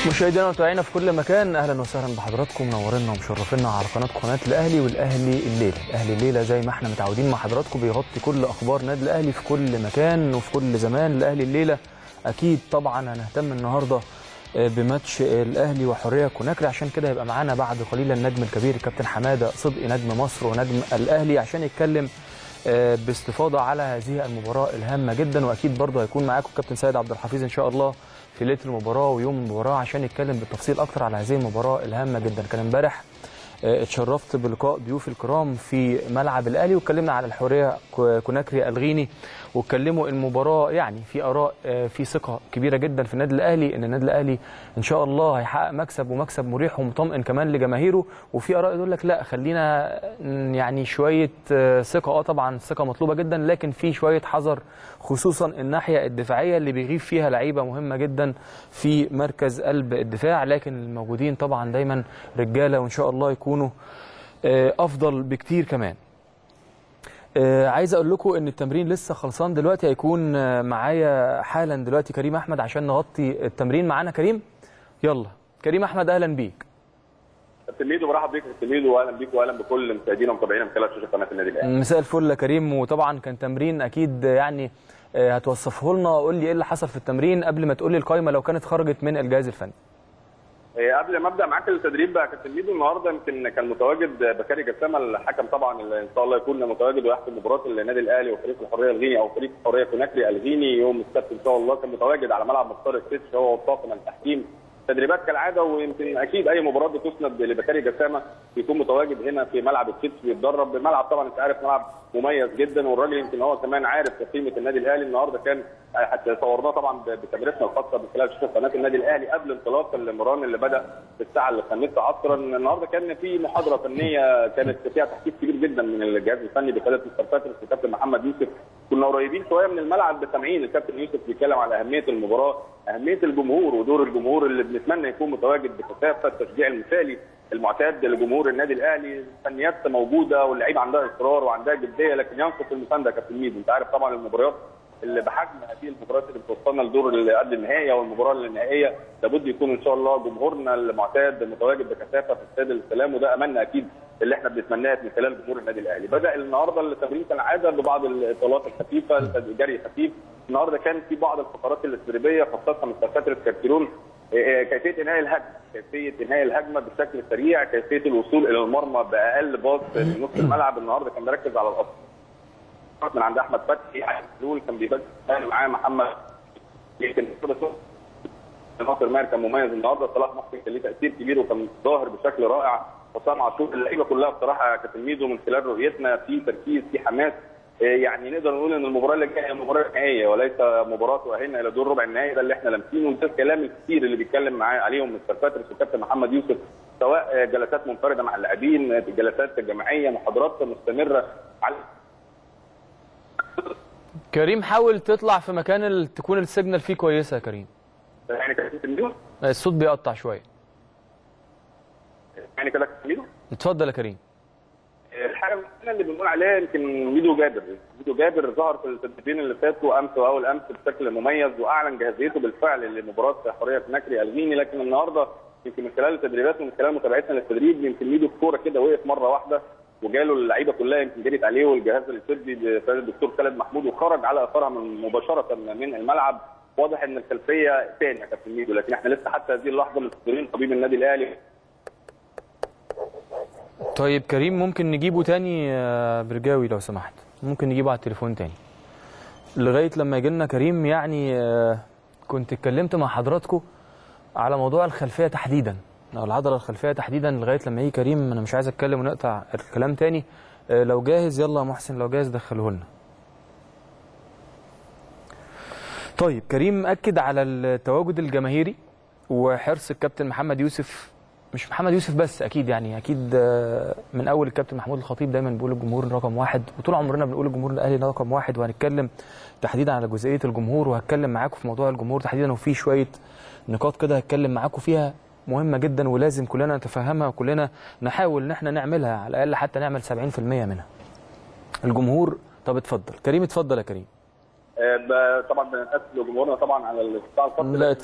مشاهدينا ومتابعينا في كل مكان اهلا وسهلا بحضراتكم منورينا ومشرفينا على قناه قناه الاهلي والاهلي الليله الاهلي الليله زي ما احنا متعودين مع حضراتكم بيغطي كل اخبار نادي الاهلي في كل مكان وفي كل زمان الاهلي الليله اكيد طبعا هنهتم النهارده بماتش الاهلي وحريه كوناكري عشان كده هيبقى معانا بعد قليل النجم الكبير الكابتن حماده صدقي نجم مصر ونجم الاهلي عشان يتكلم باستفاضه على هذه المباراه الهامه جدا واكيد برضه هيكون معاكم كابتن سيد عبد الحفيظ ان شاء الله في ليله المباراه ويوم المباراه عشان يتكلم بالتفصيل اكتر على هذه المباراه الهامه جدا كان امبارح اتشرفت بلقاء ضيوف الكرام في ملعب الاهلي واتكلمنا على الحريه كوناكري الغيني واتكلموا المباراه يعني في اراء في ثقه كبيره جدا في النادي الاهلي ان النادي الاهلي ان شاء الله هيحقق مكسب ومكسب مريح ومطمئن كمان لجماهيره وفي اراء يقول لك لا خلينا يعني شويه ثقه اه طبعا الثقه مطلوبه جدا لكن في شويه حذر خصوصا الناحيه الدفاعيه اللي بيغيب فيها لعيبه مهمه جدا في مركز قلب الدفاع لكن الموجودين طبعا دايما رجاله وان شاء الله يكونوا افضل بكتير كمان آه عايز اقول لكم ان التمرين لسه خلصان دلوقتي هيكون آه معايا حالا دلوقتي كريم احمد عشان نغطي التمرين معانا كريم يلا كريم احمد اهلا بيك كابتن ميدو برحب بيك كابتن ميدو واهلا بيك واهلا بكل مشاهدينا ومتابعينا من خلال شاشه قناه النادي الاهلي مساء الفل يا كريم وطبعا كان تمرين اكيد يعني آه هتوصفه لنا قول لي ايه اللي حصل في التمرين قبل ما تقول لي القائمه لو كانت خرجت من الجهاز الفني قبل ما ابدا معاك التدريب بقى كابتن ميدو النهارده يمكن كان متواجد بكاري جسامه الحكم طبعا اللي ان شاء الله يكون متواجد ويحكم مباراه النادي الاهلي وفريق الحريه الغيني او فريق الحريه كوناكري الغيني يوم السبت ان شاء الله كان متواجد على ملعب مختار السيتش هو والطاقم التحكيم تدريبات كالعاده ويمكن اكيد اي مباراه بتسند لبكاري جسامه بيكون متواجد هنا في ملعب السيتش بيتدرب بملعب طبعا انت عارف ملعب مميز جدا والراجل يمكن هو كمان عارف قيمه النادي الاهلي النهارده كان حتى صورناه طبعا بكاميرتنا الخاصه من خلال شاشه قناه النادي الاهلي قبل انطلاق المران اللي بدا في الساعه الخامسه عصرا النهارده كان في محاضره فنيه كانت فيها تحقيق كبير جدا من الجهاز الفني بقياده مستر باتريس والكابتن محمد يوسف كنا قريبين شويه من الملعب بسامعين الكابتن يوسف بيتكلم على اهميه المباراه اهميه الجمهور ودور الجمهور اللي بنتمنى يكون متواجد بكثافه التشجيع المثالي المعتاد لجمهور النادي الاهلي الفنيات موجوده واللعيبه عندها اصرار وعندها جديه لكن ينقص المسانده يا كابتن ميدو انت عارف طبعا المباريات اللي بحجم هذه المباريات اللي بتوصلنا لدور اللي قبل النهائي او المباراه النهائيه لابد يكون ان شاء الله جمهورنا المعتاد متواجد بكثافه في استاد السلام وده املنا اكيد اللي احنا بنتمناه من خلال جمهور النادي الاهلي. بدا النهارده التمرين كالعاده ببعض الاطالات الخفيفه الجري خفيف النهارده كان في بعض الفقرات الاستدريبيه خاصه من فتره كارتيرون كيفيه انهاء الهجمه، كيفيه انهاء الهجمه بشكل سريع، كيفيه الوصول الى المرمى باقل باص من نص الملعب النهارده كان مركز على الاصل. من عند احمد فتحي حلول كان بيبدل معاه محمد يمكن ناصر ماهر كان مميز النهارده صلاح محسن كان ليه تاثير كبير وكان ظاهر بشكل رائع حسام عاشور اللعيبه كلها بصراحه كابتن ميدو من خلال رؤيتنا في تركيز في حماس يعني نقدر نقول ان المباراه اللي جايه مباراه نهائيه وليس مباراه تؤهلنا الى دور ربع النهائي ده اللي احنا لامسينه وده الكلام الكثير اللي بيتكلم معاه عليهم مستر باتريس والكابتن محمد يوسف سواء جلسات منفرده مع اللاعبين جلسات جماعيه محاضرات مستمره على كريم حاول تطلع في مكان ال... تكون السيجنال فيه كويسه يا كريم يعني كابتن الصوت بيقطع شويه يعني كده كابتن اتفضل يا كريم الحاجه اللي بنقول عليها يمكن ميدو جابر ميدو جابر ظهر في التدريبين اللي فاتوا امس واول امس بشكل مميز واعلن جاهزيته بالفعل لمباراه حريه كناكري الغيني لكن النهارده يمكن من خلال التدريبات ومن خلال متابعتنا للتدريب يمكن ميدو الكوره كده وقف مره واحده وجاله اللعيبه كلها يمكن جريت عليه والجهاز الطبي بقياده الدكتور خالد محمود وخرج على اثرها من مباشره من الملعب واضح ان الخلفيه ثاني يا كابتن ميدو لكن احنا لسه حتى هذه اللحظه منتظرين طبيب النادي الاهلي طيب كريم ممكن نجيبه تاني برجاوي لو سمحت ممكن نجيبه على التليفون تاني لغايه لما يجي لنا كريم يعني كنت اتكلمت مع حضراتكم على موضوع الخلفيه تحديدا او العضله الخلفيه تحديدا لغايه لما يجي كريم انا مش عايز اتكلم ونقطع الكلام تاني لو جاهز يلا يا محسن لو جاهز دخله لنا طيب كريم اكد على التواجد الجماهيري وحرص الكابتن محمد يوسف مش محمد يوسف بس اكيد يعني اكيد من اول الكابتن محمود الخطيب دايما بيقول الجمهور رقم واحد وطول عمرنا بنقول الجمهور الاهلي رقم واحد وهنتكلم تحديدا على جزئيه الجمهور وهتكلم معاكم في موضوع الجمهور تحديدا وفي شويه نقاط كده هتكلم معاكم فيها مهمه جدا ولازم كلنا نتفهمها وكلنا نحاول ان احنا نعملها على الاقل حتى نعمل 70% منها. الجمهور طب اتفضل كريم اتفضل يا كريم. آه طبعا بنتاسف لجمهورنا طبعا على الاستطاعه الخاصه لا اتفضل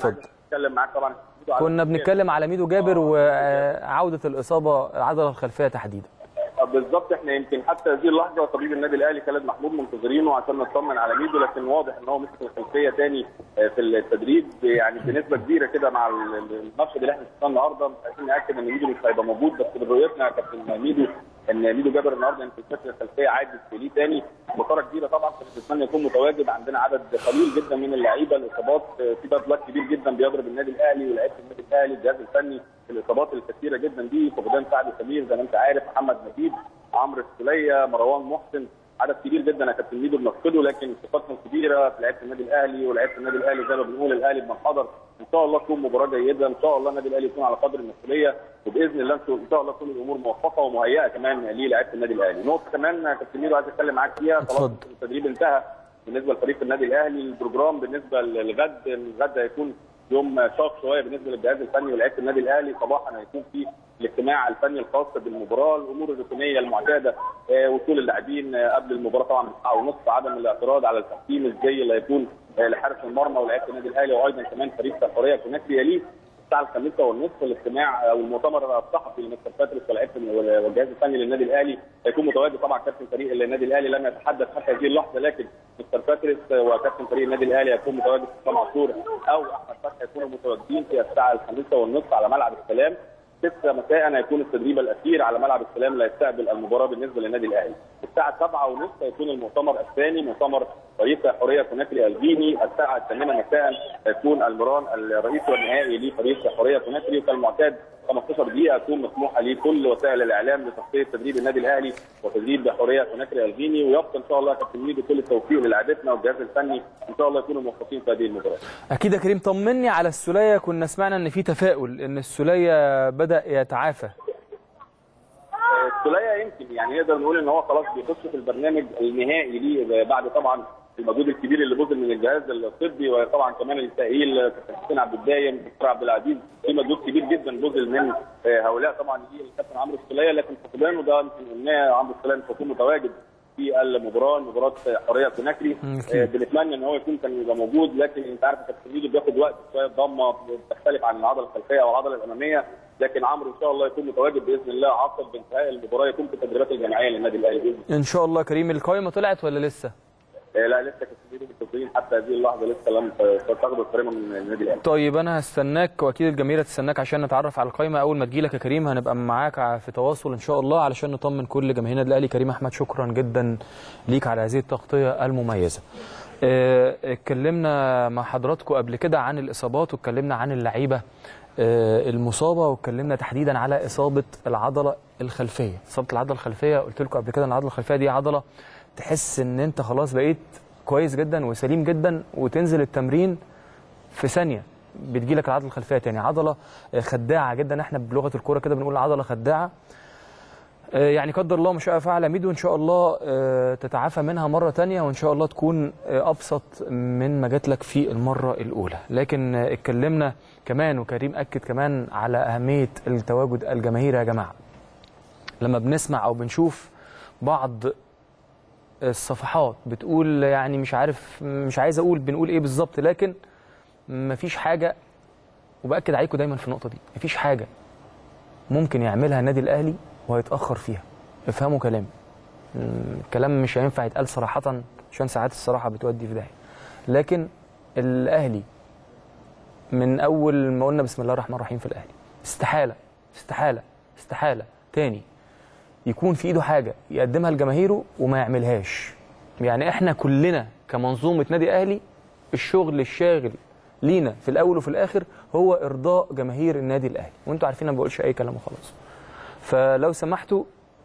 بتكلم معاك طبعا كنا بنتكلم على ميدو جابر وعوده الاصابه العضله الخلفيه تحديدا بالظبط احنا يمكن حتى هذه اللحظه طبيب النادي الاهلي خالد محمود منتظرينه عشان نطمن على ميدو لكن واضح ان هو مسك الخلفيه تاني في التدريب يعني بنسبه كبيره كده مع المشهد اللي احنا شفناه النهارده مش عايزين ناكد ان ميدو مش هيبقى موجود بس برؤيتنا يا كابتن ميدو ان ميدو جابر النهارده يمكن الفتره الخلفيه عادت ليه تاني بطاره كبيره طبعا كنت نتمنى يكون متواجد عندنا عدد قليل جدا من اللعيبه الاصابات في باد لك كبير جدا بيضرب النادي الاهلي ولاعيبه النادي الاهلي الجهاز الفني الاصابات الكثيره جدا دي فقدان سعد سمير زي ما انت عارف محمد نجيب عمرو السوليه مروان محسن عدد كبير جدا يا كابتن ميدو بنفقده لكن ثقتنا كبيره في لعيبه النادي الاهلي ولعيبه النادي الاهلي زي ما بنقول الاهلي بمنحدر ان شاء الله تكون مباراه جيده ان شاء الله النادي الاهلي يكون على قدر المسؤوليه وباذن الله ان شاء الله تكون الامور موفقه ومهيئه كمان للاعيبه النادي الاهلي نقطه كمان يا كابتن ميدو عايز اتكلم معاك فيها خلاص التدريب انتهى بالنسبه لفريق النادي الاهلي البروجرام بالنسبه للغد الغد هيكون يوم شاق شويه بالنسبه للجهاز الفني ولاعيبه النادي الاهلي صباحا هيكون في الاجتماع الفني الخاص بالمباراه الامور الروتينيه المعتاده وصول اللاعبين قبل المباراه طبعا بساعه ونصف عدم الاعتراض على التحكيم الجاي اللي هيكون لحارس المرمى ولاعيبه النادي الاهلي وايضا كمان فريق الحريه كوناكري يليه الساعه الخامسه والنصف الاجتماع او المؤتمر الصحفي لمستر باتريس ولاعيبه والجهاز الفني للنادي الاهلي هيكون متواجد طبعا كابتن فريق النادي الاهلي لم يتحدث حتى هذه اللحظه لكن مستر باتريس وكابتن فريق النادي الاهلي هيكون متواجد حسام عاشور او احمد فتحي هيكونوا متواجدين في الساعه الخامسه والنصف على ملعب السلام 6 مساء هيكون التدريب الاخير على ملعب السلام اللي هيستقبل المباراه بالنسبه للنادي الاهلي. الساعه 7 ونصف هيكون المؤتمر الثاني مؤتمر رئيس حريه كوناكري الجيني، الساعه الثامنه مساء هيكون المران الرئيس والنهائي لفريق حريه كوناكري وكالمعتاد 15 دقيقه تكون مسموحه لكل وسائل الاعلام لتغطيه تدريب النادي الاهلي وتدريب حريه كوناكري الجيني ويبقى ان شاء الله كابتن ميدو كل التوفيق للاعبتنا والجهاز الفني ان شاء الله يكونوا موفقين في هذه المباراه. اكيد يا كريم طمني على السوليه كنا سمعنا ان في تفاؤل ان السوليه بدا يتعافى. السوليه يمكن يعني نقدر نقول ان هو خلاص بيخش في البرنامج النهائي ليه بعد طبعا المجهود الكبير اللي بذل من الجهاز الطبي وطبعا كمان التاهيل كابتن حسين عبد الدايم دكتور عبد العزيز في مجهود كبير جدا بذل من هؤلاء طبعا دي الكابتن عمرو السوليه لكن فقدانه ده يمكن قلناه عمرو السوليه مش هيكون متواجد في المباراه مباراه حريه كوناكري بنتمنى ان هو يكون كان يبقى موجود لكن انت عارف كابتن بياخد وقت شويه ضمه بتختلف عن العضله الخلفيه او العضله الاماميه لكن عمرو ان شاء الله يكون متواجد باذن الله عقب انتهاء المباراه يكون في التدريبات الجماعيه للنادي الاهلي باذن الله. ان شاء الله كريم القائمه طلعت ولا لسه؟ لا لسه كابتن بالتوفيق حتى هذه اللحظه لسه لم تاخد القائمه من النادي الاهلي. طيب انا هستناك واكيد الجماهير هتستناك عشان نتعرف على القائمه اول ما تجيلك يا كريم هنبقى معاك في تواصل ان شاء الله علشان نطمن كل جماهير النادي الاهلي كريم احمد شكرا جدا ليك على هذه التغطيه المميزه. اتكلمنا مع حضراتكم قبل كده عن الاصابات واتكلمنا عن اللعيبه المصابه واتكلمنا تحديدا على اصابه العضله الخلفيه، اصابه العضله الخلفيه قلت لكم قبل كده ان العضله الخلفيه دي عضله تحس ان انت خلاص بقيت كويس جدا وسليم جدا وتنزل التمرين في ثانيه بتجي لك العضله الخلفيه تاني عضله خداعه جدا احنا بلغه الكوره كده بنقول عضله خداعه يعني قدر الله ما شاء فعل ميدو ان شاء الله تتعافى منها مره تانية وان شاء الله تكون ابسط من ما جات لك في المره الاولى لكن اتكلمنا كمان وكريم اكد كمان على اهميه التواجد الجماهيري يا جماعه لما بنسمع او بنشوف بعض الصفحات بتقول يعني مش عارف مش عايز اقول بنقول ايه بالظبط لكن مفيش حاجه وباكد عليكم دايما في النقطه دي مفيش حاجه ممكن يعملها النادي الاهلي وهيتاخر فيها افهموا كلامي الكلام مش هينفع يتقال صراحه عشان ساعات الصراحه بتودي في داهيه لكن الاهلي من اول ما قلنا بسم الله الرحمن الرحيم في الاهلي استحاله استحاله استحاله تاني يكون في ايده حاجه يقدمها لجماهيره وما يعملهاش يعني احنا كلنا كمنظومه نادي اهلي الشغل الشاغل لينا في الاول وفي الاخر هو ارضاء جماهير النادي الاهلي وانتوا عارفين انا ما بقولش اي كلام وخلاص فلو سمحتوا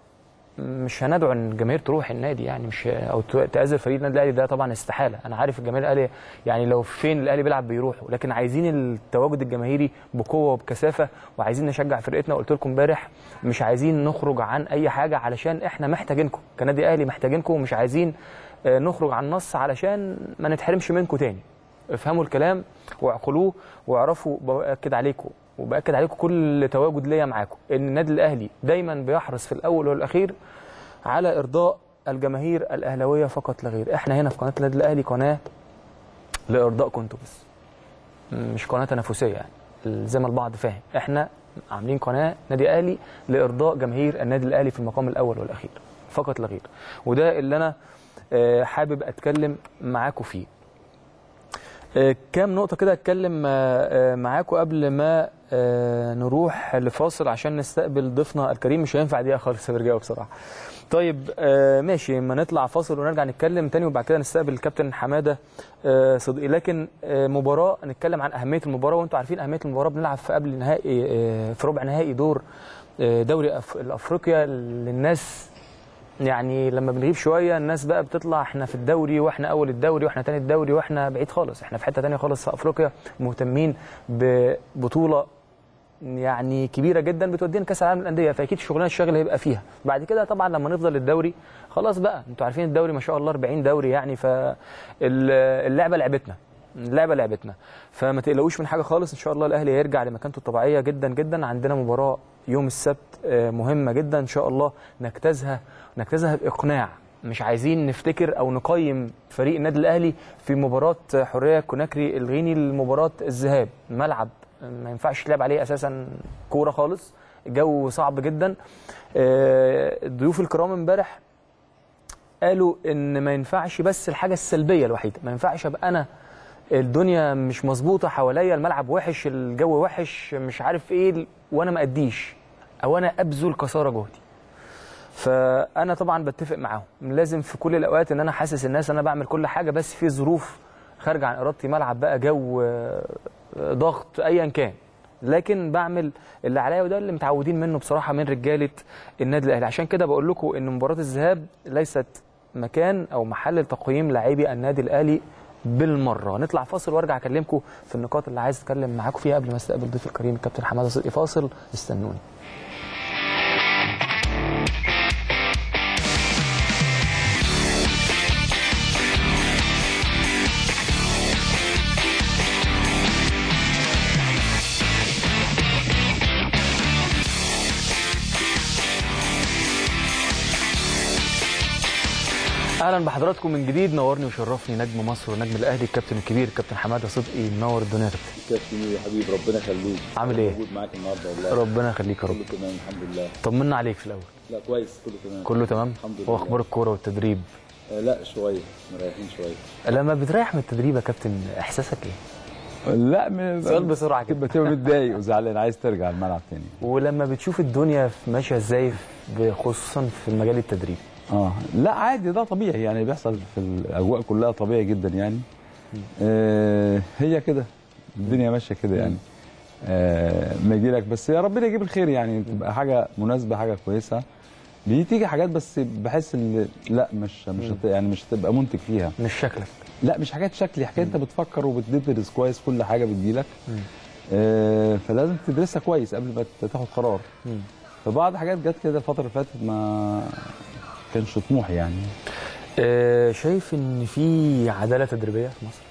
مش هندعو ان الجماهير تروح النادي يعني مش او تاذي فريق النادي الاهلي ده طبعا استحاله انا عارف الجماهير الاهلي يعني لو فين الاهلي بيلعب بيروحوا لكن عايزين التواجد الجماهيري بقوه وبكثافه وعايزين نشجع فرقتنا قلت لكم امبارح مش عايزين نخرج عن اي حاجه علشان احنا محتاجينكم كنادي اهلي محتاجينكم ومش عايزين نخرج عن النص علشان ما نتحرمش منكم تاني افهموا الكلام واعقلوه واعرفوا باكد عليكم وباكد عليكم كل تواجد ليا معاكم ان النادي الاهلي دايما بيحرص في الاول والاخير على ارضاء الجماهير الاهلاويه فقط لا غير احنا هنا في قناه النادي الاهلي قناه لارضائكم انتم بس مش قناه تنافسيه يعني زي ما البعض فاهم احنا عاملين قناه نادي اهلي لارضاء جماهير النادي الاهلي في المقام الاول والاخير فقط لا غير وده اللي انا آه، حابب اتكلم معاكم فيه آه، كام نقطة كده اتكلم آه، آه، معاكم قبل ما آه، نروح لفاصل عشان نستقبل ضيفنا الكريم مش هينفع دقيقة خالص يا برجاوي بصراحة. طيب آه، ماشي اما نطلع فاصل ونرجع نتكلم تاني وبعد كده نستقبل الكابتن حمادة آه، صدقي لكن آه، مباراة نتكلم عن أهمية المباراة وانتم عارفين أهمية المباراة بنلعب في قبل نهائي آه، في ربع نهائي دور آه، دوري أف- الأفريقيا للناس يعني لما بنغيب شويه الناس بقى بتطلع احنا في الدوري واحنا اول الدوري واحنا تاني الدوري واحنا بعيد خالص احنا في حته تانية خالص في افريقيا مهتمين ببطوله يعني كبيره جدا بتودينا كاس العالم للانديه فاكيد شغلنا الشاغل هيبقى فيها بعد كده طبعا لما نفضل الدوري خلاص بقى انتوا عارفين الدوري ما شاء الله 40 دوري يعني فاللعبه لعبتنا اللعبه لعبتنا فما تقلقوش من حاجه خالص ان شاء الله الاهلي هيرجع لمكانته الطبيعيه جدا جدا عندنا مباراه يوم السبت آه، مهمه جدا ان شاء الله نجتازها نجتازها باقناع مش عايزين نفتكر او نقيم فريق النادي الاهلي في مباراه حريه كوناكري الغيني لمباراه الذهاب ملعب ما ينفعش تلعب عليه اساسا كوره خالص الجو صعب جدا آه، الضيوف الكرام امبارح قالوا ان ما ينفعش بس الحاجه السلبيه الوحيده ما ينفعش ابقى انا الدنيا مش مظبوطه حواليا الملعب وحش الجو وحش مش عارف ايه وانا ما اديش او انا ابذل كساره جهدي فانا طبعا بتفق معاهم لازم في كل الاوقات ان انا حاسس الناس انا بعمل كل حاجه بس في ظروف خارجه عن ارادتي ملعب بقى جو آه، ضغط ايا كان لكن بعمل اللي عليا وده اللي متعودين منه بصراحه من رجاله النادي الاهلي عشان كده بقول لكم ان مباراه الذهاب ليست مكان او محل لتقييم لاعبي النادي الاهلي بالمره نطلع فاصل وارجع اكلمكم في النقاط اللي عايز اتكلم معاكم فيها قبل ما استقبل ضيف الكريم الكابتن حماده صدقي فاصل استنوني اهلا بحضراتكم من جديد نورني وشرفني نجم مصر ونجم الاهلي الكابتن الكبير الكابتن حماده صدقي منور الدنيا يا كابتن كابتن يا حبيبي ربنا يخليك عامل ايه؟ موجود معاك النهارده والله ربنا يخليك يا رب كله تمام الحمد لله طمنا عليك في الاول لا كويس كله تمام كله تمام الحمد لله واخبار الكوره والتدريب آه لا شويه مريحين شويه لما بتريح من التدريب يا كابتن احساسك ايه لا م... سؤال بسرعه كده تبقى تبقى متضايق وزعلان عايز ترجع الملعب تاني ولما بتشوف الدنيا ماشيه ازاي في- خصوصا في مجال التدريب اه لا عادي ده طبيعي يعني بيحصل في الاجواء كلها طبيعي جدا يعني آه هي كده الدنيا ماشيه كده يعني آه ما يجي لك بس يا ربنا يجيب الخير يعني تبقى حاجه مناسبه حاجه كويسه بتيجي حاجات بس بحس ان لا مش مش هت- يعني مش هتبقى منتج فيها مش شكلك لا مش حاجات شكلي حكايه انت بتفكر وبتدرس كويس كل حاجه بتجيلك آه فلازم تدرسها كويس قبل ما ت- تاخد قرار مم. فبعض حاجات جت كده الفتره اللي فاتت ما كانش طموحي يعني آه شايف ان في عداله تدريبيه في مصر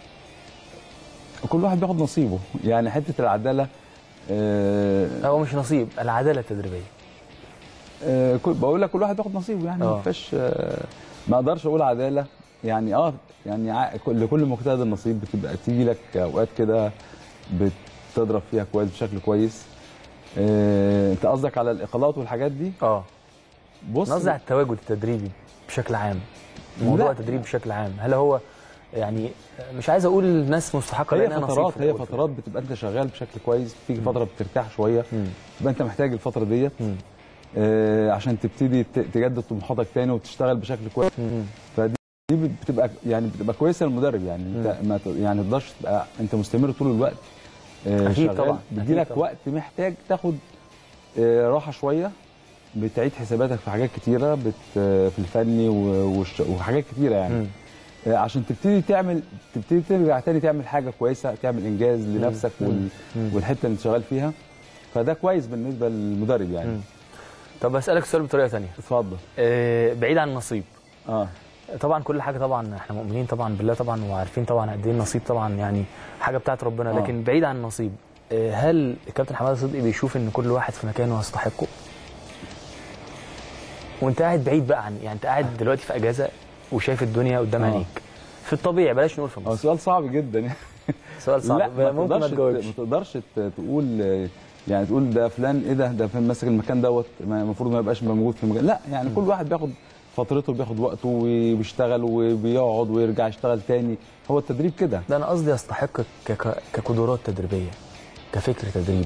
كل واحد بياخد نصيبه يعني حته العداله آه هو مش نصيب العداله التدريبيه آه كل- بقول لك كل واحد بياخد نصيبه يعني آه. ما فيش آه ما اقدرش اقول عداله يعني اه يعني ع- كل- لكل مجتهد النصيب بتبقى تيجي لك اوقات كده بتضرب فيها كويس بشكل كويس آه انت قصدك على الاقالات والحاجات دي اه بص نقصد على التواجد التدريبي بشكل عام موضوع لا. التدريب بشكل عام هل هو يعني مش عايز اقول ناس مستحقه هي لأنها نصيب فترات في هي الأول. فترات بتبقى انت شغال بشكل كويس بتيجي فتره بترتاح شويه مم. تبقى انت محتاج الفتره ديت مم. آه عشان تبتدي ت- تجدد طموحاتك تاني وتشتغل بشكل كويس مم. فدي دي بتبقى يعني بتبقى كويسه للمدرب يعني انت ما ت- يعني ما تقدرش تبقى انت مستمر طول الوقت آه أكيد شغال. طبعاً، بيجي أكيد لك طبعاً. وقت محتاج تاخد آه راحه شويه بتعيد حساباتك في حاجات كتيره بت آه، في الفني و- والش- وحاجات كتيره يعني مم. آه، عشان تبتدي تعمل تبتدي ترجع تاني تعمل حاجه كويسه تعمل انجاز لنفسك وال... مم. والحته اللي انت شغال فيها فده كويس بالنسبه للمدرب يعني مم. طب اسالك سؤال بطريقه ثانيه اتفضل آه بعيد عن النصيب اه طبعا كل حاجه طبعا احنا مؤمنين طبعا بالله طبعا وعارفين طبعا قد ايه النصيب طبعا يعني حاجه بتاعت ربنا آه. لكن بعيد عن النصيب آه، هل الكابتن حماده صدقي بيشوف ان كل واحد في مكانه يستحقه؟ وانت قاعد بعيد بقى عن يعني انت قاعد دلوقتي في اجازه وشايف الدنيا قدام آه. عينيك في الطبيعي بلاش نقول في هو مصر سؤال صعب جدا سؤال صعب لا ما ممكن ما تقدرش تجاوبش ما تقدرش ت- تقول يعني تقول ده فلان ايه ده ده فين ماسك المكان دوت ما- المفروض ما يبقاش موجود في المكان لا يعني كل واحد بياخد فترته بياخد وقته وبيشتغل وبيقعد ويرجع يشتغل تاني هو التدريب كده ده انا قصدي يستحق ك- ك- كقدرات تدريبيه كفكر تدريب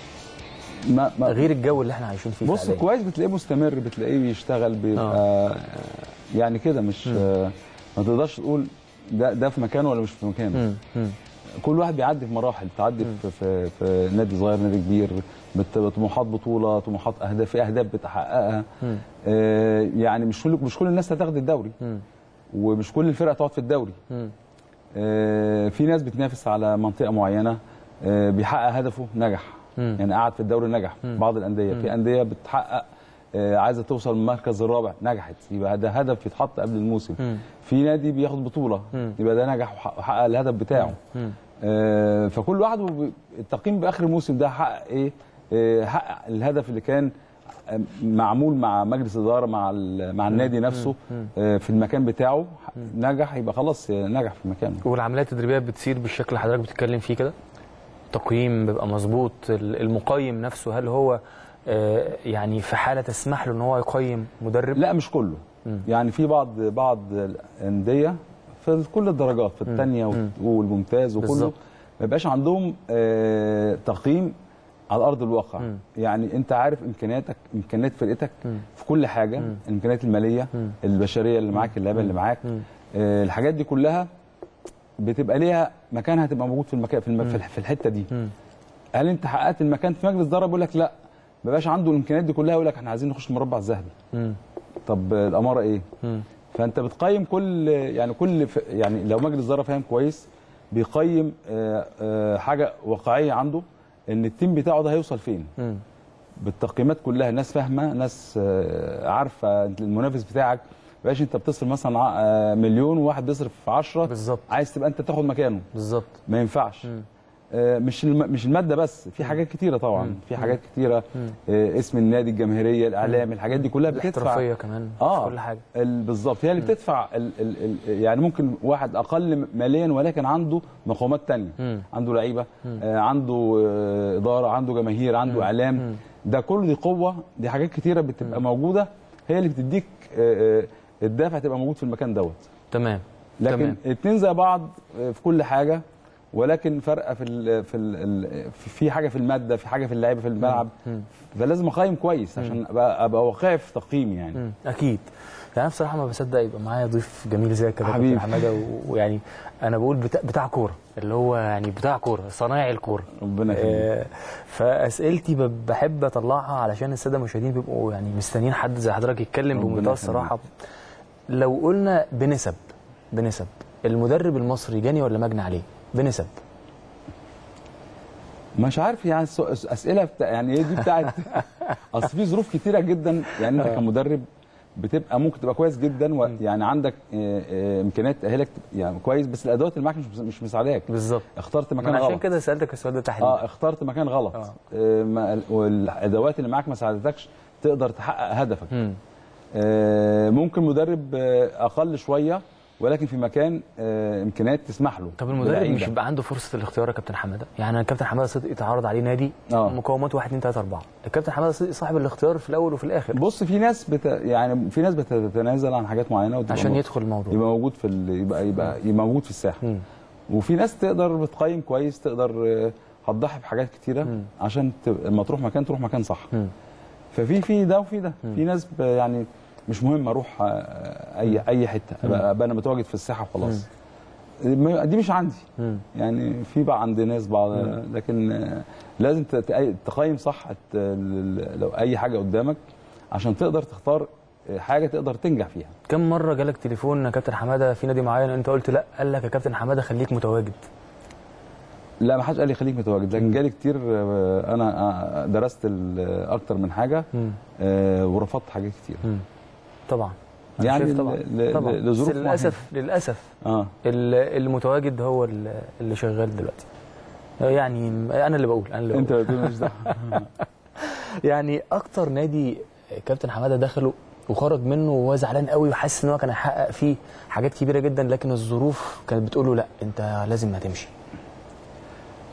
ما ما غير الجو اللي احنا عايشين فيه بص فعلياً. كويس بتلاقيه مستمر بتلاقيه بيشتغل بيبقى آه. يعني كده مش آه، ما تقدرش تقول ده ده في مكانه ولا مش في مكانه مم. مم. كل واحد بيعدي في مراحل بتعدي في, في, في نادي صغير نادي كبير بت- طموحات بطوله طموحات اهداف في اهداف بتحققها مم. آه يعني مش كل مش كل الناس هتاخد الدوري مم. ومش كل الفرق تقعد في الدوري مم. آه في ناس بتنافس على منطقه معينه آه بيحقق هدفه نجح مم. يعني قعد في الدوري نجح مم. بعض الانديه في انديه بتحقق آه عايزه توصل للمركز الرابع نجحت يبقى ده هدف يتحط قبل الموسم مم. في نادي بياخد بطوله مم. يبقى ده نجح وحقق وحقق الهدف بتاعه مم. آه، فكل واحد وب- التقييم باخر الموسم ده حقق ايه آه، حقق الهدف اللي كان آه، معمول مع مجلس اداره مع ال- مع النادي نفسه آه، في المكان بتاعه نجح يبقى خلاص آه، نجح في مكانه والعمليات التدريبيه بتسير بالشكل اللي حضرتك بتتكلم فيه كده تقييم بيبقى مظبوط ال- المقيم نفسه هل هو آه، يعني في حاله تسمح له ان هو يقيم مدرب لا مش كله يعني في بعض بعض الانديه في كل الدرجات في الثانيه والممتاز وكله بالظبط. ما يبقاش عندهم آه، تقييم على ارض الواقع مم. يعني انت عارف امكانياتك امكانيات فرقتك مم. في كل حاجه الامكانيات الماليه مم. البشريه اللي معاك اللعيبه اللي معاك مم. آه، الحاجات دي كلها بتبقى ليها مكانها هتبقى موجود في المكان في, الم... في الح- في الحته دي مم. هل انت حققت المكان في مجلس اداره بيقول لك لا ما بقاش عنده الامكانيات دي كلها يقول لك احنا عايزين نخش المربع الذهبي مم. طب آه، الاماره ايه مم. فانت بتقيم كل يعني كل ف- يعني لو مجلس اداره فاهم كويس بيقيم آه، آه، حاجه واقعيه عنده ان التيم بتاعه ده هيوصل فين مم. بالتقييمات كلها ناس فاهمه ناس آه، عارفه المنافس بتاعك بقاش انت بتصرف مثلا ع- آه، مليون وواحد بيصرف 10 بالظبط عايز تبقى انت تاخد مكانه بالظبط ما ينفعش مم. آه، مش الم... مش الماده بس في حاجات كتيره طبعا في حاجات كتيره آه، اسم النادي الجماهيريه الاعلام الحاجات دي كلها بتدفع الاحترافيه كمان اه في كل حاجه ال- بالظبط هي اللي بتدفع ال ال ال يعني ممكن واحد اقل ماليا ولكن عنده مقومات تانية مم. عنده لعيبه آه عنده آه اداره عنده جماهير عنده اعلام ده كله دي قوه دي حاجات كتيره بتبقى موجوده هي اللي بتديك آه آه الدافع تبقى موجود في المكان دوت تمام لكن تمام. اتنين زي بعض آه، في كل حاجه ولكن فرق في ال في ال في حاجه في الماده في حاجه في اللعيبه في الملعب فلازم اقيم كويس عشان ابقى, أبقى واقعي في تقييمي يعني مم. اكيد يعني انا بصراحه ما بصدق يبقى معايا ضيف جميل زي كده حبيبي. كابتن حماده و- ويعني انا بقول بتاع, بتاع كوره اللي هو يعني بتاع كوره صنايعي الكوره ربنا يخليك آه، فاسئلتي ب- بحب اطلعها علشان الساده المشاهدين بيبقوا يعني مستنيين حد زي حضرتك يتكلم ربنا بمنتهى يخليك. الصراحه لو قلنا بنسب بنسب المدرب المصري جاني ولا مجني عليه بنسب مش عارف يعني السو- اسئله بتاع يعني هي دي بتاعت اصل في ظروف كتيره جدا يعني انت كمدرب بتبقى ممكن تبقى كويس جدا ويعني عندك آه، آه، امكانيات تاهلك يعني كويس بس الادوات اللي معاك مش مش مساعداك بالظبط اخترت ما مكان أنا عشان غلط كده سالتك السؤال ده تحديدا اه اخترت مكان غلط آه. آه. ما- والادوات اللي معاك ما ساعدتكش تقدر تحقق هدفك مم. آه ممكن مدرب آه، اقل شويه ولكن في مكان آه امكانيات تسمح له طب المدرب بلعيبة. مش بيبقى عنده فرصه الاختيار يا كابتن حماده يعني أنا الكابتن حماده صدقي اتعرض عليه نادي آه. مقومات 1 2 3 4 الكابتن حماده صدقي صاحب الاختيار في الاول وفي الاخر بص في ناس بت... يعني في ناس بتتنازل عن حاجات معينه وتبقى عشان مو- يدخل الموضوع يبقى موجود في ال... يبقى يبقى يبقى موجود في الساحه مم. وفي ناس تقدر بتقيم كويس تقدر آه، هتضحي بحاجات كتيره مم. عشان ت... لما تروح مكان تروح مكان صح مم. ففي في ده وفي ده في ناس ب... يعني مش مهم اروح آه، اي اي حته ابقى أبقى انا متواجد في الساحه وخلاص ما- دي مش عندي مم. يعني في بقى عند ناس بعض لكن آه، لازم ت- ت- تقيم صح ت- ال- لو اي حاجه قدامك عشان تقدر تختار آه، حاجه تقدر تنجح فيها كم مره جالك تليفون يا كابتن حماده في نادي معين انت قلت لا قال لك يا كابتن حماده خليك متواجد لا ما حدش قال لي خليك متواجد لكن جالي كتير آه، انا آه، درست ال- اكتر من حاجه مم. آه، ورفضت حاجات كتير مم. طبعا أنا يعني شايف طبعا ل- ل- طبعا لظروف بس للاسف للاسف اه ال- المتواجد هو ال- اللي شغال دلوقتي يعني انا اللي بقول انا اللي انت بقول. بتقول مش ده يعني اكتر نادي كابتن حماده دخله وخرج منه وهو زعلان قوي وحاسس ان هو كان هيحقق فيه حاجات كبيره جدا لكن الظروف كانت بتقول له لا انت لازم هتمشي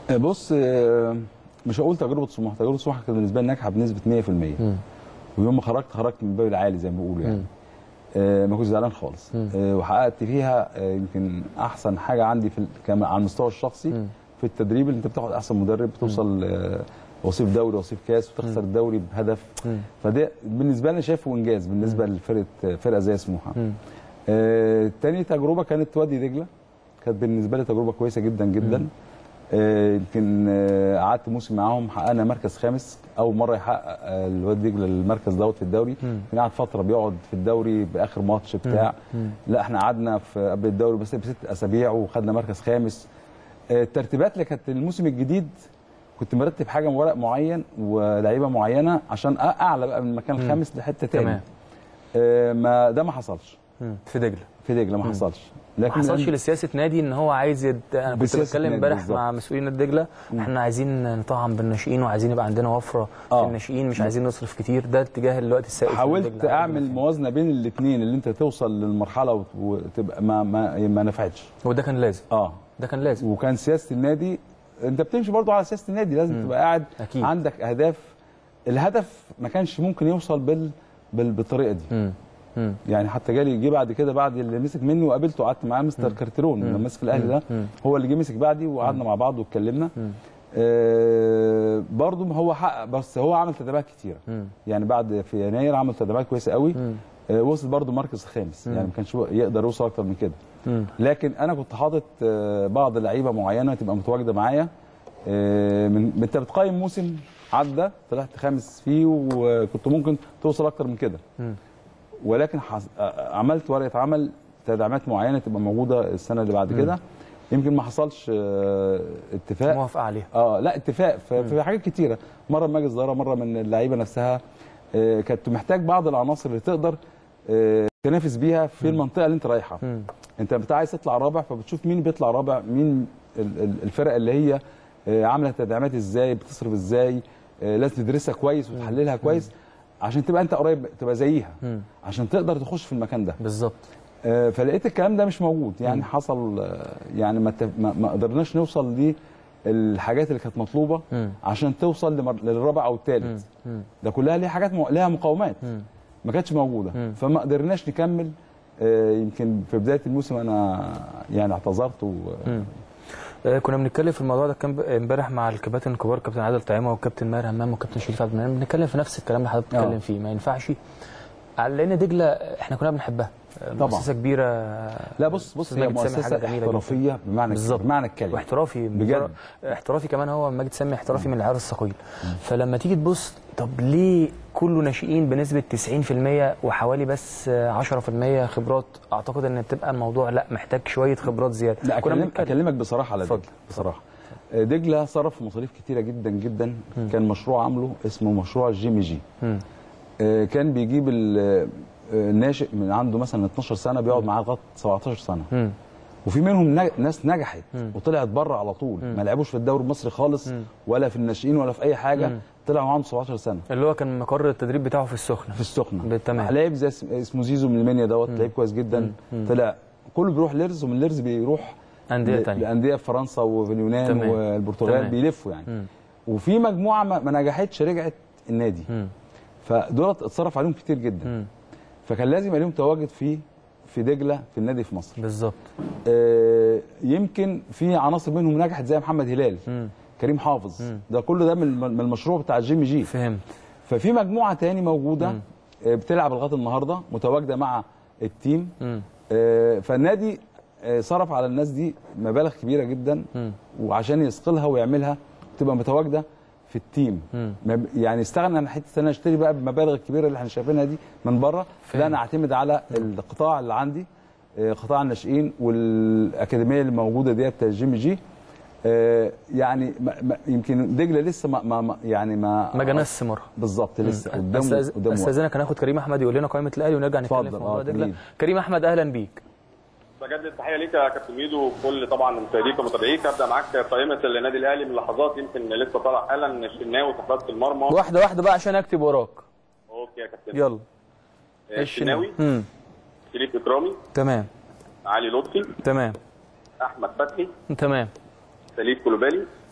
آه، بص آه، مش هقول تجربه سموحه تجربه سموحه كانت بالنسبه لي ناجحه بنسبه 100% مم. ويوم ما خرجت خرجت من الباب العالي زي ما بيقولوا يعني مم. آه، ما كنتش زعلان خالص مم. آه، وحققت فيها آه، يمكن احسن حاجه عندي في ال- كمان على المستوى الشخصي مم. في التدريب اللي انت بتاخد احسن مدرب بتوصل آه، وصيف دوري وصيف كاس وتخسر الدوري بهدف مم. فده بالنسبه لي شايفه انجاز بالنسبه لفرقه فرقه زي سموحه مم. آه، تاني تجربه كانت وادي دجله كانت بالنسبه لي تجربه كويسه جدا جدا آه، يمكن آه، قعدت موسم معاهم حققنا مركز خامس اول مره يحقق آه، الوادي دجله المركز دوت في الدوري مم. كان قعد فتره بيقعد في الدوري باخر ماتش بتاع مم. لا احنا قعدنا في قبل الدوري بس بست اسابيع وخدنا مركز خامس آه، الترتيبات اللي كانت الموسم الجديد كنت مرتب حاجه ورق معين ولعيبه معينه عشان أ- اعلى بقى من المكان الخامس لحته تاني تمام. آه، ما ده ما حصلش مم. في دجله في دجله ما حصلش ما لكن حصلش لسياسه نادي ان هو عايز يد... انا كنت بسياسة بتكلم نادي امبارح بالظبط. مع مسؤولين نادي دجله احنا عايزين نطعم بالناشئين وعايزين يبقى عندنا وفره في آه. الناشئين مش عايزين نصرف كتير ده اتجاه الوقت السائد في حاولت دجلة. اعمل موازنه بين الاثنين اللي انت توصل للمرحله وت- وتبقى ما ما, ما نفعتش وده كان لازم اه ده كان لازم وكان سياسه النادي انت بتمشي برضو على سياسه النادي لازم تبقى قاعد أكيد. عندك اهداف الهدف ما كانش ممكن يوصل بال, بال... بالطريقه دي مم. مم. يعني حتى جالي جه بعد كده بعد اللي مسك مني وقابلته قعدت معاه مستر كارتيرون لما مسك الاهلي ده مم. هو اللي جه مسك بعدي وقعدنا مع بعض واتكلمنا آه برضه هو حقق بس هو عمل تدريبات كتيره مم. يعني بعد في يناير عمل تدريبات كويسه قوي مم. آه وصل برضه مركز خامس يعني ما كانش يقدر يوصل اكتر من كده مم. لكن انا كنت حاطط آه، بعض لعيبه معينه تبقى متواجده معايا آه، من انت بتقيم موسم عدى طلعت خامس فيه وكنت ممكن توصل اكتر من كده مم. ولكن حس... آه، عملت ورقه عمل تدعيمات معينه تبقى موجوده السنه اللي بعد كده يمكن ما حصلش آه، اتفاق موافقه عليها اه لا اتفاق في, في حاجات كتيره مره من مجلس اداره مره من اللعيبه نفسها آه، كانت محتاج بعض العناصر اللي تقدر آه، تنافس بيها في المنطقه اللي انت رايحها مم. انت بتاع عايز تطلع رابع فبتشوف مين بيطلع رابع مين ال- ال- الفرق اللي هي آه، عامله تدعيمات ازاي بتصرف ازاي آه، لازم تدرسها كويس وتحللها كويس عشان تبقى انت قريب تبقى زيها مم. عشان تقدر تخش في المكان ده بالظبط آه، فلقيت الكلام ده مش موجود يعني حصل آه، يعني ما ت- ما ما قدرناش نوصل للحاجات اللي كانت مطلوبه مم. عشان توصل لمر- للرابع او الثالث مم. ده كلها ليها حاجات م... ليها مقاومات مم. ما كانتش موجوده مم. فما قدرناش نكمل آه، يمكن في بدايه الموسم انا يعني اعتذرت و... مم. آه، كنا بنتكلم في الموضوع ده كان ب- امبارح مع الكباتن الكبار كابتن عادل طعيمه والكابتن ماهر همام والكابتن شريف عبد المنعم بنتكلم في نفس الكلام اللي حضرتك آه. بتتكلم فيه ما ينفعش على- لان دجله احنا كنا بنحبها آه، طبعا. مؤسسه كبيره لا بص بص أستاذ هي ماجد سامي مؤسسه حاجة جميلة جدا. احترافيه بمعنى بالظبط. بمعنى الكلمه واحترافي بجد. احترافي كمان هو ماجد سامي احترافي من العيار الثقيل فلما تيجي تبص طب ليه كله ناشئين بنسبه 90% وحوالي بس آه، 10% خبرات اعتقد ان بتبقى الموضوع لا محتاج شويه خبرات زياده لا كنا أكلم بنتكلم. اكلمك بصراحه على اتفضل. دجله بصراحه آه، دجله صرف مصاريف كتيره جدا جدا كان مشروع عامله اسمه مشروع جيمي جي مم. آه، كان بيجيب ال- آه، الناشئ من عنده مثلا 12 سنه بيقعد معاه لغايه 17 سنه مم. وفي منهم نج- ناس نجحت وطلعت بره على طول ما لعبوش في الدوري المصري خالص ولا في الناشئين ولا في اي حاجه طلعوا عنده 17 سنه اللي هو كان مقر التدريب بتاعه في السخنه في السخنه تمام. لعيب زي اسم- اسمه زيزو من المنيا دوت لعيب كويس جدا طلع كله بيروح ليرز ومن ليرز بيروح أندية ل- تانية. لانديه في فرنسا وفي اليونان تمام. والبرتغال تمام. بيلفوا يعني مم. وفي مجموعه ما ما نجحتش رجعت النادي مم. فدولت اتصرف عليهم كتير جدا مم. فكان لازم يبقى لهم تواجد في في دجله في النادي في مصر بالظبط آه، يمكن في عناصر منهم نجحت زي محمد هلال مم. كريم حافظ ده كل ده من من المشروع بتاع جيمي جي فهمت ففي مجموعه تاني موجوده آه، بتلعب لغايه النهارده متواجده مع التيم مم. آه، فالنادي آه، صرف على الناس دي مبالغ كبيره جدا مم. وعشان يثقلها ويعملها تبقى متواجده في التيم مم. ما- يعني استغنى عن حته ان انا اشتري بقى بالمبالغ الكبيره اللي احنا شايفينها دي من بره لا انا اعتمد على القطاع اللي عندي آه، قطاع الناشئين والاكاديميه اللي موجوده دي بتاع جيمي جي آه، يعني ما ما يمكن دجله لسه ما, ما ما- يعني ما ما جناش ثمار بالظبط لسه قدامه أستاذ- قدامه وقت. استاذنك هناخد كريم احمد يقول لنا قائمه الاهلي ونرجع نتكلم اتفضل، في موضوع آه، دجله كريم. كريم احمد اهلا بيك بجد التحيه ليك يا كابتن ميدو وكل طبعا مشاهديك ومتابعيك ابدا معاك قائمه النادي الاهلي من لحظات يمكن لسه طالع حالا الشناوي في حراسه المرمى واحده واحده بقى عشان اكتب وراك اوكي يا كابتن يلا الشناوي امم شريف اكرامي تمام علي لطفي تمام احمد فتحي تمام سليف كولوبالي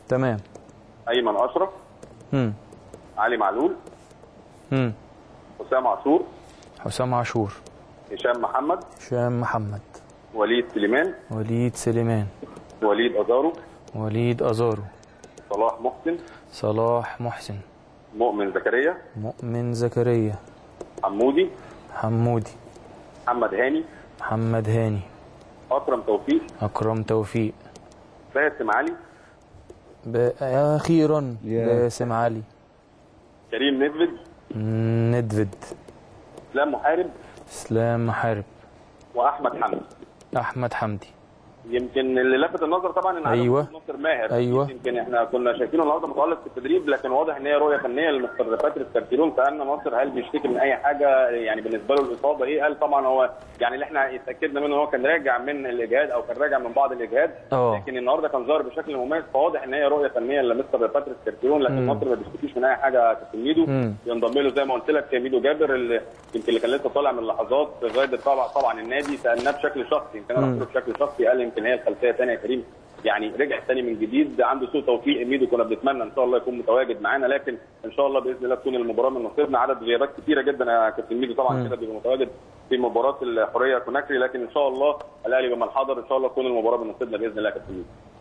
تمام ايمن اشرف مم. علي معلول مم. حسام عاشور حسام عاشور هشام محمد هشام محمد وليد سليمان وليد سليمان وليد ازارو وليد ازارو صلاح محسن صلاح محسن مؤمن زكريا مؤمن زكريا حمودي حمودي محمد هاني محمد هاني اكرم توفيق اكرم توفيق باسم علي ب... اخيرا يا. باسم علي كريم نيدفيد ندفد اسلام محارب اسلام محارب واحمد حمدي احمد حمدي يمكن اللي لفت النظر طبعا ان عدم أيوة. وجود ناصر ماهر أيوة. يمكن احنا كنا شايفينه النهارده متالق في التدريب لكن واضح ان هي رؤيه فنيه لمستر باتريس كارتيرون سالنا ناصر هل بيشتكي من اي حاجه يعني بالنسبه له الاصابه ايه قال طبعا هو يعني اللي احنا اتاكدنا منه ان هو كان راجع من الاجهاد او كان راجع من بعض الاجهاد اه. لكن النهارده كان ظاهر بشكل مميز فواضح ان هي رؤيه فنيه لمستر باتريس كارتيرون لكن مم. ناصر ما بيشتكيش من اي حاجه كابتن ميدو مم. ينضم له زي ما قلت لك ميدو جابر اللي يمكن اللي كان لسه طالع من لحظات غاية طبعا طبعا النادي سالناه بشكل شخصي يمكن انا مم. قلت له بشكل شخصي قال يمكن هي الخلفيه ثانيه يا كريم يعني رجع ثاني من جديد عنده سوء توفيق ميدو كنا بنتمنى ان شاء الله يكون متواجد معانا لكن ان شاء الله باذن الله تكون المباراه من نصيبنا عدد غيابات كثيره جدا يا كابتن ميدو طبعا مم. كده بيبقى متواجد في مباراه الحريه كوناكري لكن ان شاء الله الاهلي بمن حضر ان شاء الله تكون المباراه من نصيبنا باذن الله يا كابتن ميدو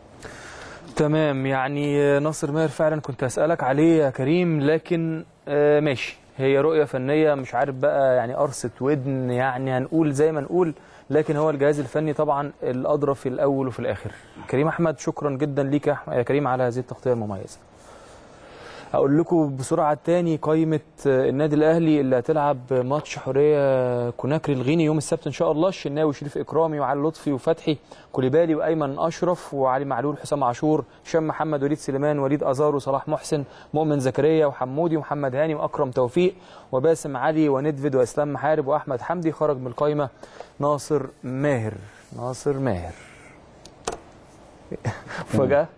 تمام يعني ناصر ماهر فعلا كنت هسألك عليه يا كريم لكن آه، ماشي هي رؤية فنية مش عارف بقى يعني قرصة ودن يعني هنقول زي ما نقول لكن هو الجهاز الفني طبعا الأدرى في الأول وفي الآخر كريم أحمد شكرا جدا ليك يا أحمد- يا كريم على هذه التغطية المميزة هقول لكم بسرعة تاني قائمة آه، النادي الأهلي اللي هتلعب ماتش حرية كوناكري الغيني يوم السبت إن شاء الله الشناوي شريف إكرامي وعلي لطفي وفتحي كوليبالي وأيمن أشرف وعلي معلول حسام عاشور هشام محمد وليد سليمان وليد أزارو صلاح محسن مؤمن زكريا وحمودي ومحمد هاني وأكرم توفيق وباسم علي وندفد وإسلام محارب وأحمد حمدي خرج من القائمة ناصر ماهر ناصر ماهر فجأة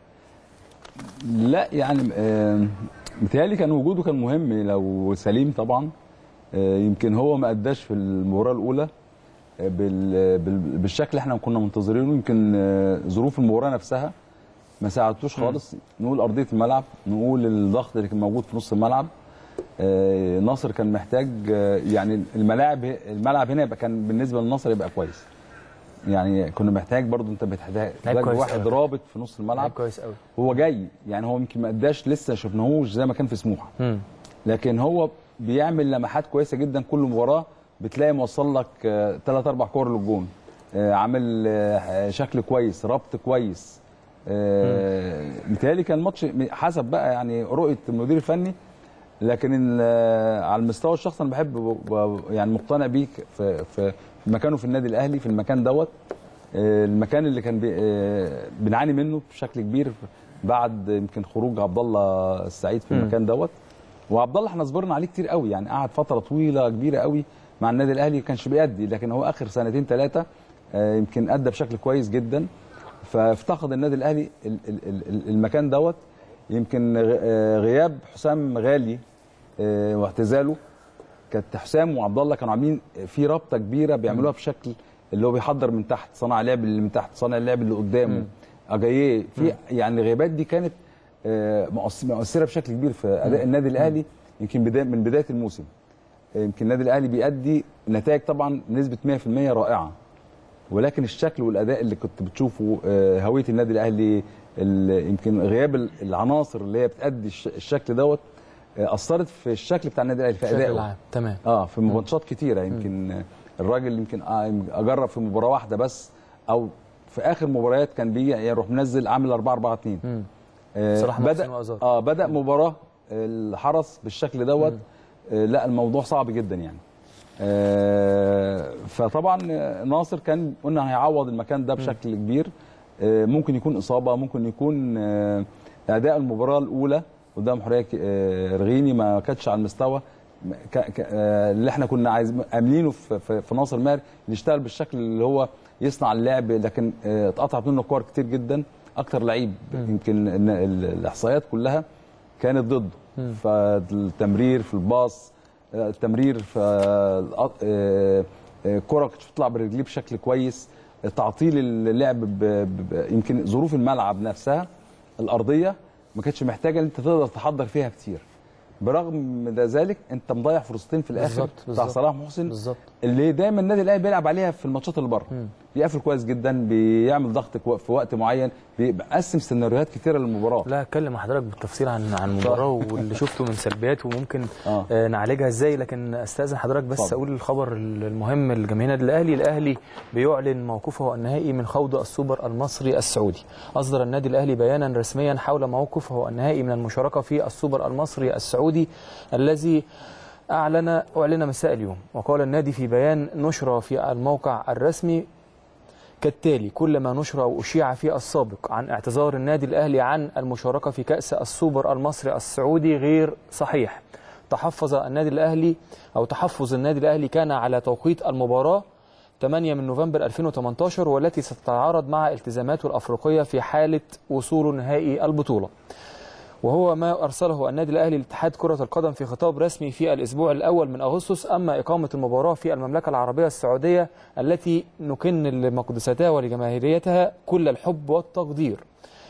لا يعني آه، متهيألي كان وجوده كان مهم لو سليم طبعا آه، يمكن هو ما اداش في المباراه الاولى آه، بال- بال- بالشكل اللي احنا كنا منتظرينه يمكن آه، ظروف المباراه نفسها ما ساعدتوش خالص نقول ارضيه الملعب نقول الضغط اللي كان موجود في نص الملعب آه، ناصر كان محتاج آه، يعني الملاعب الملعب هنا يبقى كان بالنسبه لناصر يبقى كويس يعني كنا محتاج برضو انت بتحتاج لعيب كويس واحد أوي. رابط في نص لعب الملعب كويس قوي هو جاي يعني هو يمكن ما اداش لسه شفناهوش زي ما كان في سموحه مم. لكن هو بيعمل لمحات كويسه جدا كل مباراه بتلاقي موصل لك ثلاث اربع كور للجون آه، عامل آه، شكل كويس ربط كويس آه، متهيألي كان ماتش حسب بقى يعني رؤيه المدير الفني لكن ال- آه، على المستوى الشخصي انا بحب ب- ب- يعني مقتنع بيك في في في مكانه في النادي الاهلي في المكان دوت آه، المكان اللي كان بي- آه، بنعاني منه بشكل كبير بعد يمكن خروج عبد الله السعيد في مم. المكان دوت وعبد الله احنا صبرنا عليه كتير قوي يعني قعد فتره طويله كبيره قوي مع النادي الاهلي ما كانش بيأدي لكن هو اخر سنتين ثلاثه يمكن ادى بشكل كويس جدا فافتقد النادي الاهلي ال- ال- ال- المكان دوت يمكن غ- آه، غياب حسام غالي آه، واعتزاله كانت حسام وعبد الله كانوا عاملين في رابطه كبيره بيعملوها بشكل اللي هو بيحضر من تحت صانع لعب اللي من تحت صانع اللعب اللي قدامه اجاييه في يعني الغيابات دي كانت آه، مؤث- مؤثره بشكل كبير في اداء النادي الاهلي يمكن بدايه من بدايه الموسم آه، يمكن النادي الاهلي بيأدي نتائج طبعا بنسبه 100% رائعه ولكن الشكل والاداء اللي كنت بتشوفه آه، هويه النادي الاهلي ال- يمكن غياب ال- العناصر اللي هي بتأدي الش- الشكل دوت آه، اثرت في الشكل بتاع النادي الاهلي في بشكل ادائه عام تمام اه في ماتشات كتيره يمكن آه، الراجل يمكن آه، اجرب في مباراه واحده بس او في اخر مباريات كان بيجي يروح منزل عامل 4 4 2 مم. آه، صلاح محسن بدا وأزار. اه بدا مباراه الحرس بالشكل دوت آه لا الموضوع صعب جدا يعني آه فطبعا آه، ناصر كان قلنا هيعوض المكان ده بشكل كبير آه ممكن يكون اصابه ممكن يكون آه اداء المباراه الاولى قدام حريه ك- آه رغيني ما كانتش على المستوى ك- ك- آه، اللي احنا كنا عايزين املينه في, في, في ناصر ماهر اللي يشتغل بالشكل اللي هو يصنع اللعب لكن آه، اتقطعت منه كور كتير جدا اكتر لعيب يمكن إن ال- الاحصائيات كلها كانت ضده فالتمرير في الباص آه، التمرير في الأ- آه، آه، كرة كانت بتطلع برجليه بشكل كويس آه، تعطيل اللعب ب- ب- ب- يمكن ظروف الملعب نفسها الارضيه ما كانتش محتاجه ان انت تقدر تحضر فيها كتير برغم ده ذلك انت مضيع فرصتين في الاخر بالظبط، بتاع بالظبط. صلاح محسن بالظبط اللي دايما النادي الاهلي بيلعب عليها في الماتشات اللي بره بيقفل كويس جدا بيعمل ضغط كو- في وقت معين بيقسم سيناريوهات كتيره للمباراه لا اتكلم مع حضرتك بالتفصيل عن عن المباراه واللي شفته من سلبيات وممكن آه. آه. نعالجها ازاي لكن استاذن حضرتك بس اتفضل. اقول الخبر المهم لجماهير النادي الاهلي الاهلي بيعلن موقفه النهائي من خوض السوبر المصري السعودي اصدر النادي الاهلي بيانا رسميا حول موقفه النهائي من المشاركه في السوبر المصري السعودي الذي اعلن اعلن مساء اليوم وقال النادي في بيان نشر في الموقع الرسمي كالتالي كل ما نشر أو أشيع في السابق عن اعتذار النادي الأهلي عن المشاركة في كأس السوبر المصري السعودي غير صحيح تحفظ النادي الأهلي أو تحفظ النادي الأهلي كان على توقيت المباراة 8 من نوفمبر 2018 والتي ستتعارض مع التزاماته الأفريقية في حالة وصول نهائي البطولة وهو ما أرسله النادي الأهلي لاتحاد كرة القدم في خطاب رسمي في الأسبوع الأول من أغسطس أما إقامة المباراة في المملكة العربية السعودية التي نكن لمقدساتها ولجماهيريتها كل الحب والتقدير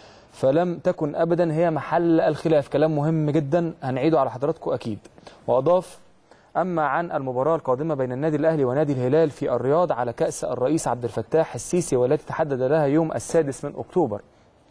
فلم تكن أبدا هي محل الخلاف كلام مهم جدا هنعيده على حضراتكم أكيد وأضاف أما عن المباراة القادمة بين النادي الأهلي ونادي الهلال في الرياض على كأس الرئيس عبد الفتاح السيسي والتي تحدد لها يوم السادس من أكتوبر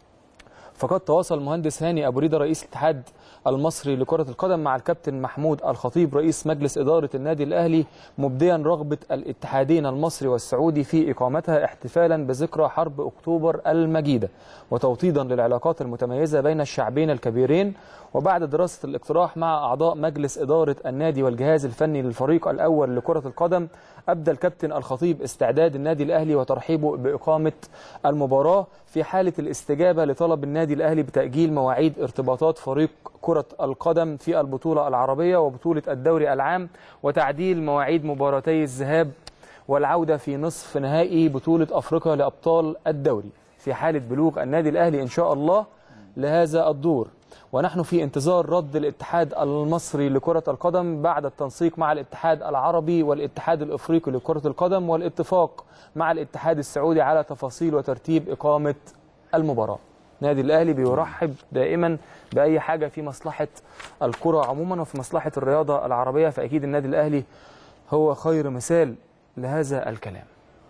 فقد تواصل المهندس هاني ابو ريده رئيس الاتحاد المصري لكرة القدم مع الكابتن محمود الخطيب رئيس مجلس إدارة النادي الأهلي مبديا رغبة الاتحادين المصري والسعودي في إقامتها احتفالا بذكرى حرب أكتوبر المجيدة وتوطيدا للعلاقات المتميزة بين الشعبين الكبيرين وبعد دراسة الاقتراح مع أعضاء مجلس إدارة النادي والجهاز الفني للفريق الأول لكرة القدم أبدى الكابتن الخطيب استعداد النادي الأهلي وترحيبه بإقامة المباراة في حالة الاستجابة لطلب النادي الأهلي بتأجيل مواعيد ارتباطات فريق كرة القدم في البطولة العربية وبطولة الدوري العام وتعديل مواعيد مباراتي الذهاب والعودة في نصف نهائي بطولة أفريقيا لأبطال الدوري في حالة بلوغ النادي الأهلي إن شاء الله لهذا الدور ونحن في انتظار رد الاتحاد المصري لكرة القدم بعد التنسيق مع الاتحاد العربي والاتحاد الافريقي لكرة القدم والاتفاق مع الاتحاد السعودي على تفاصيل وترتيب اقامة المباراة. نادي الاهلي بيرحب دائما باي حاجة في مصلحة الكرة عموما وفي مصلحة الرياضة العربية فاكيد النادي الاهلي هو خير مثال لهذا الكلام.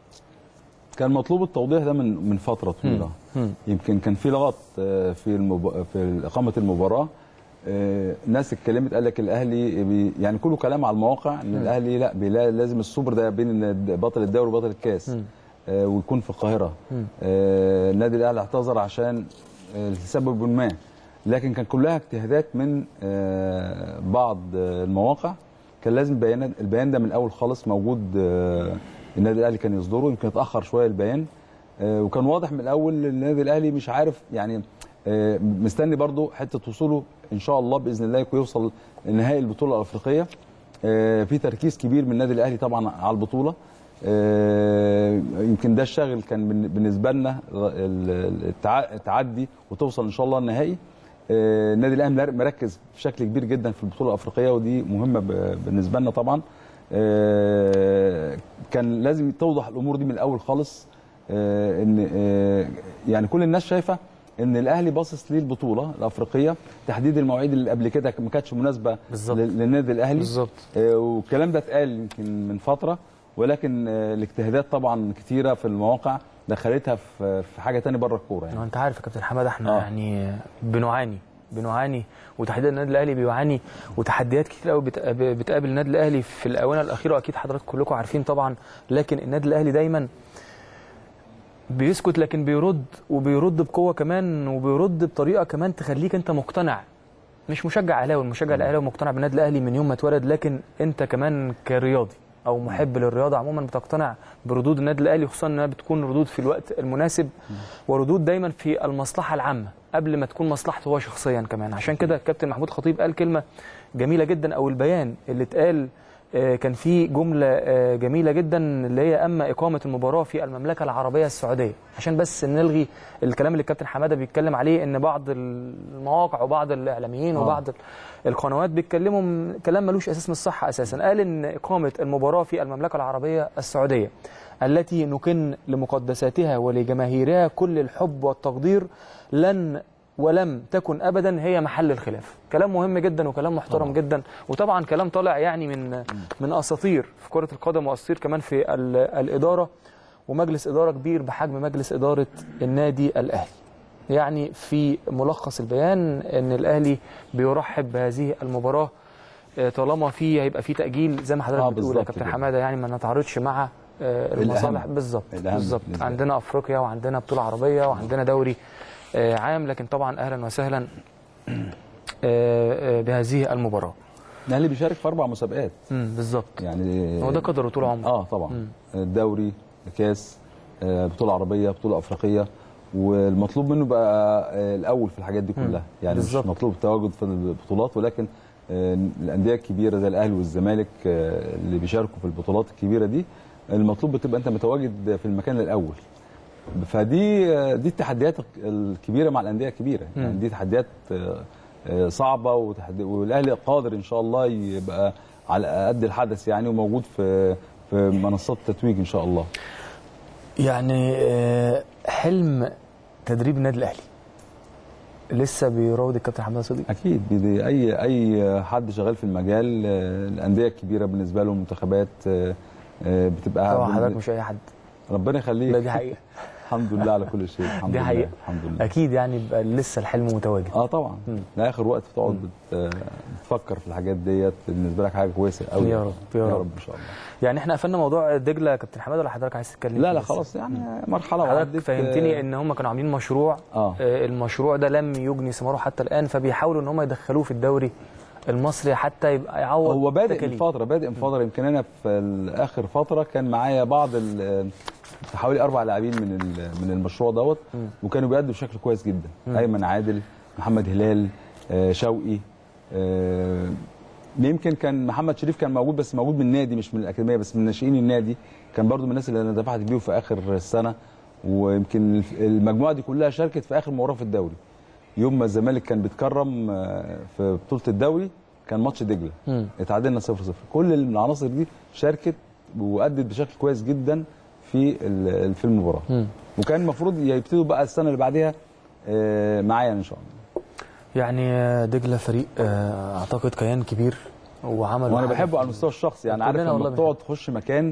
كان مطلوب التوضيح ده من من فتره طويله مم. يمكن كان في لغط آه، في المب... في اقامه المباراه آه، ناس اتكلمت قال لك الاهلي بي... يعني كله كلام على المواقع ان الاهلي لا بيلا- لازم السوبر ده بين الد- بطل الدوري وبطل الكاس مم. آه، ويكون في القاهره مم. آه، النادي الاهلي اعتذر عشان آه، لسبب ما لكن كان كلها اجتهادات من آه، بعض آه، المواقع كان لازم بيان البيان ده من الاول خالص موجود آه، النادي الاهلي كان يصدره يمكن اتاخر شويه البيان آه، وكان واضح من الاول ان النادي الاهلي مش عارف يعني آه، مستني برضو حته وصوله ان شاء الله باذن الله يكون يوصل نهائي البطوله الافريقيه آه، في تركيز كبير من النادي الاهلي طبعا على البطوله آه، يمكن ده الشاغل كان بالن- بالنسبه لنا ال- ال- التع- التعدي وتوصل ان شاء الله النهائي آه، النادي الاهلي مر- مركز بشكل كبير جدا في البطوله الافريقيه ودي مهمه ب- بالنسبه لنا طبعا آه، كان لازم توضح الامور دي من الاول خالص آه، ان آه، يعني كل الناس شايفه ان الاهلي باصص للبطوله الافريقيه تحديد المواعيد اللي قبل كده ما كانتش مناسبه بالظبط. لل- للنادي الاهلي بالظبط. آه، والكلام ده اتقال يمكن من فتره ولكن آه، الاجتهادات طبعا كتيره في المواقع دخلتها في في حاجه تاني بره الكوره يعني انت عارف يا كابتن حماده احنا آه. يعني بنعاني بنعاني وتحديدا النادي الاهلي بيعاني وتحديات كتير قوي بتقابل النادي الاهلي في الاونه الاخيره اكيد حضراتكم كلكم عارفين طبعا لكن النادي الاهلي دايما بيسكت لكن بيرد وبيرد بقوه كمان وبيرد بطريقه كمان تخليك انت مقتنع مش مشجع اهلاوي المشجع الاهلاوي مقتنع بالنادي الاهلي من يوم ما اتولد لكن انت كمان كرياضي او محب للرياضه عموما بتقتنع بردود النادي الاهلي خصوصا انها بتكون ردود في الوقت المناسب وردود دايما في المصلحه العامه قبل ما تكون مصلحته هو شخصيا كمان عشان كده الكابتن محمود خطيب قال كلمه جميله جدا او البيان اللي اتقال آه، كان فيه جملة آه، جميلة جدا اللي هي أما إقامة المباراة في المملكة العربية السعودية عشان بس نلغي الكلام اللي الكابتن حمادة بيتكلم عليه إن بعض المواقع وبعض الإعلاميين آه. وبعض القنوات بيتكلموا من كلام ملوش أساس من الصحة أساسا قال إن إقامة المباراة في المملكة العربية السعودية التي نكن لمقدساتها ولجماهيرها كل الحب والتقدير لن ولم تكن ابدا هي محل الخلاف كلام مهم جدا وكلام محترم طبعا. جدا وطبعا كلام طالع يعني من من اساطير في كره القدم واساطير كمان في ال- الاداره ومجلس اداره كبير بحجم مجلس اداره النادي الاهلي يعني في ملخص البيان ان الاهلي بيرحب بهذه المباراه آه، طالما في هيبقى في تاجيل زي ما حضرتك آه، بتقول يا بالظبط كابتن كده. حماده يعني ما نتعارضش مع آه، المصالح الأهم. بالظبط الأهم بالظبط بالنسبة لي. عندنا افريقيا وعندنا بطوله عربيه وعندنا دوري آه، عام لكن طبعا اهلا وسهلا آه، آه، بهذه المباراه الاهلي بيشارك في اربع مسابقات مم، بالظبط يعني هو ده قدره طول عمره اه طبعا الدوري كاس آه، بطوله عربيه بطوله افريقيه والمطلوب منه بقى آه، الاول في الحاجات دي كلها يعني بالظبط. مش مطلوب التواجد في البطولات ولكن آه، الانديه الكبيره زي الاهلي والزمالك آه، اللي بيشاركوا في البطولات الكبيره دي المطلوب بتبقى انت متواجد في المكان الاول فدي آه، دي التحديات الكبيره مع الانديه الكبيره يعني دي تحديات آه، آه، صعبه وتحدي والاهلي قادر ان شاء الله يبقى على قد الحدث يعني وموجود في في منصات التتويج ان شاء الله يعني آه، حلم تدريب النادي الاهلي لسه بيراود الكابتن حماد صديق اكيد دي اي اي حد شغال في المجال آه، الانديه الكبيره بالنسبه له منتخبات آه، آه، بتبقى طبعا حضرتك مش اي حد ربنا يخليك لا دي حقيقه الحمد لله على كل شيء الحمد دي لله حقيقة. الحمد لله اكيد يعني يبقى لسه الحلم متواجد اه طبعا لاخر وقت بتقعد بت- بتفكر في الحاجات ديت بالنسبه لك حاجه كويسه قوي يا رب، يا يا رب. رب ان شاء الله يعني احنا قفلنا موضوع دجله يا كابتن حماد ولا حضرتك عايز تتكلم لا فيه لا لسه؟ خلاص يعني مرحله حضرتك وعدت فهمتني ان هم كانوا عاملين مشروع آه. آه، المشروع ده لم يجني ثماره حتى الان فبيحاولوا ان هم يدخلوه في الدوري المصري حتى يبقى يعوض هو بادئ من تكاليف. فتره بادئ من فتره يمكن انا في اخر فتره كان معايا بعض ال- حوالي اربع لاعبين من ال- من المشروع دوت وكانوا بيأدوا بشكل كويس جدا ايمن عادل محمد هلال آه، شوقي آه، يمكن كان محمد شريف كان موجود بس موجود من النادي مش من الاكاديميه بس من ناشئين النادي كان برضو من الناس اللي انا دفعت بيهم في اخر السنه ويمكن المجموعه دي كلها شاركت في اخر مباراه في الدوري يوم ما الزمالك كان بيتكرم آه، في بطوله الدوري كان ماتش دجله مم. اتعادلنا 0 0 كل العناصر دي شاركت وادت بشكل كويس جدا في ال- في المباراه مم. وكان المفروض يبتدوا بقى السنه اللي بعديها آه، معايا ان شاء الله يعني آه، دجله فريق آه، اعتقد كيان كبير وعمل وانا بحبه على المستوى الشخصي يعني عارف كلنا والله لما بتقعد تخش مكان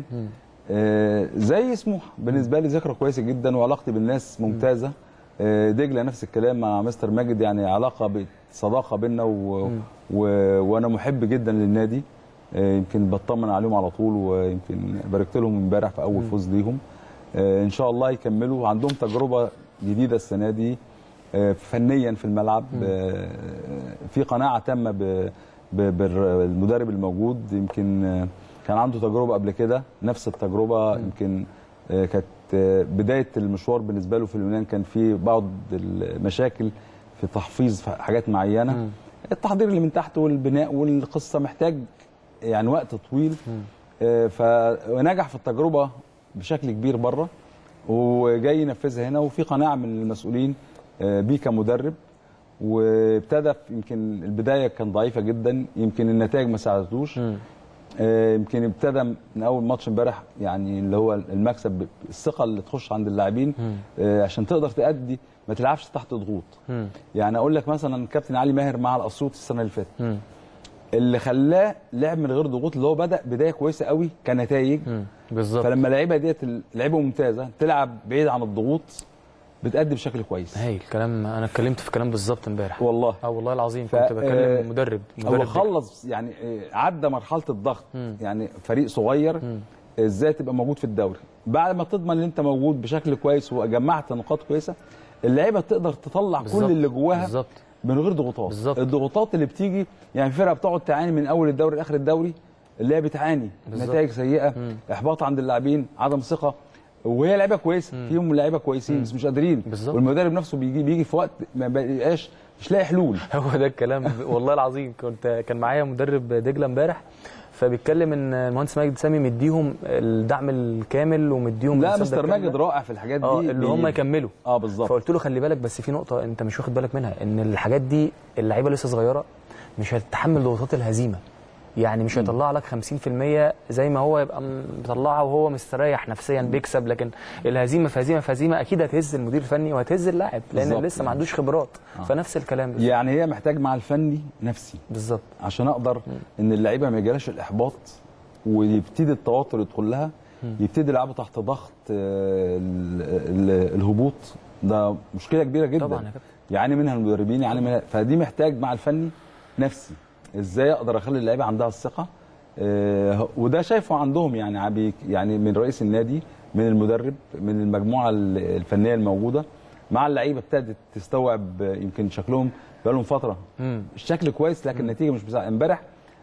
آه، زي سموحه بالنسبه لي ذكرى كويسه جدا وعلاقتي بالناس ممتازه آه، دجله نفس الكلام مع مستر ماجد يعني علاقه صداقه بينا و... و... وانا محب جدا للنادي آه، يمكن بطمن عليهم على طول ويمكن باركت لهم امبارح في اول فوز ليهم آه، ان شاء الله يكملوا عندهم تجربه جديده السنه دي آه، فنيا في الملعب آه، في قناعه تامه ب- ب- بالمدرب الموجود يمكن آه، كان عنده تجربه قبل كده نفس التجربه يمكن آه، كانت آه، بدايه المشوار بالنسبه له في اليونان كان في بعض المشاكل في تحفيظ في حاجات معينه التحضير اللي من تحت والبناء والقصه محتاج يعني وقت طويل آه، فنجح في التجربه بشكل كبير بره وجاي ينفذها هنا وفي قناعه من المسؤولين آه، بيه كمدرب وابتدى في- يمكن البدايه كان ضعيفه جدا يمكن النتائج ما ساعدتوش آه، يمكن ابتدى من اول ماتش امبارح يعني اللي هو المكسب الثقه اللي تخش عند اللاعبين آه، عشان تقدر تأدي ما تلعبش تحت ضغوط مم. يعني اقول لك مثلا كابتن علي ماهر مع الاسيوط السنه اللي فاتت مم. اللي خلاه لعب من غير ضغوط اللي هو بدا بدايه كويسه قوي كنتائج مم. بالظبط فلما اللعيبه ديت لعيبه ممتازه تلعب بعيد عن الضغوط بتأدي بشكل كويس هايل كلام انا اتكلمت في كلام بالظبط امبارح والله اه والله العظيم ف- كنت بكلم آه، مدرب هو مدرب خلص يعني آه، عدى مرحله الضغط يعني فريق صغير ازاي تبقى موجود في الدوري بعد ما تضمن ان انت موجود بشكل كويس وجمعت نقاط كويسه اللعيبه تقدر تطلع بالظبط. كل اللي جواها بالظبط من غير ضغوطات بالظبط. الضغوطات اللي بتيجي يعني فرقه بتقعد تعاني من اول الدوري لاخر الدوري اللي هي بتعاني بالظبط. نتائج سيئه احباط عند اللاعبين عدم ثقه وهي لعيبه كويسه فيهم لعيبه كويسين بس مش قادرين بالظبط. والمدرب نفسه بيجي بيجي في وقت ما بيبقاش مش لاقي حلول هو ده الكلام والله العظيم كنت كان معايا مدرب دجله امبارح فبيتكلم ان المهندس ماجد سامي مديهم الدعم الكامل ومديهم لا المساندة مستر الكاملة. ماجد رائع في الحاجات دي اه اللي بي- هم يكملوا اه بالظبط فقلت له خلي بالك بس في نقطه انت مش واخد بالك منها ان الحاجات دي اللعيبه لسه صغيره مش هتتحمل ضغوطات الهزيمه يعني مش هيطلع لك 50% زي ما هو يبقى م- مطلعها وهو مستريح نفسيا بيكسب لكن الهزيمه في هزيمه في هزيمه اكيد هتهز المدير الفني وهتهز اللاعب لان بالظبط لسه ما يعني. عندوش خبرات فنفس الكلام بالظبط. يعني هي محتاج مع الفني نفسي بالظبط عشان اقدر ان اللعيبه ما يجيلهاش الاحباط ويبتدي التوتر يدخل لها يبتدي يلعبوا تحت ضغط آه، ال- ال- الهبوط ده مشكله كبيره جدا طبعا يا كابتن. يعاني منها المدربين يعاني منها فدي محتاج مع الفني نفسي ازاي اقدر اخلي اللعيبه عندها الثقه آه، وده شايفه عندهم يعني عبي- يعني من رئيس النادي من المدرب من المجموعه ال- الفنيه الموجوده مع اللعيبه ابتدت تستوعب آه، يمكن شكلهم بقالهم فتره مم. الشكل كويس لكن النتيجه مش مساعده امبارح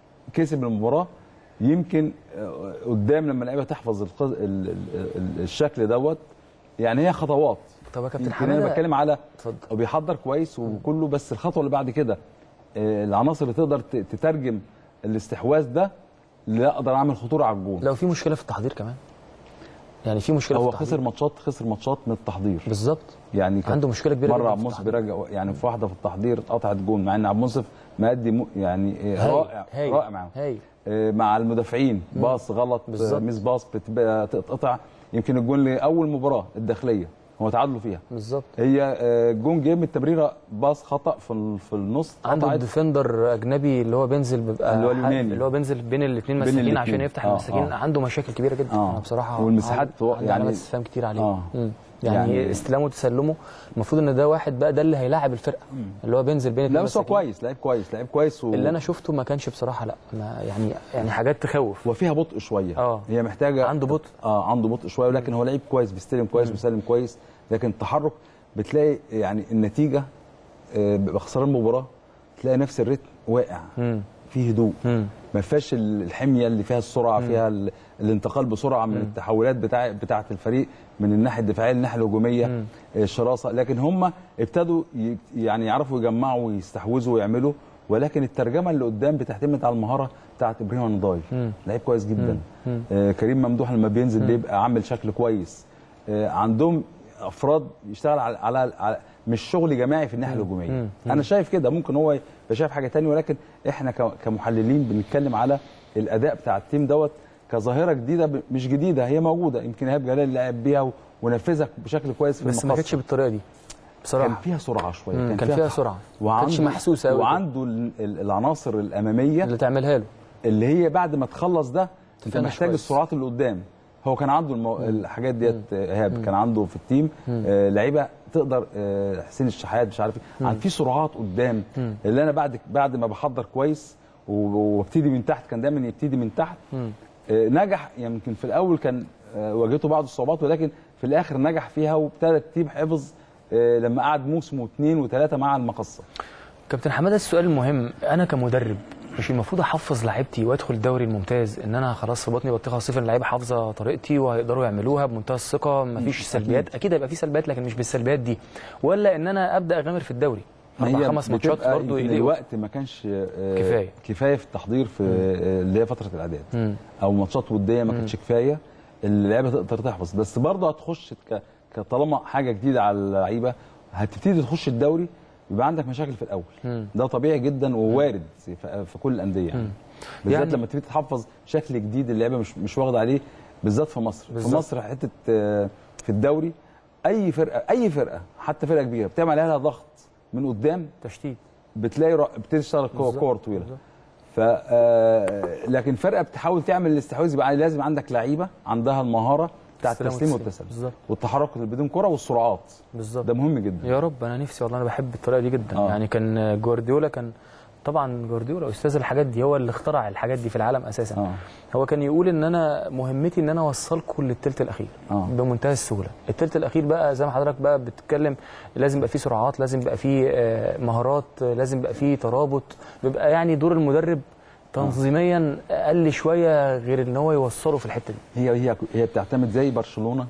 كسب المباراه يمكن آه، قدام لما اللعيبه تحفظ القز- ال- ال- ال- الشكل دوت يعني هي خطوات طب يا كابتن يمكن انا حماده بتكلم على اتفضل وبيحضر كويس وكله بس الخطوه اللي بعد كده آه، العناصر اللي تقدر ت- تترجم الاستحواذ ده اللي اقدر اعمل خطوره على الجول لو في مشكله في التحضير كمان يعني في مشكله هو في التحضير خسر ماتشات خسر ماتشات من التحضير بالظبط يعني كان عنده مشكله كبيره مره جدا عبد في المنصف التحضير. بيرجع يعني في واحده في التحضير اتقطعت جون مع ان عبد المنصف مادي م- يعني آه، هايل، رائع هايل، رائع معاهم هايل آه، مع المدافعين باص غلط بالظبط. آه، ميس باص بتبقى تتقطع يمكن الجون لاول مباراه الداخليه هو تعادلوا فيها بالظبط هي آه، جون جه من التمريره باص خطا في ال- في النص عنده قطعت. ديفندر اجنبي اللي هو بينزل بيبقى اللي هو حد- اليوناني. اللي هو بينزل بين الاثنين بين مساكين الاتنين. عشان يفتح آه، المساكين آه. عنده مشاكل كبيره جدا آه. انا بصراحه والمساحات عندي هو- يعني يعني- علامات استفهام كتير عليه آه. مم. يعني, يعني- استلامه وتسلمه المفروض ان ده واحد بقى ده اللي هيلاعب الفرقه اللي هو بينزل بين لا الاثنين بس هو مساكين. كويس لعيب كويس لعيب كويس و... اللي انا شفته ما كانش بصراحه لا ما يعني يعني حاجات تخوف وفيها بطء شويه آه. هي محتاجه عنده بطء. اه عنده بطء شويه ولكن هو لعيب كويس بيستلم كويس بيسلم كويس لكن التحرك بتلاقي يعني النتيجه آه بيبقى خسران المباراه تلاقي نفس الريتم واقع مم. فيه هدوء مم. ما فيهاش ال- الحميه اللي فيها السرعه فيها ال- الانتقال بسرعه من التحولات بتاع بتاعه الفريق من الناحيه الدفاعيه للناحيه الهجوميه مم. الشراسه لكن هم ابتدوا ي- يعني يعرفوا يجمعوا ويستحوذوا ويعملوا ولكن الترجمه اللي قدام بتعتمد على المهاره بتاعه ابراهيم النضاي مم. لعيب كويس جدا مم. آه كريم ممدوح لما بينزل بيبقى عامل شكل كويس آه عندهم افراد يشتغل على, على, على مش شغل جماعي في الناحيه الهجوميه مم. انا شايف كده ممكن هو يبقى شايف حاجه تانية ولكن احنا ك- كمحللين بنتكلم على الاداء بتاع التيم دوت كظاهره جديده ب- مش جديده هي موجوده يمكن ايهاب جلال لعب بيها و- ونفذها بشكل كويس في بس ما المقصة. كانتش بالطريقه دي كان بصراحه فيها سرعه شويه مم. كان فيها سرعه ما كانتش وعنده محسوسه قوي وعنده ال- ال- العناصر الاماميه اللي تعملها له اللي هي بعد ما تخلص ده انت تفنش محتاج كويس. السرعات اللي قدام هو كان عنده المو... الحاجات ديت آه، ايهاب كان عنده في التيم آه لعيبه تقدر آه حسين الشحات مش عارف ايه عن في سرعات قدام اللي انا بعد بعد ما بحضر كويس و- وابتدي من تحت كان دايما يبتدي من تحت مم. آه نجح يمكن في الاول كان آه واجهته بعض الصعوبات ولكن في الاخر نجح فيها وابتدى التيم حفظ آه لما قعد موسم واثنين وثلاثه مع المقصه كابتن حماده السؤال المهم انا كمدرب مش المفروض احفظ لعيبتي وادخل الدوري الممتاز ان انا خلاص في بطني بطيخه صفر اللعيبه حافظه طريقتي وهيقدروا يعملوها بمنتهى الثقه مفيش سلبيات اكيد هيبقى في سلبيات لكن مش بالسلبيات دي ولا ان انا ابدا اغامر في الدوري اربع خمس ماتشات بتبقى برضه يمكن يليقوا الوقت ما كانش آه، كفاية. كفايه في التحضير في آه، اللي هي فتره الاعداد مم. او ماتشات وديه ما كانتش كفايه اللعيبه تقدر تحفظ بس برضه هتخش ك- كطالما حاجه جديده على اللعيبه هتبتدي تخش الدوري يبقى عندك مشاكل في الاول مم. ده طبيعي جدا ووارد في, في كل الانديه يعني بالذات يعني- لما تبتدي تحفظ شكل جديد اللعيبه مش مش واخده عليه بالذات في مصر بالظبط. في مصر حته آه، في الدوري اي فرقه اي فرقه حتى فرقه كبيره بتعمل عليها ضغط من قدام تشتيت بتلاقي را- بتبتدي تشتغل كور بالظبط، كور طويله بالظبط. ف آه، لكن فرقه بتحاول تعمل الاستحواذ يبقى لازم عندك لعيبه عندها المهاره بتاع استلام التسليم والتسليم. والتسلل بالظبط. والتحرك اللي بدون كره والسرعات بالظبط ده مهم جدا يا رب انا نفسي والله انا بحب الطريقه دي جدا آه. يعني كان جوارديولا كان طبعا جوارديولا استاذ الحاجات دي هو اللي اخترع الحاجات دي في العالم اساسا اه هو كان يقول ان انا مهمتي ان انا اوصلكم للثلث الاخير آه. بمنتهى السهوله الثلث الاخير بقى زي ما حضرتك بقى بتتكلم لازم يبقى فيه سرعات لازم يبقى فيه آه، مهارات آه، لازم يبقى فيه ترابط بيبقى يعني دور المدرب تنظيميا اقل شويه غير ان هو يوصله في الحته دي هي هي هي بتعتمد زي برشلونه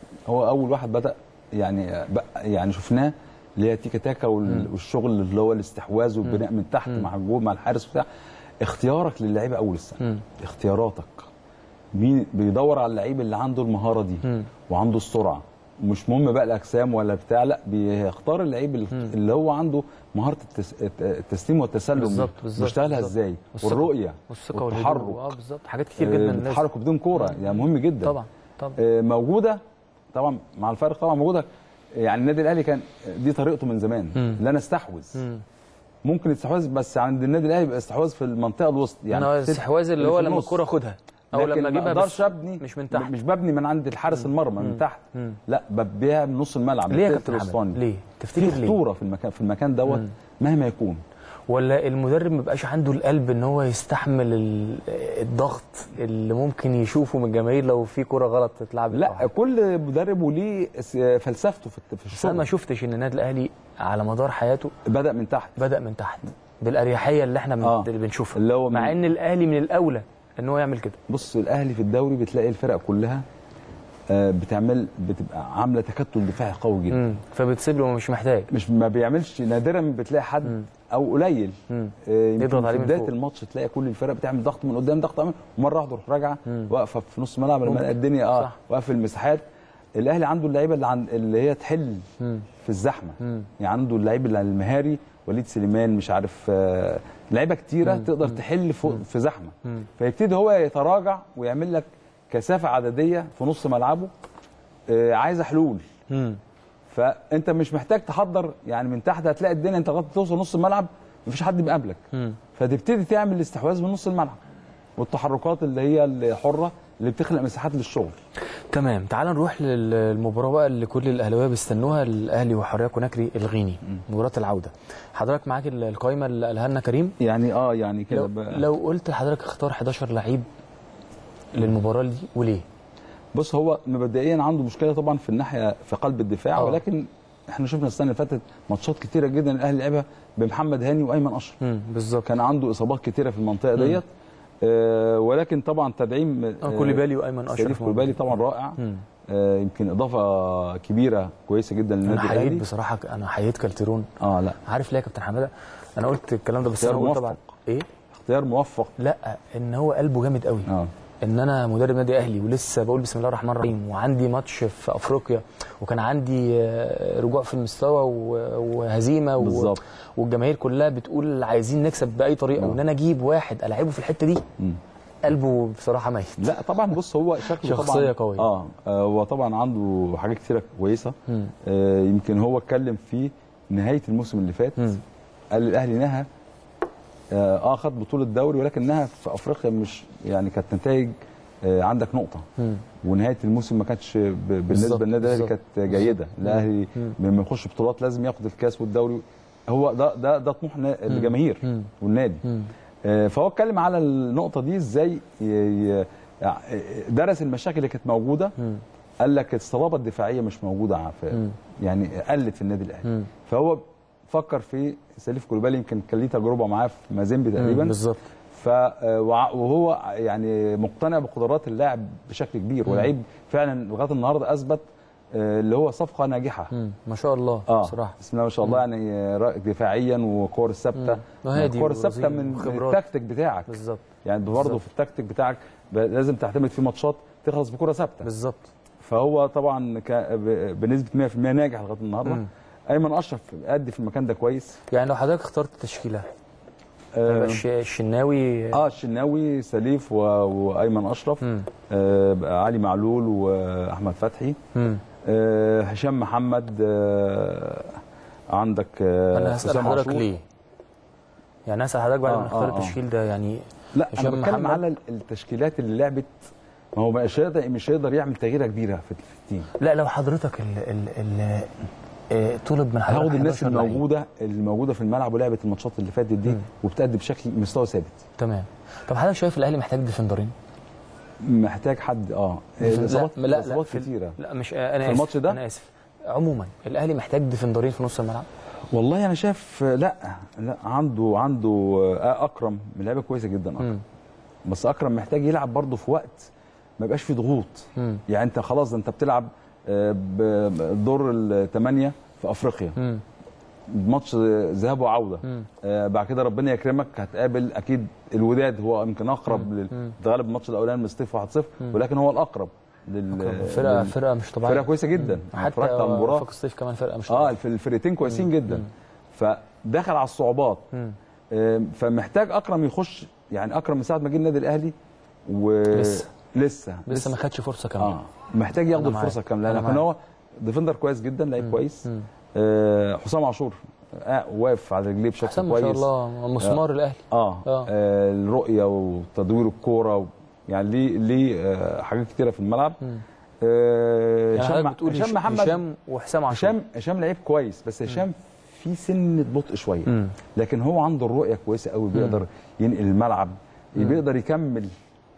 هو اول واحد بدا يعني بقى- يعني شفناه اللي هي تيكا تاكا وال- والشغل اللي هو الاستحواذ والبناء من تحت مع الجول مع الحارس بتاع اختيارك للعيبه اول السنه مم. اختياراتك مين بيدور على اللعيب اللي عنده المهاره دي مم. وعنده السرعه مش مهم بقى الاجسام ولا بتاع لا بيختار اللعيب ال- اللي هو عنده مهاره التس... الت- التسليم والتسلم بالظبط بالظبط بيشتغلها بالظبط. ازاي والثقة- والرؤيه والثقه والتحرك والهدوء. اه بالظبط حاجات كتير جدا آه، لازم. التحرك بدون كوره يعني مهم جدا طبعا طبعا آه، موجوده طبعا مع الفارق طبعا موجوده يعني النادي الاهلي كان دي طريقته من زمان مم. لا نستحوذ مم. ممكن استحواذ بس عند النادي الاهلي يبقى استحواذ في المنطقه الوسط يعني يعني الاستحواذ اللي هو في لما النص. الكوره اخدها او لكن لما ما اجيبها اقدرش بس ابني مش من تحت مش ببني من عند الحارس المرمى من تحت مم. لا ببنيها من نص الملعب ليه يا منطقة كابتن الوسطاني. حمد ليه في تفتكر ليه خطوره في المكان في المكان دوت مهما يكون ولا المدرب ما بقاش عنده القلب ان هو يستحمل ال- الضغط اللي ممكن يشوفه من الجماهير لو في كرة غلط تتلعب لا كل مدرب وليه س- فلسفته في الت- في بس انا ما الشغل شفتش ان النادي الاهلي على مدار حياته بدا من تحت بدا من تحت بالاريحيه اللي احنا آه. اللي بنشوفها اللي هو مع من- ان الاهلي من الاولى ان هو يعمل كده بص الاهلي في الدوري بتلاقي الفرق كلها آه، بتعمل بتبقى عامله تكتل دفاعي قوي جدا مم. فبتسيب له مش محتاج مش ما بيعملش نادرا بتلاقي حد او قليل مم. آه، يضغط يمكن عليه في من بدايه فوق. الماتش تلاقي كل الفرق بتعمل ضغط من قدام ضغط أمام، ومره واحده تروح راجعه واقفه في نص ملعب لما ممكن. الاقي الدنيا اه صح. واقفه المساحات الاهلي عنده اللعيبه اللي عند اللي هي تحل مم. في الزحمه مم. يعني عنده اللعيب اللي المهاري وليد سليمان مش عارف آه، لعيبه كتيره تقدر تحل فوق في زحمه مم. فيبتدي هو يتراجع ويعمل لك كثافه عدديه في نص ملعبه آه، عايزه حلول مم. فانت مش محتاج تحضر يعني من تحت هتلاقي الدنيا انت لغايه ما توصل نص الملعب مفيش حد بيقابلك مم. فتبتدي تعمل استحواذ من نص الملعب والتحركات اللي هي الحره اللي بتخلق مساحات للشغل تمام تعال نروح للمباراه بقى اللي كل الاهلاويه بيستنوها الاهلي وحريه كوناكري الغيني مباراه العوده حضرتك معاك ال- القايمه اللي قالها لنا كريم يعني اه يعني كده لو, بقى لو قلت لحضرتك اختار 11 لعيب للمباراه دي وليه بص هو مبدئيا عنده مشكله طبعا في الناحيه في قلب الدفاع آه. ولكن احنا شفنا السنه اللي فاتت ماتشات كتيره جدا الاهلي لعبها بمحمد هاني وايمن اشرف امم بالظبط كان عنده اصابات كتيره في المنطقه ديت آه ولكن طبعا تدعيم آه، كوليبالي وايمن اشرف شريف كوليبالي طبعا رائع مم. آه يمكن اضافه كبيره كويسه جدا انا للنادي حييت الاهلي بصراحه انا حييت كالتيرون اه لا عارف ليه يا كابتن حماده انا قلت الكلام ده بس اختيار انا قلت موفق. طبعا ايه اختيار موفق لا ان هو قلبه جامد قوي اه ان انا مدرب نادي اهلي ولسه بقول بسم الله الرحمن الرحيم وعندي ماتش في افريقيا وكان عندي آه، رجوع في المستوى و- وهزيمه و- بالظبط. والجماهير كلها بتقول عايزين نكسب باي طريقه آه. وان انا اجيب واحد العبه في الحته دي مم. قلبه بصراحه ميت لا طبعا بص هو شكله شخصية طبعا قوية. اه آه، هو طبعا عنده حاجات كتيره كويسه مم. آه يمكن هو اتكلم في نهايه الموسم اللي فات مم. قال الاهلي نهى اه آه، خد بطوله دوري ولكن نهى في افريقيا مش يعني كانت نتائج آه عندك نقطه مم. ونهايه الموسم ما كانتش ب- بالظبط، بالنسبه للنادي الاهلي بالظبط، كانت جيده الاهلي مم. لما يخش بطولات لازم ياخد الكاس والدوري هو ده ده ده طموح نا- الجماهير مم. والنادي مم. آه، فهو اتكلم على النقطه دي ازاي ي- ي- يعني درس المشاكل اللي كانت موجوده مم. قال لك الصلابه الدفاعيه مش موجوده ع- في مم. يعني قلت في النادي الاهلي مم. فهو فكر في سليف كولوبالي يمكن كان ليه تجربه معاه في مازيمبي مم. تقريبا بالظبط ف آه، وع- وهو يعني مقتنع بقدرات اللاعب بشكل كبير ولعيب فعلا لغايه النهارده اثبت آه، اللي هو صفقه ناجحه مم. ما شاء الله اه بصراحه بسم الله ما شاء الله يعني آه، رائع دفاعيا وكور الثابته مم. وهادي الكور الثابته ورزين من وخبرات. التكتيك بتاعك بالظبط يعني برضه بالظبط. في التكتيك بتاعك ب- لازم تعتمد في ماتشات تخلص بكره ثابته بالظبط فهو طبعا ك- ب- بنسبه 100% ناجح لغايه النهارده مم. ايمن اشرف ادي في المكان ده كويس يعني لو حضرتك اخترت تشكيله اه, يبقى الش- الشناوي آه الشناوي سليف و... وايمن اشرف مم. آه بقى علي معلول واحمد فتحي مم. آه هشام محمد آه عندك آه انا هسال حسام حضرتك عاشور. ليه يعني هسال حضرتك بعد آه، ما نختار آه، آه. التشكيل ده يعني لا انا هشام بتكلم محمد. على التشكيلات اللي لعبت ما هو مش هيقدر مش هيقدر يعمل تغييره كبيره في في التيم لا لو حضرتك ال ال ال آه، طلب من حضرتك هاخد الناس 11 لعيب. الموجوده الموجوده في الملعب ولعبت الماتشات اللي فاتت دي مم. وبتأدي بشكل مستوى ثابت تمام طب حضرتك شايف الاهلي محتاج ديفندرين محتاج حد اه لا الاصابات لا لا الاصابات في- كتيره لا مش آه، انا في آسف، الماتش ده؟ انا اسف عموما الاهلي محتاج ديفندرين في نص الملعب والله انا شايف آه، لا لا عنده عنده آه، اكرم من لعيبه كويسه جدا اكرم مم. بس اكرم محتاج يلعب برضه في وقت ما يبقاش فيه ضغوط مم. يعني انت خلاص ده انت بتلعب آه، بدور الثمانيه في افريقيا مم. ماتش ذهاب وعوده مم. آه بعد كده ربنا يكرمك هتقابل اكيد الوداد هو يمكن اقرب مم. للغالب الماتش الاولاني من ستيف 1-0 ولكن هو الاقرب لل فرقه لل- فرقه مش طبيعيه فرقه كويسه جدا أنا حتى اتفرجت على المباراه فوق الصيف كمان فرقه مش اه طبيعيه في الفرقتين كويسين جدا فدخل على الصعوبات مم. آم، فمحتاج اكرم يخش يعني اكرم من ساعه ما جه النادي الاهلي و لسه. لسه لسه ما خدش فرصه كامله اه محتاج ياخد أنا معاك. الفرصه كامله أنا لكن معاك. هو ديفندر كويس جدا لعيب كويس مم. آه حسام عاشور آه واقف على رجليه بشكل حسام كويس ما شاء الله مسمار الاهلي آه. آه. آه الرؤيه وتدوير الكوره و... يعني ليه ليه آه حاجات كتيره في الملعب مم. آه يعني حضرتك هشام بتقول هشام هشام محمد هشام وحسام عاشور هشام هشام لعيب كويس بس هشام في سنه بطء شويه مم. لكن هو عنده الرؤيه كويسه قوي بيقدر ينقل الملعب بيقدر يكمل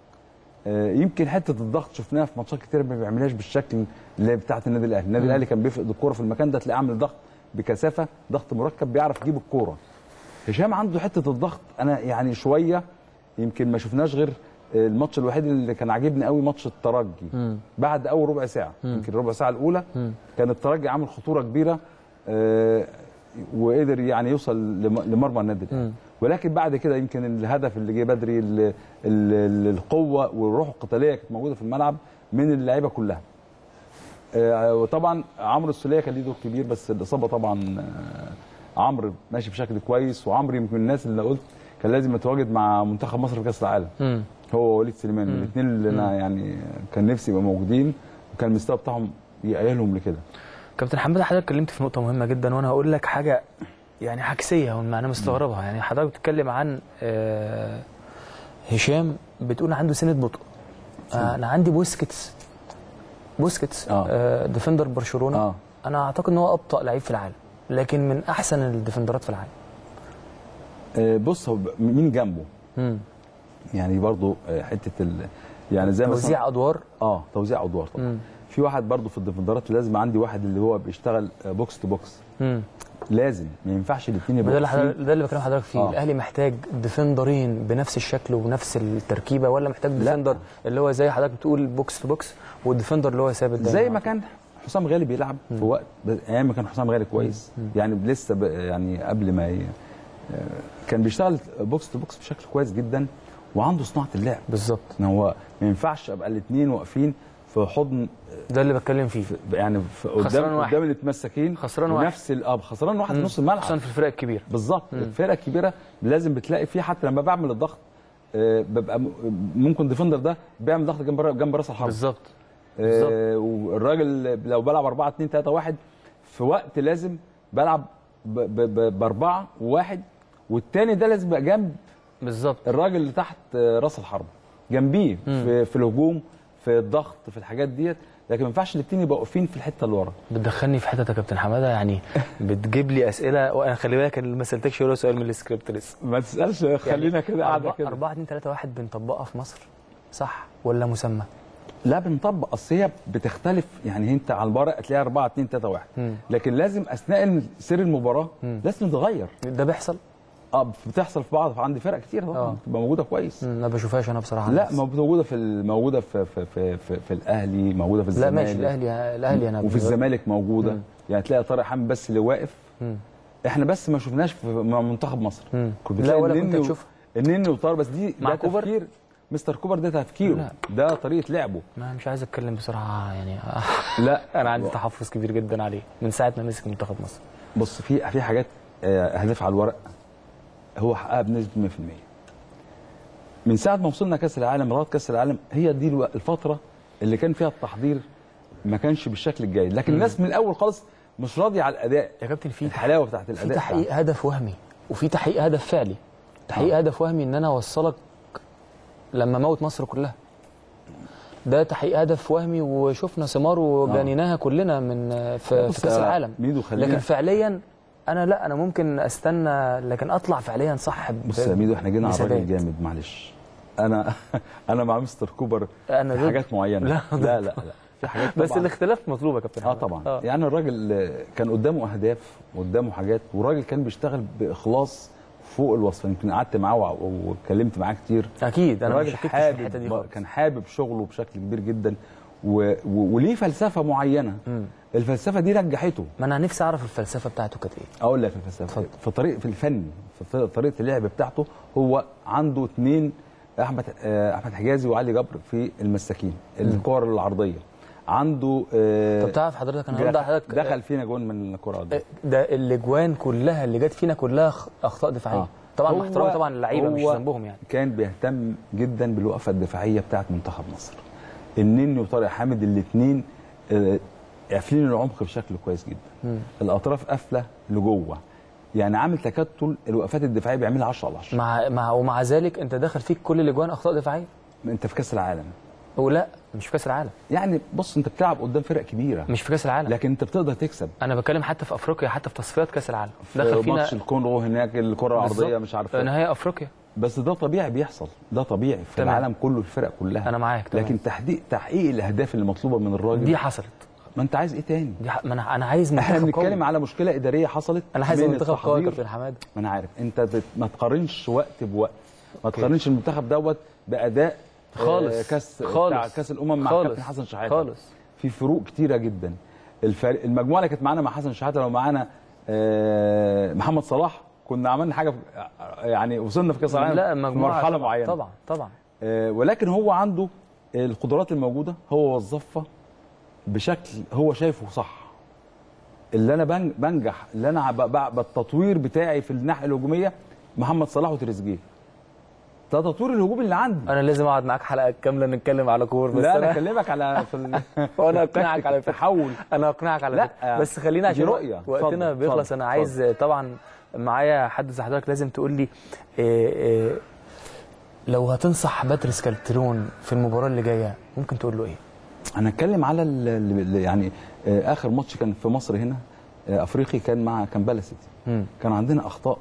آه، يمكن حته الضغط شفناها في ماتشات كتير ما بيعملهاش بالشكل اللي بتاعه النادي الاهلي النادي الاهلي كان بيفقد الكوره في المكان ده تلاقيه عامل ضغط بكثافه ضغط مركب بيعرف يجيب الكوره هشام عنده حته الضغط انا يعني شويه يمكن ما شفناش غير الماتش الوحيد اللي كان عاجبني قوي ماتش الترجي مم. بعد اول ربع ساعه يمكن الربع ساعه الاولى مم. كان الترجي عامل خطوره كبيره آه، وقدر يعني يوصل لم- لمرمى النادي الاهلي مم. ولكن بعد كده يمكن الهدف اللي جه بدري ال- ال- ال- القوه والروح القتاليه كانت موجوده في الملعب من اللعيبه كلها آه، وطبعا عمرو السوليه كان ليه دور كبير بس الاصابه طبعا آه، عمرو ماشي بشكل كويس وعمرو يمكن من الناس اللي قلت كان لازم يتواجد مع منتخب مصر في كاس العالم مم. هو ووليد سليمان الاثنين اللي انا يعني كان نفسي يبقوا موجودين وكان المستوى بتاعهم يأهلهم لكده كابتن حماده حضرتك اتكلمت في نقطه مهمه جدا وانا هقول لك حاجه يعني عكسيه انا مستغربها يعني حضرتك بتتكلم عن آه، هشام بتقول عنده سنه بطء آه، انا عندي بوسكيتس بوسكيتس آه. آه، ديفندر برشلونه اه انا اعتقد ان هو ابطا لعيب في العالم لكن من احسن الديفندرات في العالم آه، بص هو ب- مين جنبه مم. يعني برضو آه، حته ال يعني زي مثلا توزيع ادوار اه توزيع ادوار طبعا مم. في واحد برضو في الديفندرات لازم عندي واحد اللي هو بيشتغل آه، بوكس تو بوكس مم. لازم ما ينفعش الاثنين ده اللي يبقوا حضرتك- واقفين. ده اللي بكلم حضرتك فيه آه. الاهلي محتاج ديفندرين بنفس الشكل وبنفس التركيبه ولا محتاج ديفندر اللي هو زي حضرتك بتقول بوكس تو بوكس والديفندر اللي هو ثابت دايما زي ما كان حسام غالي بيلعب في وقت ب- ايام ما كان حسام غالي كويس يعني لسه ب- يعني قبل ما ي... آه، كان بيشتغل بوكس تو بوكس بشكل كويس جدا وعنده صناعه اللعب بالظبط ان هو ما ينفعش ابقى الاثنين واقفين في حضن ده اللي بتكلم فيه في يعني في خسران قدام واحد. قدام المتمسكين خسران واحد. ونفس ال- اه خسران واحد في نص الملعب خصوصا في الفرق الكبيره بالظبط الفرقه الكبيره لازم بتلاقي فيه حتى لما بعمل الضغط آه، ببقى م- ممكن ديفندر ده بيعمل ضغط جنب جنب راس الحرب بالظبط آه، والراجل لو بلعب 4 2 3 1 في وقت لازم بلعب ب- ب- ب- باربعه وواحد والتاني ده لازم يبقى جنب بالظبط الراجل اللي تحت آه، راس الحرب جنبيه في, في الهجوم في الضغط في الحاجات ديت لكن ما ينفعش الاثنين يبقوا واقفين في الحته اللي ورا بتدخلني في حته يا كابتن حماده يعني بتجيب لي اسئله وانا خلي بالك انا ما سالتكش ولا سؤال من السكريبت لسه ما تسالش خلينا كده قاعده كده 4 2 3 1 بنطبقها في مصر صح ولا مسمى؟ لا بنطبق اصل هي بتختلف يعني انت على الورق تلاقيها 4 2 3 1 مم. لكن لازم اثناء سير المباراه لازم تتغير ده بيحصل؟ اه بتحصل في بعض عند فرق كتير طبعا آه. بتبقى موجوده كويس مم، ما بشوفهاش انا بصراحه لا بس. موجوده في ال- موجوده في في في, في, في الاهلي موجوده في لا الزمالك ماشي الاهلي الاهلي انا وفي الزمالك موجوده مم. يعني تلاقي طارق حامد بس اللي واقف مم. احنا بس ما شفناش في مع منتخب مصر مم. كنت لا بتلاقي ولا النني كنت و- تشوفها. النني وطارق بس دي مع ده كوبر؟ تفكير مستر كوبر ده تفكيره لا. ده طريقه لعبه ما مش عايز اتكلم بصراحه يعني لا انا عندي تحفظ كبير جدا عليه من ساعه ما مسك منتخب مصر بص في في حاجات آه، اهداف على الورق هو حققها بنسبه 100% من ساعه ما وصلنا كاس العالم لغايه كاس العالم هي دي الو- الفتره اللي كان فيها التحضير ما كانش بالشكل الجيد لكن الناس من الاول خالص مش راضيه على الاداء يا كابتن في الحلاوه بتاعت في الاداء تحقيق هدف وهمي وفي تحقيق هدف فعلي تحقيق هدف وهمي ان انا اوصلك لما موت مصر كلها ده تحقيق هدف وهمي وشفنا ثمار وجنيناها كلنا من في, بص في كاس يا العالم ميدو خلينا- لكن فعليا انا لا انا ممكن استنى لكن اطلع فعليا صح ب- بص يا ميدو احنا جينا على بثبات. الراجل جامد معلش انا انا مع مستر كوبر أنا في ضد. حاجات معينه لا، لا لا لا في حاجات بس طبعاً. الاختلاف مطلوب يا كابتن اه حماد. طبعا آه. يعني الراجل آه، كان قدامه اهداف قدامه حاجات والراجل كان بيشتغل باخلاص فوق الوصف يمكن قعدت معاه وع- واتكلمت معاه كتير اكيد انا ما الراجل شككتش في الحته حابب دي خالص كان حابب شغله بشكل كبير جدا و... و... وليه فلسفه معينه مم. الفلسفه دي نجحته ما انا نفسي اعرف الفلسفه بتاعته كانت ايه اقول لك الفلسفه في طريق في الفن في طريقه اللعب بتاعته هو عنده اثنين احمد آه، احمد حجازي وعلي جبر في المساكين الكور العرضيه عنده آه، طب تعرف حضرتك انا هرد على حضرتك دخل فينا جون من الكره العرضيه ده الاجوان كلها اللي جت فينا كلها خ- اخطاء دفاعيه آه. طبعا هو- مع احترامي طبعا اللعيبه مش هو ذنبهم يعني كان بيهتم جدا بالوقفه الدفاعيه بتاعه منتخب مصر النني وطارق حامد الاثنين قافلين العمق بشكل كويس جدا الاطراف قافله لجوه يعني عامل تكتل الوقفات الدفاعيه بيعملها 10 على 10 مع مع ومع ذلك انت داخل فيك كل الاجوان اخطاء دفاعيه انت في كاس العالم ولا مش في كاس العالم يعني بص انت بتلعب قدام فرق كبيره مش في كاس العالم لكن انت بتقدر تكسب انا بتكلم حتى في افريقيا حتى في تصفيات كاس العالم في دخل فينا ماتش الكونغو هناك الكره العرضيه بالظبط. مش عارف إيه. نهائي افريقيا بس ده طبيعي بيحصل ده طبيعي في تمام. العالم كله الفرق كلها انا معاك تمام. لكن تحقيق تحقيق الاهداف اللي مطلوبه من الراجل دي حصلت ما انت عايز ايه تاني دي ح... ما انا انا عايز احنا منتخب بنتكلم قوي. على مشكله اداريه حصلت انا عايز من منتخب قوي يا التحضير. كابتن حماد ما انا عارف انت بت... ما تقارنش وقت بوقت ما تقارنش المنتخب دوت باداء آه، خالص كاس خالص بتاع كاس الامم مع خالص. كابتن حسن شحاته خالص في فروق كتيره جدا الفرق المجموعه اللي كانت معانا مع حسن شحاته لو معانا آه، محمد صلاح كنا عملنا حاجه في- يعني وصلنا في كاس العالم لا في مجموعه مرحله طبعا معينه طبعا طبعا آه، ولكن هو عنده القدرات الموجوده هو وظفها بشكل هو شايفه صح اللي انا بن- بنجح اللي انا ب- ب- بالتطوير بتاعي في الناحيه الهجوميه محمد صلاح وتريزيجيه ده تطوير الهجوم اللي عندي انا لازم اقعد معاك حلقه كامله نتكلم على كور بس لا انا انا اكلمك على في ال- وانا اقنعك على فكره التحول انا اقنعك على لا، فكره بس خلينا دي عشان رؤية. وقتنا اتفضل، بيخلص اتفضل، انا عايز طبعا معايا حد زي حضرتك لازم تقول لي إيه إيه لو هتنصح باتريس كالترون في المباراه اللي جايه ممكن تقول له ايه؟ انا اتكلم على ال- ال- يعني آه، اخر ماتش كان في مصر هنا آه، افريقي كان مع كامبالا سيتي مم. كان عندنا اخطاء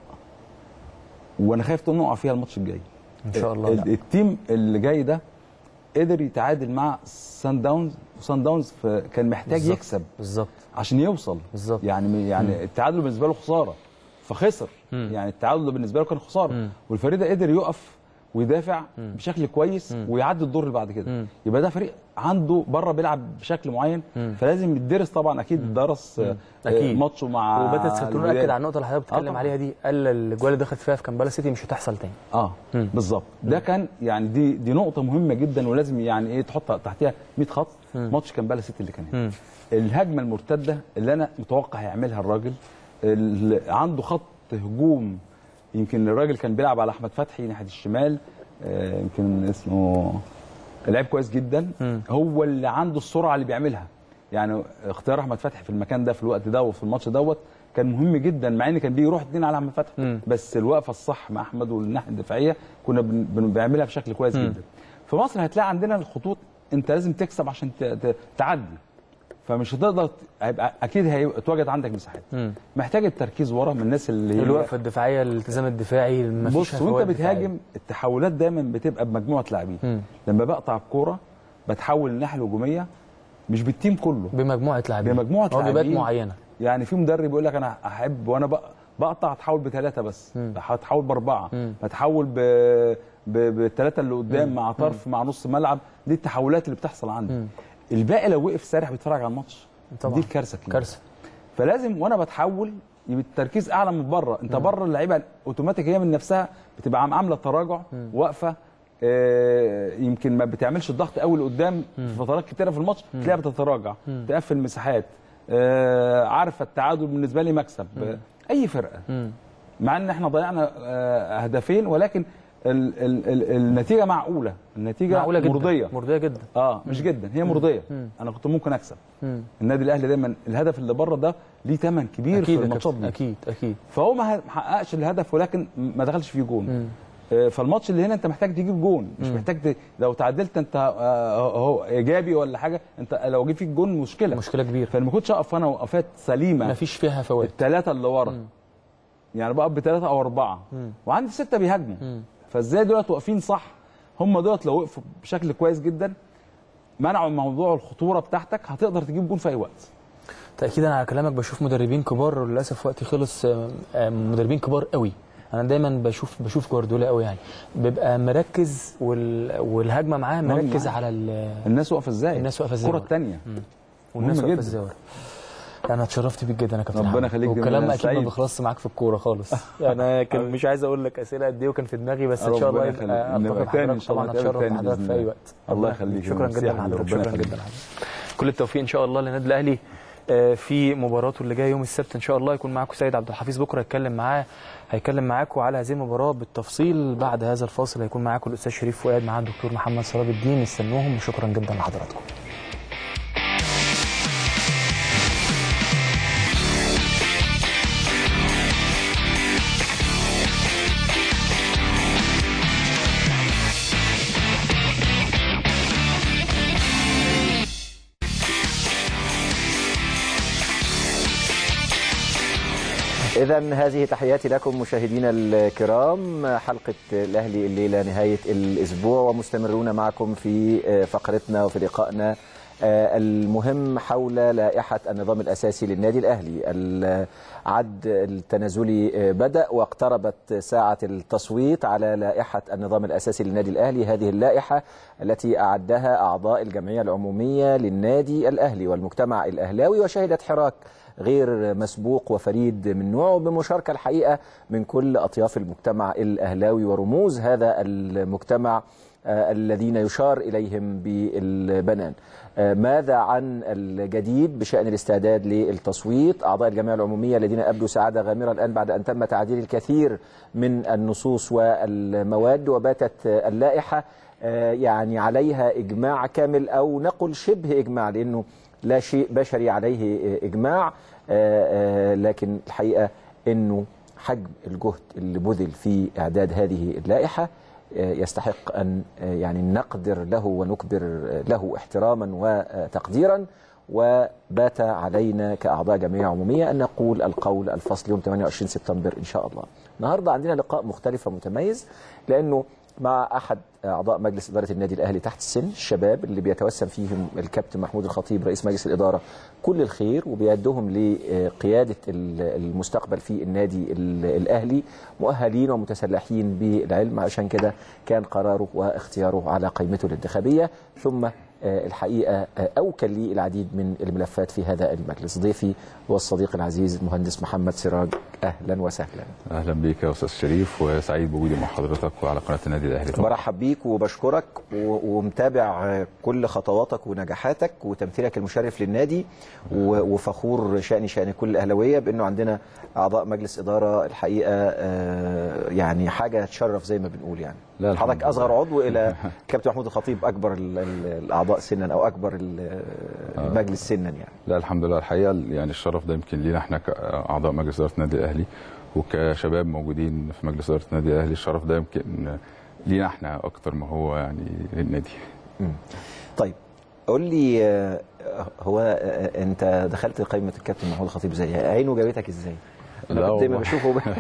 وانا خايف نقع فيها الماتش الجاي ان شاء الله ال- لا. التيم اللي جاي ده قدر يتعادل مع سان داونز وسان داونز ف- كان محتاج بالظبط. يكسب بالظبط عشان يوصل بالظبط. يعني يعني التعادل بالنسبه له خساره فخسر مم. يعني التعادل ده بالنسبه له كان خساره مم. والفريق ده قدر يقف ويدافع بشكل كويس ويعدي الدور اللي بعد كده مم. يبقى ده فريق عنده بره بيلعب بشكل معين مم. فلازم يدرس طبعا اكيد درس آه، أكيد. ماتشه مع وباتريس كالترون الوداد. اكد على النقطه اللي حضرتك بتتكلم طبعاً. عليها دي قال الجوال اللي دخلت فيها في كامبالا سيتي مش هتحصل تاني اه مم. بالظبط ده كان يعني دي دي نقطه مهمه جدا ولازم يعني ايه تحط تحتها 100 خط ماتش كامبالا سيتي اللي كان هنا مم. الهجمه المرتده اللي انا متوقع هيعملها الراجل اللي عنده خط هجوم يمكن الراجل كان بيلعب على احمد فتحي ناحيه الشمال آه، يمكن اسمه لعيب كويس جدا مم. هو اللي عنده السرعه اللي بيعملها يعني اختيار احمد فتحي في المكان ده في الوقت ده وفي الماتش دوت كان مهم جدا مع ان كان بيروح اتنين على احمد فتحي مم. بس الوقفه الصح مع احمد والناحيه الدفاعيه كنا بن- بن- بنعملها بشكل كويس مم. جدا في مصر هتلاقي عندنا الخطوط انت لازم تكسب عشان ت- ت- تعدي فمش هتقدر ت- هيبقى اكيد هيتواجد عندك مساحات مم. محتاج التركيز ورا من الناس اللي هي- الوقفه الدفاعيه الالتزام الدفاعي مفيش بص هفوات وانت دفاعية. بتهاجم التحولات دايما بتبقى بمجموعه لاعبين مم. لما بقطع الكوره بتحول الناحيه الهجوميه مش بالتيم كله بمجموعه لاعبين بمجموعة واجبات لاعبين. معينه يعني في مدرب يقول لك انا احب وانا بق- بقطع اتحول بثلاثه بس مم. هتحول باربعه مم. هتحول ب... ب... بالثلاثه اللي قدام مع طرف مع نص ملعب دي التحولات اللي بتحصل عندي مم. الباقي لو وقف سارح بيتفرج على الماتش طبعا. دي الكارثه كبيرة. كارثه فلازم وانا بتحول يبقى التركيز اعلى من بره انت بره اللعيبه اوتوماتيك هي من نفسها بتبقى عم- عامله تراجع واقفه آه، يمكن ما بتعملش الضغط قوي لقدام في فترات كتيره في الماتش تلاقيها بتتراجع تقفل مساحات آه، عارفه التعادل بالنسبه لي مكسب آه، اي فرقه مم. مع ان احنا ضيعنا آه، هدفين ولكن ال ال ال النتيجه معقوله النتيجه معقوله جدا مرضيه مرضيه جدا اه مش جدا هي مرضيه مم. انا كنت ممكن اكسب مم. النادي الاهلي دايما الهدف اللي بره ده ليه ثمن كبير في اكيد يا الماتشات كابتن، دي اكيد اكيد فهو ما ه- ما حققش الهدف ولكن ما دخلش فيه جون مم. آه، فالماتش اللي هنا انت محتاج تجيب جون مش محتاج ت... لو تعادلت انت آه، هو ايجابي ولا حاجه انت لو جه فيك جون مشكله مشكله كبيره فانا ما كنتش اقف انا وقفات سليمه مفيش فيها فوات الثلاثه اللي ورا يعني بقف بثلاثه او اربعه مم. وعندي سته بيهاجموا مم. فازاي دولت واقفين صح هم دولت لو وقفوا بشكل كويس جدا منعوا موضوع الخطوره بتاعتك هتقدر تجيب جون في اي وقت تاكيدا على كلامك بشوف مدربين كبار وللاسف وقتي خلص آه، آه، مدربين كبار قوي انا دايما بشوف بشوف جوارديولا قوي يعني بيبقى مركز وال... والهجمه معاه مركز معاه. على ال... الناس واقفه ازاي الناس واقفة إزاي الكره برضه. الثانيه والناس مهم واقفه جدا. ازاي ورا. انا اتشرفت بيك جدا يا كابتن ربنا محمد. يخليك جدا. والكلام أنا اكيد ما سعيد. بيخلصش معاك في الكوره خالص انا كان مش عايز اقول لك اسئله قد ايه وكان في دماغي بس ان شاء الله ربنا يبقى يخليك. نبقى التقي تاني إن بحضرتك شاء الله طبعا نتقابل اتشرف تاني بحضرتك بإذن في اي الله. وقت الله يخليك. شكرا ميرسي جدا يا حبيبي. لحضرتك ربنا شكرا يخليك. جدا لحضرتك كل التوفيق ان شاء الله للنادي الاهلي آه، في مباراته اللي جايه يوم السبت ان شاء الله يكون معاكم سيد عبد الحفيظ بكره يتكلم معاه هيكلم معاكم على هذه المباراه بالتفصيل بعد هذا الفاصل هيكون معاكم الاستاذ شريف فؤاد مع الدكتور محمد سراب الدين استنوهم وشكرا جدا لحضراتكم إذا هذه تحياتي لكم مشاهدينا الكرام حلقة الأهلي الليلة نهاية الأسبوع ومستمرون معكم في فقرتنا وفي لقائنا المهم حول لائحة النظام الأساسي للنادي الأهلي العد التنازلي بدأ واقتربت ساعة التصويت على لائحة النظام الأساسي للنادي الأهلي هذه اللائحة التي أعدها أعضاء الجمعية العمومية للنادي الأهلي والمجتمع الأهلاوي وشهدت حراك غير مسبوق وفريد من نوعه بمشاركة الحقيقة من كل أطياف المجتمع الأهلاوي ورموز هذا المجتمع آه، الذين يشار إليهم بالبنان آه، ماذا عن الجديد بشأن الاستعداد للتصويت أعضاء الجمعية العمومية الذين أبدوا سعادة غامرة الآن بعد أن تم تعديل الكثير من النصوص والمواد وباتت آه، اللائحة آه، يعني عليها إجماع كامل أو نقل شبه إجماع لأنه لا شيء بشري عليه إجماع آه، آه، لكن الحقيقة أنه حجم الجهد اللي بذل في إعداد هذه اللائحة آه، يستحق أن آه، يعني نقدر له ونكبر آه، له احتراما وتقديرا وبات علينا كأعضاء جمعية عمومية أن نقول القول الفصل يوم 28 سبتمبر إن شاء الله النهاردة عندنا لقاء مختلف ومتميز لأنه مع أحد أعضاء مجلس إدارة النادي الأهلي تحت السن الشباب اللي بيتوسم فيهم الكابتن محمود الخطيب رئيس مجلس الإدارة كل الخير وبيدهم لقيادة المستقبل في النادي الأهلي مؤهلين ومتسلحين بالعلم عشان كده كان قراره واختياره على قائمته الانتخابية ثم آه، الحقيقة آه، أوكل لي العديد من الملفات في هذا المجلس ضيفي هو الصديق العزيز المهندس محمد سراج أهلا وسهلا اهلا بيك يا استاذ شريف وسعيد بوجودي مع حضرتك وعلى قناه النادي الاهلي طبعا برحب بيك وبشكرك و- ومتابع آه، كل خطواتك ونجاحاتك وتمثيلك المشرف للنادي و- وفخور شأني شأن كل الأهلاوية بأنه عندنا أعضاء مجلس إدارة الحقيقة آه، يعني حاجة تشرف زي ما بنقول يعني لا، الحمد حضرتك لله. أصغر عضو إلى كابتن محمود الخطيب أكبر ال- ال- الأعضاء سنا أو أكبر ال- المجلس سنا يعني لا الحمد لله الحقيقه يعني الشرف ده يمكن لينا احنا كاعضاء مجلس اداره النادي الاهلي وكشباب موجودين في مجلس اداره النادي الاهلي الشرف ده يمكن لينا احنا اكتر ما هو يعني للنادي طيب قول لي آه، هو آه، انت دخلت قائمه الكابتن محمود الخطيب ازاي؟ عينه جابتك ازاي؟ لا انا دايما والله. بشوفه ب-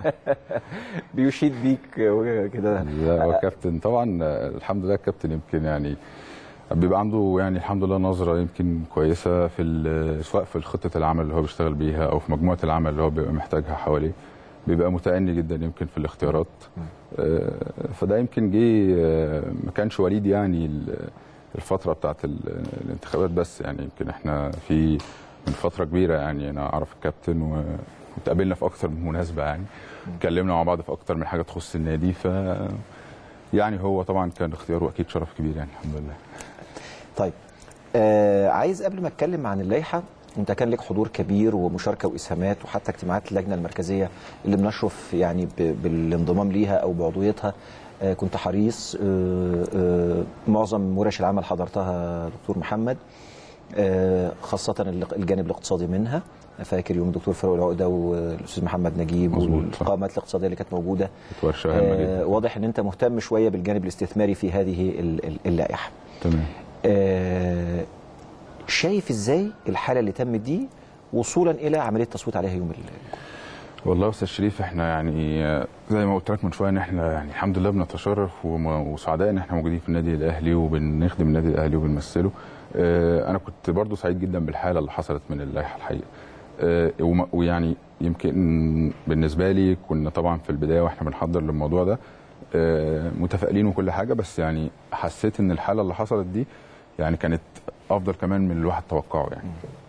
بيشيد بيك وكده لا هو كابتن طبعا آه، الحمد لله الكابتن يمكن يعني بيبقى عنده يعني الحمد لله نظره يمكن كويسه في ال- سواء في خطه العمل اللي هو بيشتغل بيها او في مجموعه العمل اللي هو بيبقى محتاجها حواليه بيبقى متأني جدا يمكن في الاختيارات آه، فده يمكن جه آه، ما كانش وليد يعني ال- الفتره بتاعت ال- الانتخابات بس يعني يمكن احنا في من فتره كبيره يعني انا اعرف الكابتن و- واتقابلنا في اكتر من مناسبه يعني اتكلمنا مع بعض في اكتر من حاجه تخص النادي ف يعني هو طبعا كان اختياره اكيد شرف كبير يعني الحمد لله طيب آه عايز قبل ما اتكلم عن اللائحه انت كان لك حضور كبير ومشاركه واسهامات وحتى اجتماعات اللجنه المركزيه اللي بنشرف يعني ب- بالانضمام ليها او بعضويتها آه كنت حريص آه آه معظم ورش العمل حضرتها دكتور محمد آه خاصه ال- الجانب الاقتصادي منها فاكر يوم الدكتور فاروق العقده والاستاذ محمد نجيب مظبوط، صح. والقامات الاقتصاديه اللي كانت موجوده كانت ورشه هامه جدا آه واضح ان انت مهتم شويه بالجانب الاستثماري في هذه ال- ال- اللائحه تمام آه، شايف ازاي الحاله اللي تمت دي وصولا الى عمليه تصويت عليها يوم ال- والله يا استاذ شريف احنا يعني آه، زي ما قلت لك من شويه ان احنا يعني الحمد لله بنتشرف وم- وسعداء ان احنا موجودين في النادي الاهلي وبنخدم النادي الاهلي وبنمثله اه انا كنت برضو سعيد جدا بالحاله اللي حصلت من اللائحه الحقيقه اه وم- ويعني يمكن بالنسبه لي كنا طبعا في البدايه واحنا بنحضر للموضوع ده اه متفائلين وكل حاجه بس يعني حسيت ان الحاله اللي حصلت دي يعني كانت افضل كمان من الواحد توقعه يعني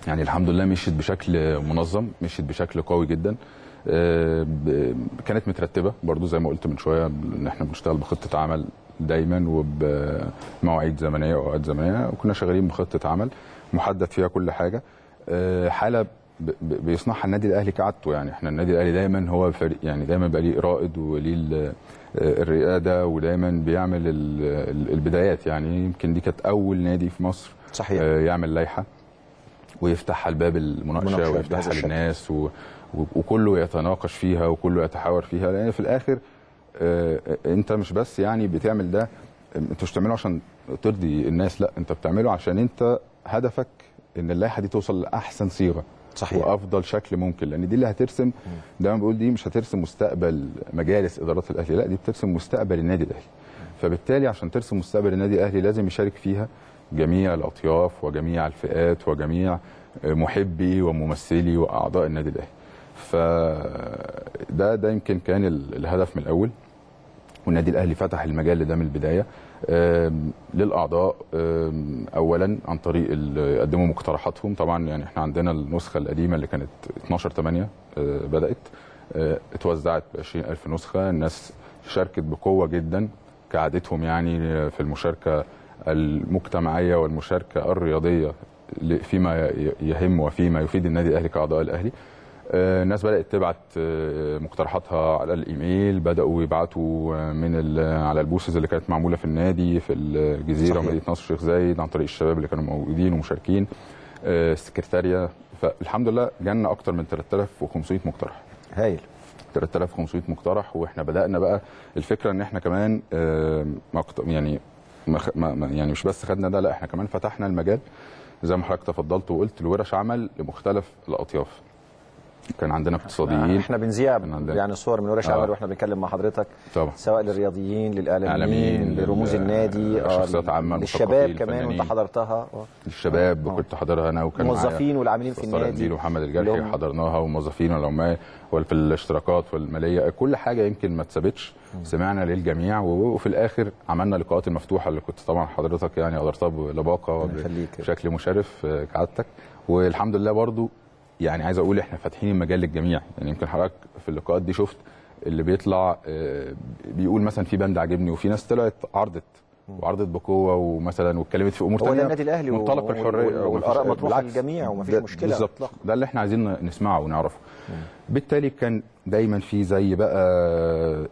يعني الحمد لله مشيت بشكل منظم مشيت بشكل قوي جدا آه، ب- كانت مترتبه برضو زي ما قلت من شويه ان احنا بنشتغل بخطه عمل دايما وبمواعيد زمنيه واوقات زمنيه وكنا شغالين بخطه عمل محدد فيها كل حاجه آه، حاله ب- ب- بيصنعها النادي الاهلي كعادته يعني احنا النادي الاهلي دايما هو فريق يعني دايما بقى ليه رائد وليه ال- آه، الرياده ودايما بيعمل ال- ال- البدايات يعني يمكن دي كانت اول نادي في مصر صحيح. آه، يعمل لائحه ويفتحها الباب المناقشه مناقشة بهذا ويفتحها الشكل. للناس و... و- وكله يتناقش فيها وكله يتحاور فيها لان في الاخر آه، انت مش بس يعني بتعمل ده انت مش بتعمله عشان ترضي الناس لا انت بتعمله عشان انت هدفك ان اللائحه دي توصل لاحسن صيغه صحيح. وافضل شكل ممكن لان دي اللي هترسم دايما بقول دي مش هترسم مستقبل مجالس ادارات الاهلي لا دي بترسم مستقبل النادي الاهلي فبالتالي عشان ترسم مستقبل النادي الاهلي لازم يشارك فيها جميع الاطياف وجميع الفئات وجميع محبي وممثلي واعضاء النادي الاهلي فده ده يمكن كان ال- الهدف من الاول والنادي الاهلي فتح المجال لده من البدايه آم، للاعضاء آم، اولا عن طريق ال- يقدموا مقترحاتهم طبعا يعني احنا عندنا النسخه القديمه اللي كانت 12 8 بدات آه، اتوزعت ب 20000 نسخه الناس شاركت بقوه جدا كعادتهم يعني في المشاركه المجتمعيه والمشاركه الرياضيه ل- فيما ي- يهم وفيما يفيد النادي الاهلي كاعضاء الاهلي آه، الناس بدات تبعت آه، مقترحاتها على الايميل بداوا يبعتوا آه، من ال- على البوسز اللي كانت معموله في النادي في الجزيره صحيح. ومدينه نصر الشيخ زايد عن طريق الشباب اللي كانوا موجودين ومشاركين آه، السكرتاريه فالحمد لله جالنا اكتر من 3500 مقترح هايل 3500 مقترح واحنا بدانا بقى الفكره ان احنا كمان آه، مقت- يعني ما خ- ما ما- يعني مش بس خدنا ده لا احنا كمان فتحنا المجال زي ما حضرتك تفضلت وقلت لورش عمل لمختلف الاطياف كان عندنا اقتصاديين احنا بنذيع كان عندنا- يعني صور من ورش آه. عمل واحنا بنتكلم مع حضرتك طبعا سواء للرياضيين للاعلاميين إعلاميين، لرموز لل- النادي آه، لشخصيات عامة، للشباب المثقفين، كمان وانت الفنانين. حضرتها آه. الشباب آه. كنت حاضرها انا وكان معايا الموظفين والعاملين في أستاذ طارق النادي نديل ومحمد الجرحي اللي هم- حضرناها والموظفين والعمال وفي الاشتراكات والماليه كل حاجه يمكن ما اتثبتش سمعنا للجميع و- وفي الاخر عملنا اللقاءات المفتوحه اللي كنت طبعا حضرتك يعني قدرتها بلباقه ربنا يخليك. بشكل مشرف آه، كعادتك والحمد لله برضو يعني عايز اقول احنا فاتحين المجال للجميع يعني يمكن حضرتك في اللقاءات دي شفت اللي بيطلع آه، بيقول مثلا في بند عاجبني وفي ناس طلعت عرضت وعرضت بقوه ومثلا واتكلمت في امور هو ده تانية النادي الاهلي و- منطلق وال- الحريه وال- ومفيش- والاراء مطروحه بالعكس. للجميع ومفيش ده- مشكله بالظبط إطلاقاً. ده اللي احنا عايزين نسمعه ونعرفه بالتالي كان دايما في زي بقى آه،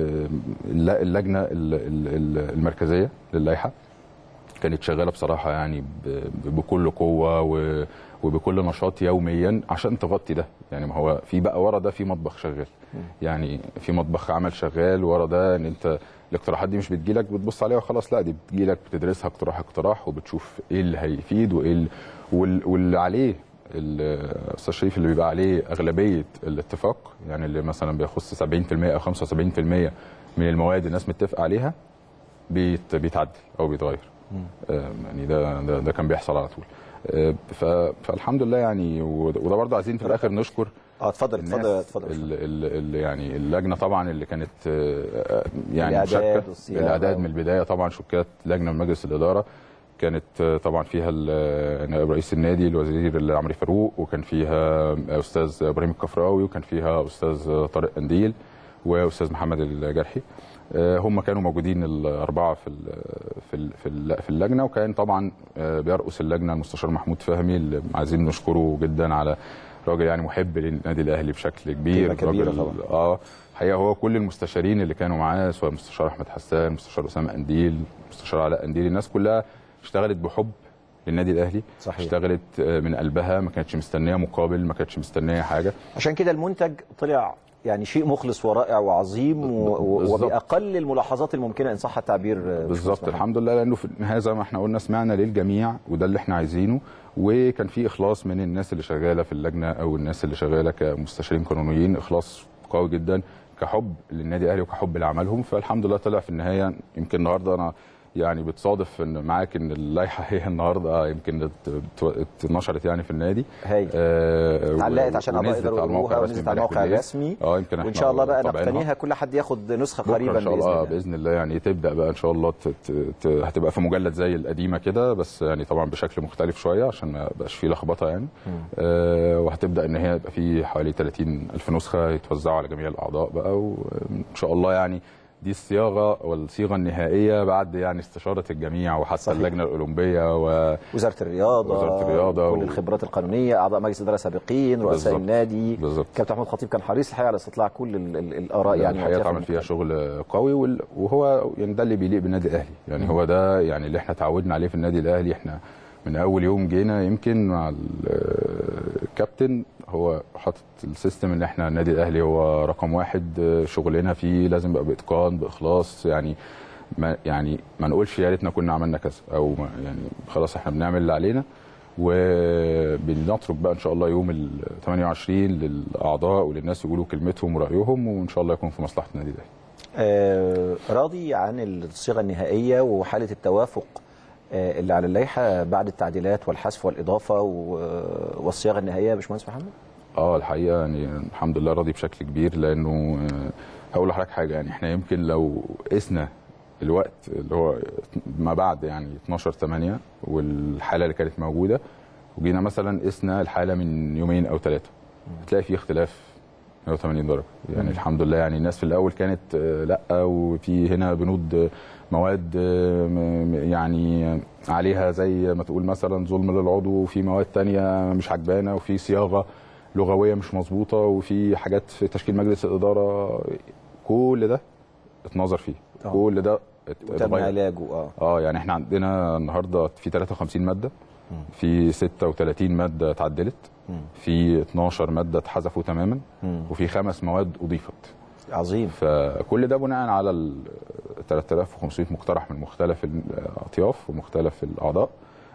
الل- اللجنه ال- ال- ال- المركزيه للائحه كانت شغاله بصراحه يعني ب- بكل قوه و- وبكل نشاط يوميا عشان تغطي ده يعني ما هو في بقى ورا ده في مطبخ شغال يعني في مطبخ عمل شغال ورا ده ان انت الاقتراحات دي مش بتجيلك بتبص عليها وخلاص لا دي بتجيلك بتدرسها اقتراح اقتراح وبتشوف ايه اللي هيفيد وايه ال- وال- واللي عليه الاستاذ شريف اللي بيبقى عليه اغلبيه الاتفاق يعني اللي مثلا بيخص 70% او 75% من المواد الناس متفق عليها بيت بيتعدل او بيتغير آه، يعني ده ده, ده كان بيحصل على طول آه، ف- فالحمد لله يعني وده وده برضه عايزين في الاخر نشكر اه اتفضل اتفضل الناس اتفضل ال ال ال يعني اللجنه طبعا اللي كانت آه، يعني الإعداد مشاركه والصياغة الاعداد و- من البدايه طبعا شكات لجنه من مجلس الاداره كانت آه، طبعا فيها ال- نائب رئيس النادي الوزير عمرو فاروق وكان فيها استاذ ابراهيم الكفراوي وكان فيها استاذ طارق قنديل واستاذ محمد الجرحي آه، هم كانوا موجودين الاربعه في ال في ال في, ال في اللجنه وكان طبعا آه، بيرأس اللجنه المستشار محمود فهمي اللي عايزين نشكره جدا على راجل يعني محب للنادي الاهلي بشكل كبير قيمة كبيرة راجل- طبعا. اه الحقيقه هو كل المستشارين اللي كانوا معاه سواء مستشار احمد حسان مستشار اسامه قنديل مستشار علاء قنديل الناس كلها اشتغلت بحب للنادي الاهلي صحيح. اشتغلت آه، من قلبها ما كانتش مستنيه مقابل ما كانتش مستنيه حاجه عشان كده المنتج طلع يعني شيء مخلص ورائع وعظيم و- و- بالظبط. وباقل الملاحظات الممكنه ان صح التعبير آه، بالظبط باشمهندس محمد. الحمد لله لانه في النهايه زي ما احنا قلنا سمعنا للجميع وده اللي احنا عايزينه وكان في اخلاص من الناس اللي شغاله في اللجنه او الناس اللي شغاله كمستشارين قانونيين اخلاص قوي جدا كحب للنادي الاهلي وكحب لعملهم فالحمد لله طلع في النهايه يمكن النهارده انا يعني بتصادف ان معاك ان اللائحه هي النهارده يمكن ات- ات- اتنشرت يعني في النادي هايل آه، علقت عشان اعضاء ونزلت يقدروا على الموقع يقروها الرسمي ونزلت على امبارح الموقع بالليل. الرسمي اه يمكن وان احنا شاء الله بقى طابعينها. نقتنيها كل حد ياخد نسخه بكره قريبا ان شاء باذن الله الله باذن الله يعني تبدا بقى ان شاء الله ت- ت- ت- هتبقى في مجلد زي القديمه كده بس يعني طبعا بشكل مختلف شويه عشان ما يبقاش فيه لخبطه يعني آه وهتبدا ان هي يبقى في حوالي 30 الف نسخه يتوزعوا على جميع الاعضاء بقى وان شاء الله يعني دي الصياغه والصيغه النهائيه بعد يعني استشاره الجميع وحتى صحيح. اللجنه الاولمبيه و وزاره الرياضه وزارة الرياضة كل و- الخبرات القانونيه اعضاء مجلس اداره سابقين رؤساء بالظبط. النادي بالظبط. كابتن محمود خطيب كان حريص الحقيقه على استطلاع كل ال- ال- الاراء يعني الحقيقه وأطياف اتعمل فيها المختلفة. شغل قوي وال- وهو يعني ده اللي بيليق بالنادي الاهلي يعني هو ده يعني اللي احنا تعودنا عليه في النادي الاهلي احنا من اول يوم جينا يمكن مع ال- الكابتن هو حاطط السيستم ان احنا النادي الاهلي هو رقم واحد شغلنا فيه لازم يبقى باتقان باخلاص يعني ما يعني ما نقولش يا ريتنا كنا عملنا كذا او ما يعني خلاص احنا بنعمل اللي علينا وبنترك بقى ان شاء الله يوم ال 28 للاعضاء وللناس يقولوا كلمتهم ورايهم وان شاء الله يكون في مصلحه النادي الاهلي آه، راضي عن الصيغه النهائيه وحاله التوافق آه، اللي على اللائحه بعد التعديلات والحذف والاضافه و- والصياغه النهائيه يا باشمهندس محمد اه الحقيقه يعني الحمد لله راضي بشكل كبير لانه آه، هقول لحضرتك حاجه يعني احنا يمكن لو قسنا الوقت اللي هو ما بعد يعني 12 8 والحاله اللي كانت موجوده وجينا مثلا قسنا الحاله من يومين او ثلاثه هتلاقي في اختلاف 180 درجه يعني الحمد لله يعني الناس في الاول كانت آه، لا وفي هنا بنود آه، مواد آه، م- م- يعني عليها زي ما تقول مثلا ظلم للعضو وفي مواد تانية مش عجبانه وفي صياغه لغويه مش مظبوطه وفي حاجات في تشكيل مجلس الاداره كل ده اتنظر فيه طبعا. كل ده ات- تم اتغير. علاجه اه اه يعني احنا عندنا النهارده في 53 ماده في 36 ماده اتعدلت في 12 ماده اتحذفوا تماما وفي خمس مواد اضيفت عظيم فكل ده بناء على ال 3500 مقترح من مختلف الاطياف ومختلف الاعضاء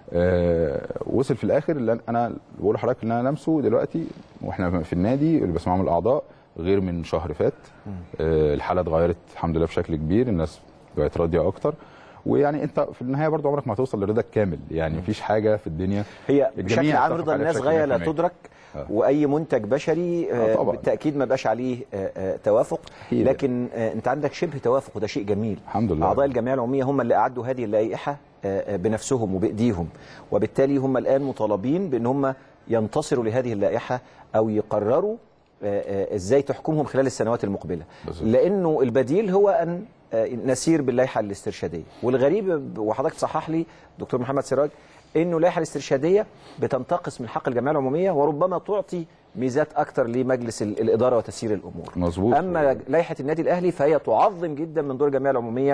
آه، وصل في الاخر اللي أنا- انا بقول لحضرتك اللي انا لمسه دلوقتي واحنا في النادي اللي بسمعه من الاعضاء غير من شهر فات آه، الحاله اتغيرت الحمد لله بشكل كبير الناس بقت راضيه اكتر ويعني انت في النهايه برضو عمرك ما هتوصل للرضا الكامل يعني مفيش حاجه في الدنيا هي الجميع بشكل عام اتفق رضا عليها الناس بشكل غايه لا 100%. تدرك آه. واي منتج بشري آه، آه، طبعاً. بالتاكيد ما بقاش عليه آه، آه، توافق أكيد. لكن آه، انت عندك شبه توافق وده شيء جميل الحمد لله. اعضاء الجمعيه العموميه هم اللي اعدوا هذه اللائحه آه، آه، بنفسهم وبايديهم وبالتالي هم الان مطالبين بان هم ينتصروا لهذه اللائحه او يقرروا آه، آه، ازاي تحكمهم خلال السنوات المقبله بالظبط. لانه البديل هو ان آه، نسير باللائحه الاسترشاديه والغريب وحضرتك تصحح لي دكتور محمد سراج انه اللائحه الاسترشاديه بتنتقص من حق الجمعيه العموميه وربما تعطي ميزات اكثر لمجلس ال- الاداره وتسيير الامور مظبوط. اما لائحه النادي الاهلي فهي تعظم جدا من دور الجمعيه العموميه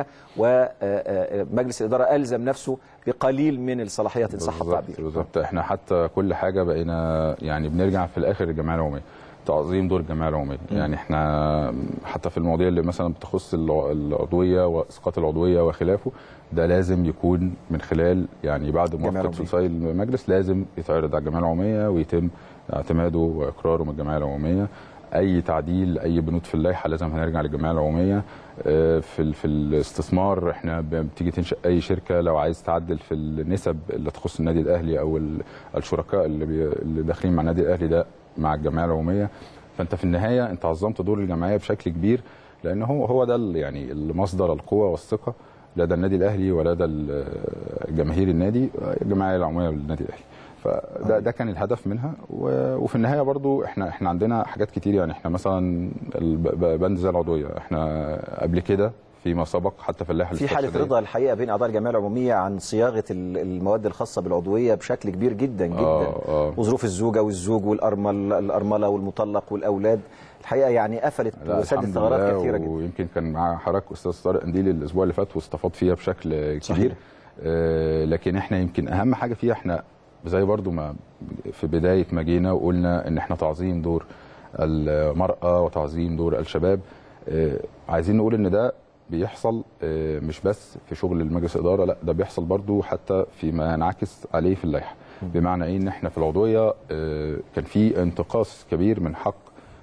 ومجلس الاداره الزم نفسه بقليل من الصلاحيات ان صح بالظبط التعبير بالظبط احنا حتى كل حاجه بقينا يعني بنرجع في الاخر للجمعيه العموميه تعظيم دور الجمعيه العموميه يعني احنا حتى في المواضيع اللي مثلا بتخص الع- العضويه واسقاط العضويه وخلافه ده لازم يكون من خلال يعني بعد الجمعية موافقه العمومية. ثلثي المجلس لازم يتعرض على الجمعيه العموميه ويتم اعتماده واقراره من الجمعيه العموميه اي تعديل اي بنود في اللائحه لازم هنرجع للجمعيه العموميه آه، في ال- في الاستثمار احنا ب- بتيجي تنشا اي شركه لو عايز تعدل في النسب اللي تخص النادي الاهلي او ال- الشركاء اللي بي اللي داخلين مع النادي الاهلي ده مع الجمعيه العموميه فانت في النهايه انت عظمت دور الجمعيه بشكل كبير لان هو هو ده ال- يعني المصدر القوه والثقه لدى النادي الاهلي ولدى ال- جماهير النادي الجمعيه العموميه للنادي الاهلي فده ده كان الهدف منها و- وفي النهايه برضو احنا احنا عندنا حاجات كتير يعني احنا مثلا الب- ب- بند زي العضويه احنا قبل كده فيما سبق حتى في اللائحه في حاله الاسترشادية. رضا الحقيقه بين اعضاء الجمعيه العموميه عن صياغه ال- المواد الخاصه بالعضويه بشكل كبير جدا جدا آه، آه. وظروف الزوجه والزوج والارمل الارمله والمطلق والاولاد الحقيقه يعني قفلت لا وسدت الحمد ثغرات لله كثيره جدا ويمكن كان مع حضرتك استاذ طارق قنديل الاسبوع اللي فات واستفاض فيها بشكل صحيح. كبير آه لكن احنا يمكن اهم حاجه فيها احنا زي برضو ما في بدايه ما جينا وقلنا ان احنا تعظيم دور المراه وتعظيم دور الشباب آه عايزين نقول ان ده بيحصل آه مش بس في شغل المجلس الاداره لا ده بيحصل برضو حتى فيما ينعكس عليه في اللائحه بمعنى ايه ان احنا في العضويه آه كان في انتقاص كبير من حق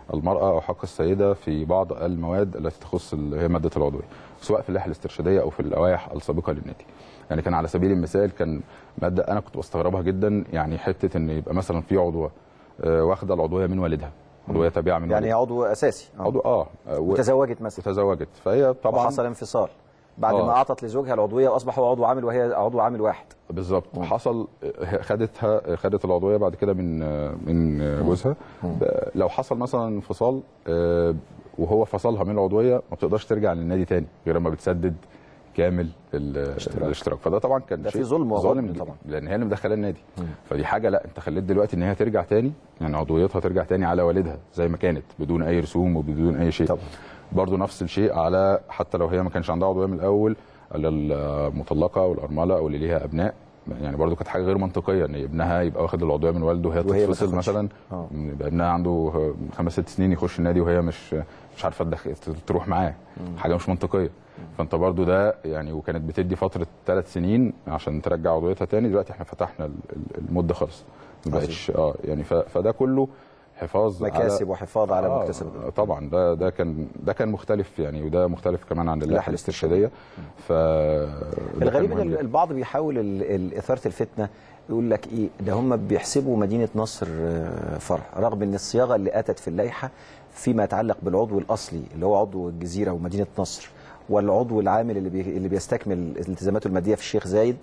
المراه او حق السيده في بعض المواد التي تخص ال- هي ماده العضويه سواء في اللائحه الاسترشاديه او في اللوائح السابقه للنادي يعني كان على سبيل المثال كان ماده انا كنت بستغربها جدا يعني حته ان يبقى مثلا في عضوه آه، واخده العضويه من والدها عضويه تابعه من يعني والدها عضو اساسي آه. عضو اه آه، و- وتزوجت مثلا وتزوجت فهي طبعا وحصل انفصال بعد آه. ما اعطت لزوجها العضويه واصبح هو عضو عامل وهي عضو عامل واحد بالظبط حصل خدتها خدت العضويه بعد كده من من جوزها لو حصل مثلا انفصال آه، وهو فصلها من العضويه ما بتقدرش ترجع للنادي تاني غير لما بتسدد كامل ال- الاشتراك فده طبعا كان ده شيء في ظلم وغبن ظالم طبعاً. طبعا لان هي اللي مدخله النادي فدي حاجه لا انت خليت دلوقتي ان هي ترجع تاني يعني عضويتها ترجع تاني على والدها زي ما كانت بدون اي رسوم وبدون اي شيء طبعاً. برضه نفس الشيء على حتى لو هي ما كانش عندها عضويه من الاول على المطلقه او الارمله او اللي ليها ابناء يعني برضه كانت حاجه غير منطقيه ان ابنها يبقى واخد العضويه من والده وهي وهي ما تتفصل تاخدش. مثلا آه. يبقى ابنها عنده خمس ست سنين يخش النادي وهي مش مش عارفه تدخل تروح معاه حاجه مش منطقيه فانت برضو ده يعني وكانت بتدي فتره ثلاث سنين عشان ترجع عضويتها تاني دلوقتي احنا فتحنا ال- ال- المده خالص ما بقتش اه يعني ف- فده كله حفاظ على- مكاسب وحفاظ على آه، مكتسب طبعا ده ده كان ده كان مختلف يعني وده مختلف كمان عن اللائحه الاسترشاديه ف ده كان الغريب مهم ان جداً. البعض بيحاول ال- ال- اثاره الفتنه يقول لك ايه ده هم بيحسبوا مدينه نصر آه، فرع رغم ان الصياغه اللي اتت في اللائحه فيما يتعلق بالعضو الاصلي اللي هو عضو الجزيره ومدينه نصر والعضو العامل اللي بي اللي بيستكمل التزاماته الماديه في الشيخ زايد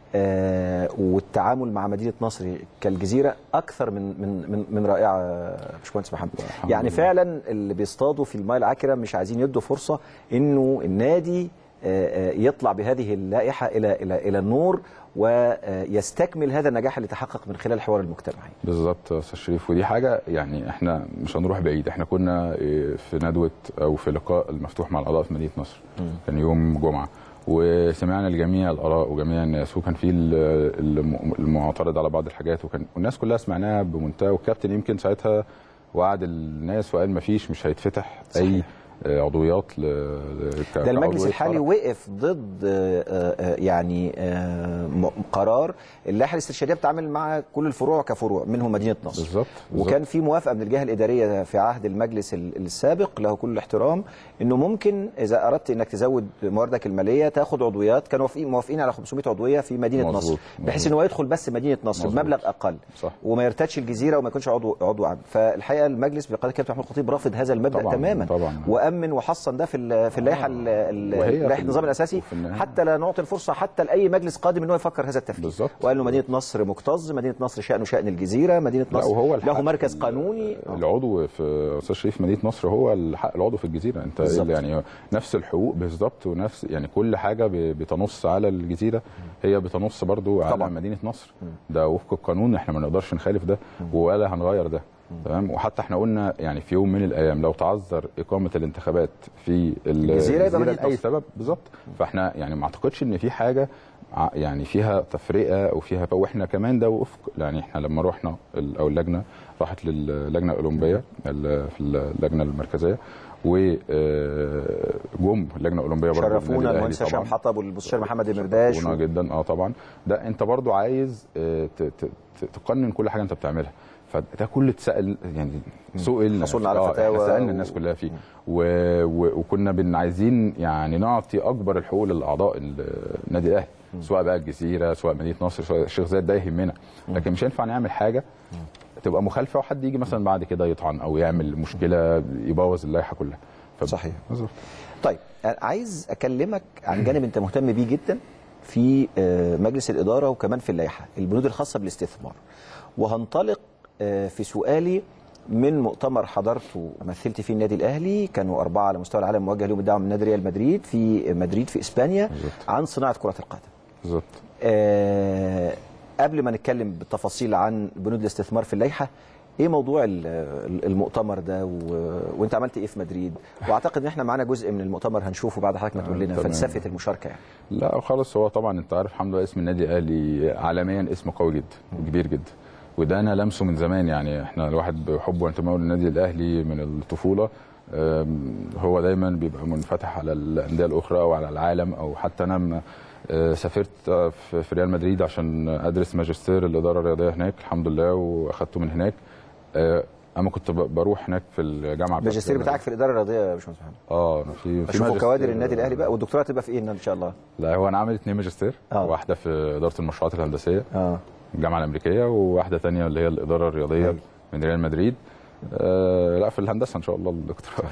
آه والتعامل مع مدينه نصر كالجزيره اكثر من من من, من رائعه آه، باشمهندس محمد الحمد يعني لله. فعلا اللي بيصطادوا في الماء العكره مش عايزين يدوا فرصه انه النادي آه، آه، يطلع بهذه اللائحه الى الى الى النور ويستكمل هذا النجاح اللي تحقق من خلال الحوار المجتمعي. بالظبط يا استاذ شريف ودي حاجه يعني احنا مش هنروح بعيد احنا كنا إيه، في ندوه او في لقاء المفتوح مع الاعضاء في مدينه نصر كان يوم جمعه وسمعنا لجميع الاراء وجميع الناس وكان في ال- الم- المعترض على بعض الحاجات وكان والناس كلها سمعناها بمنتهى والكابتن يمكن ساعتها وعد الناس وقال ما فيش مش هيتفتح اي صحيح. آه، عضويات ل ل- ك- ده المجلس كعضوية الحالي فرع. وقف ضد آه، آه، يعني آه، م- قرار اللائحه الاسترشاديه بتتعامل مع كل الفروع كفروع منهم مدينه نصر. بالظبط بالظبط. وكان في موافقه من الجهه الاداريه في عهد المجلس ال- السابق له كل الاحترام انه ممكن اذا اردت انك تزود مواردك الماليه تاخد عضويات كانوا موافقين موافقين على 500 عضويه في مدينه مظبوط، نصر بحيث مظبوط. ان هو يدخل بس مدينه نصر مظبوط. بمبلغ اقل صح. وما يرتدش الجزيره وما يكونش عضو عضو عام فالحقيقه المجلس بقياده الكابتن محمود الخطيب رافض هذا المبدا طبعاً، تماما طبعاً. وامن وحصن ده في ال- في اللائحه ال- ال- وهي في لائحه ال- النظام الاساسي وفي النهاية. حتى لا نعطي الفرصه حتى لاي مجلس قادم ان هو يفكر هذا التفكير بالظبط. وقال له مدينه نصر مكتظ مدينه نصر شانه شان الجزيره مدينه لا نصر وهو له الحق مركز ال- قانوني آه. العضو في استاذ شريف مدينه نصر هو الحق العضو في الجزيره انت بالظبط. اللي يعني نفس الحقوق بالظبط ونفس يعني كل حاجه ب- بتنص على الجزيره هي بتنص برضو على طبعاً. مدينه نصر ده وفق القانون احنا ما نقدرش نخالف ده ولا هنغير ده تمام وحتى احنا قلنا يعني في يوم من الايام لو تعذر اقامه الانتخابات في الجزيرة يبقى مدينة لاي نصر. سبب بالظبط فاحنا يعني ما اعتقدش ان في حاجه ع- يعني فيها تفرقه او فيها واحنا كمان ده وفق يعني احنا لما رحنا ال- او اللجنه راحت للجنه الاولمبيه ال- في اللجنه المركزيه وجم اللجنه الاولمبيه برضه النادي شرفونا الأهلي المهندس هشام طبعاً. حطب والمستشار محمد المرداش شرفونا جدا اه طبعا ده انت برضو عايز آه، ت- ت- ت- تقنن كل حاجه انت بتعملها فده كله اتسال يعني سئل حصلنا على آه، فتاوى احنا سالنا و- الناس كلها فيه و... و... وكنا بن عايزين يعني نعطي اكبر الحقوق للاعضاء ال- النادي الاهلي سواء بقى الجزيره سواء مدينه نصر سواء الشيخ زايد ده يهمنا لكن مش هينفع نعمل حاجه تبقى مخالفه وحد يجي مثلا بعد كده يطعن او يعمل مشكله يبوظ اللائحه كلها ف... صحيح. بالظبط طيب أنا عايز اكلمك عن جانب انت مهتم بيه جدا في آه، مجلس الاداره وكمان في اللائحه البنود الخاصه بالاستثمار وهنطلق آه، في سؤالي من مؤتمر حضرته مثلت فيه النادي الاهلي كانوا اربعه على مستوى العالم موجه لهم الدعوه من نادي ريال مدريد في مدريد في اسبانيا بالظبط. عن صناعه كره القدم بالظبط آه، قبل ما نتكلم بالتفاصيل عن بنود الاستثمار في اللائحه ايه موضوع ال- ال- المؤتمر ده و... وانت عملت ايه في مدريد واعتقد ان احنا معانا جزء من المؤتمر هنشوفه بعد حضرتك ما تقول لنا تمام. فلسفه المشاركه يعني لا خالص هو طبعا انت عارف الحمد لله اسم النادي الاهلي عالميا اسم قوي جدا وكبير جدا وده انا لمسه من زمان يعني احنا الواحد بحبه وانتمائه للنادي الاهلي من الطفوله أم، هو دايما بيبقى منفتح على الانديه الاخرى او على العالم او حتى انا لما أه، سافرت أه، في في ريال مدريد عشان ادرس ماجستير الاداره الرياضيه هناك الحمد لله واخدته من هناك أه، اما كنت ب- بروح هناك في الجامعه بتاعت الماجستير ريال بتاعك في الاداره الرياضيه يا باشمهندس محمد اه أنا في في اشوفوا ماجستير- كوادر النادي الاهلي بقى والدكتوراه تبقى في ايه ان شاء الله لا هو انا عامل اثنين ماجستير آه. واحده في اداره المشروعات الهندسيه اه الجامعه الامريكيه وواحده تانية اللي هي الاداره الرياضيه حلو. من ريال مدريد آه لا في الهندسه ان شاء الله الدكتوراه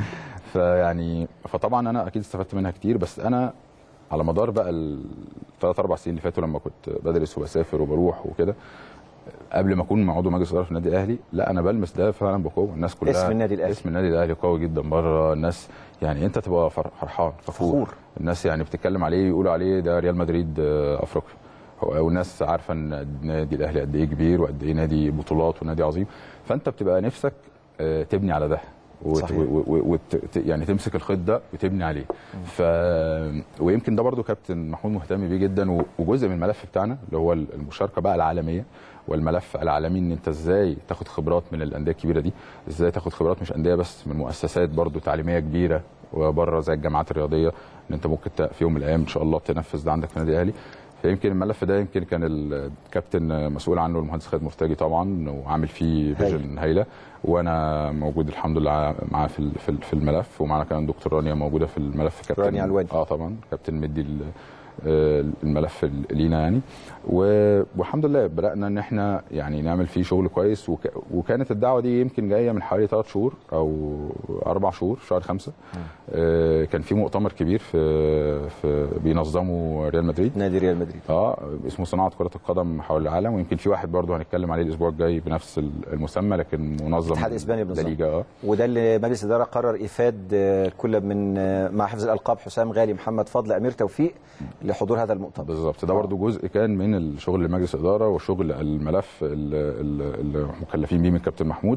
فيعني فطبعا انا اكيد استفدت منها كتير بس انا على مدار بقى الثلاث اربع سنين اللي فاتوا لما كنت بدرس وبسافر وبروح وكده قبل ما اكون عضو مجلس اداره في النادي الاهلي لا انا بلمس ده فعلا بقوه الناس كلها اسم النادي الأهلي. اسم النادي الاهلي قوي جدا بره الناس يعني انت تبقى فر- فرحان فخور, فخور. الناس يعني بتتكلم عليه يقولوا عليه ده ريال مدريد آه، افريقيا هو- والناس عارفه ان النادي الاهلي قد ايه كبير وقد ايه نادي بطولات ونادي عظيم فانت بتبقى نفسك آه، تبني على ده وت... صحيح. و... و... وت... ت- يعني تمسك الخيط ده وتبني عليه ف ويمكن ده برضو كابتن محمود مهتم بيه جدا و... وجزء من الملف بتاعنا اللي هو المشاركه بقى العالميه والملف العالمي ان انت ازاي تاخد خبرات من الانديه الكبيره دي ازاي تاخد خبرات مش انديه بس من مؤسسات برضو تعليميه كبيره وبره زي الجامعات الرياضيه ان انت ممكن ت- في يوم من الايام ان شاء الله تنفذ ده عندك في النادي الاهلي فيمكن الملف ده يمكن كان الكابتن مسؤول عنه المهندس خالد مرتجي طبعا وعامل فيه فيجن هايله وانا موجود الحمد لله معاه في ال- في ال- في الملف ومعانا كمان دكتور رانيا موجوده في الملف كابتن رانيا علواني. اه طبعا كابتن مدي ال- آه، الملف ال- لينا يعني و- والحمد لله بدانا ان احنا يعني نعمل فيه شغل كويس وك... وكانت الدعوه دي يمكن جايه من حوالي ثلاث شهور او اربع شهور في شهر خمسه آه، كان في مؤتمر كبير في, في بينظمه ريال مدريد نادي ريال مدريد اه اسمه صناعه كره القدم حول العالم ويمكن في واحد برضه هنتكلم عليه الاسبوع الجاي بنفس المسمى لكن منظم الاتحاد الإسباني بنظام. ليجا اه وده اللي مجلس الاداره قرر افاد آه، كل من آه، مع حفظ الالقاب حسام غالي محمد فضل امير توفيق لحضور هذا المؤتمر بالظبط ده برضو جزء كان من الشغل لمجلس الاداره وشغل الملف ال- ال- اللي مكلفين بيه من كابتن محمود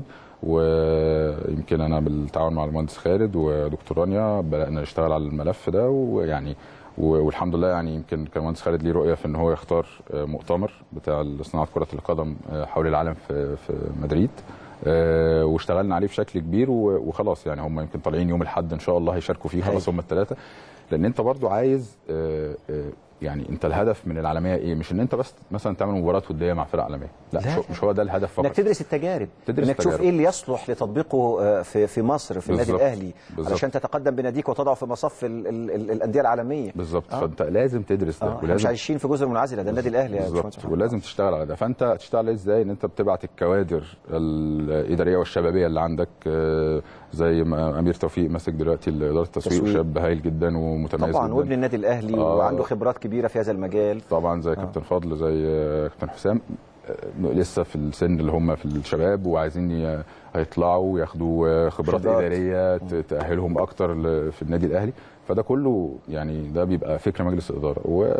ويمكن انا بالتعاون مع المهندس خالد ودكتور رانيا بدانا نشتغل على الملف ده ويعني و- والحمد لله يعني يمكن كان المهندس خالد ليه رؤيه في ان هو يختار مؤتمر بتاع صناعه كره القدم حول العالم في في مدريد آه، واشتغلنا عليه بشكل كبير و- وخلاص يعني هم يمكن طالعين يوم الاحد ان شاء الله هيشاركوا فيه خلاص هم الثلاثه لان انت برضو عايز آه، آه، يعني انت الهدف من العالميه ايه مش ان انت بس مثلا تعمل مباراه وديه مع فرق عالميه لا, لا، مش, لا. مش هو ده الهدف فقط انك تدرس التجارب تدرس انك تشوف التجارب. ايه اللي يصلح لتطبيقه آه، في في مصر في النادي بالظبط. الاهلي بالظبط. علشان تتقدم بناديك وتضعه في مصف ال ال ال الانديه العالميه بالظبط آه. فانت لازم تدرس ده اه احنا مش عايشين في جزر منعزله ده النادي الاهلي يا باشمهندس بالظبط محمد. ولازم تشتغل على ده فانت تشتغل ازاي ان انت بتبعت الكوادر الاداريه والشبابيه اللي عندك آه، زي ما امير توفيق ماسك دلوقتي اداره التسويق تسويق. شاب هايل جدا ومتميز طبعا جدا وابن النادي الاهلي آه. وعنده خبرات كبيره في هذا المجال طبعا زي كابتن فضل زي آه، كابتن حسام آه، لسه في السن اللي هم في الشباب وعايزين ي- هيطلعوا ياخدوا آه، خبرات, خبرات. اداريه ت- تاهلهم اكتر ل- في النادي الاهلي فده كله يعني ده بيبقى فكر مجلس الاداره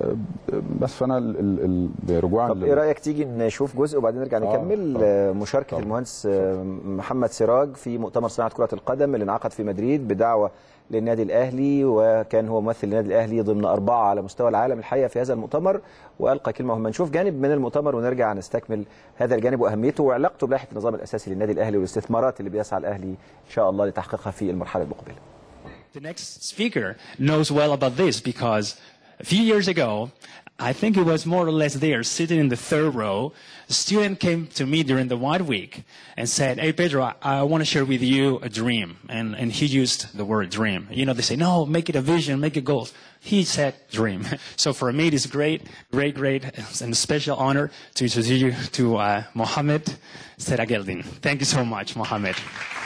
وبس فانا ال- ال- ال- رجوعا طب لل- ايه رايك تيجي نشوف جزء وبعدين نرجع آه، نكمل طبعاً. آه، مشاركه طبعاً. المهندس آه، محمد سراج في مؤتمر صناعه كره القدم اللي انعقد في مدريد بدعوه للنادي الاهلي وكان هو ممثل النادي الاهلي ضمن اربعه على مستوى العالم الحقيقه في هذا المؤتمر والقى كلمه مهمه نشوف جانب من المؤتمر ونرجع نستكمل هذا الجانب واهميته وعلاقته بلائحه النظام الاساسي للنادي الاهلي والاستثمارات اللي بيسعى الاهلي ان شاء الله لتحقيقها في المرحله المقبله The next speaker knows well about this because a few years ago, I think he was more or less there, sitting in the third row. A student came to me during the White Week and said, Hey, Pedro, I, I want to share with you a dream. And, and he used the word dream. You know, they say, no, make it a vision, make it goals. He said dream. So for me, it is great, great, great, and a special honor to introduce you to uh, Mohammed Serageldin. Thank you so much, Mohammed.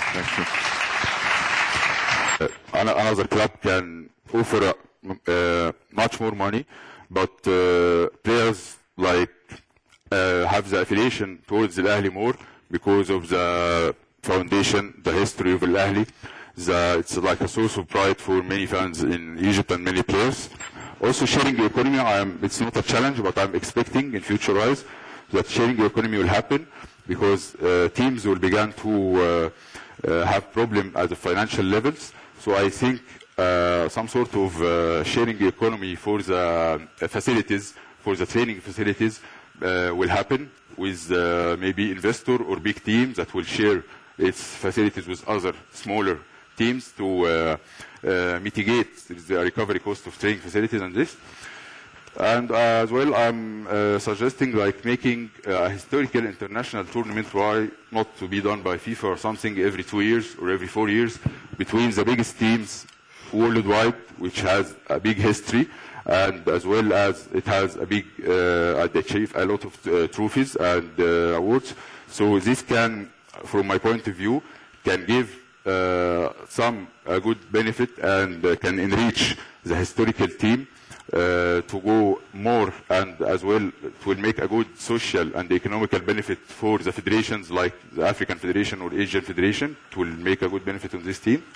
another club can offer uh, much more money, but uh, players like uh, have the affiliation towards the Ahli more because of the foundation, the history of Al Ahli. The, it's like a source of pride for many fans in Egypt and many players. Also, sharing the economy, I am, it's not a challenge, but I'm expecting in future wise that sharing the economy will happen because uh, teams will begin to uh, uh, have problem at the financial levels. So I think uh, some sort of uh, sharing the economy for the uh, facilities, for the training facilities, uh, will happen with uh, maybe investor or big teams that will share its facilities with other smaller teams to uh, uh, mitigate the recovery cost of training facilities and this. And uh, as well, I'm uh, suggesting like making uh, a historical international tournament why not to be done by FIFA or something every two years or every four years between the biggest teams worldwide, which has a big history, and as well as it has a big, uh, it achieve a lot of uh, trophies and uh, awards. So this can, from my point of view, can give uh, some uh, good benefit and uh, can enrich the historical team uh, to go more and as well it will make a good social and economical benefit for the federations like the African Federation or Asian Federation. It will make a good benefit on this team.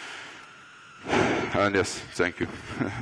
And yes, thank you.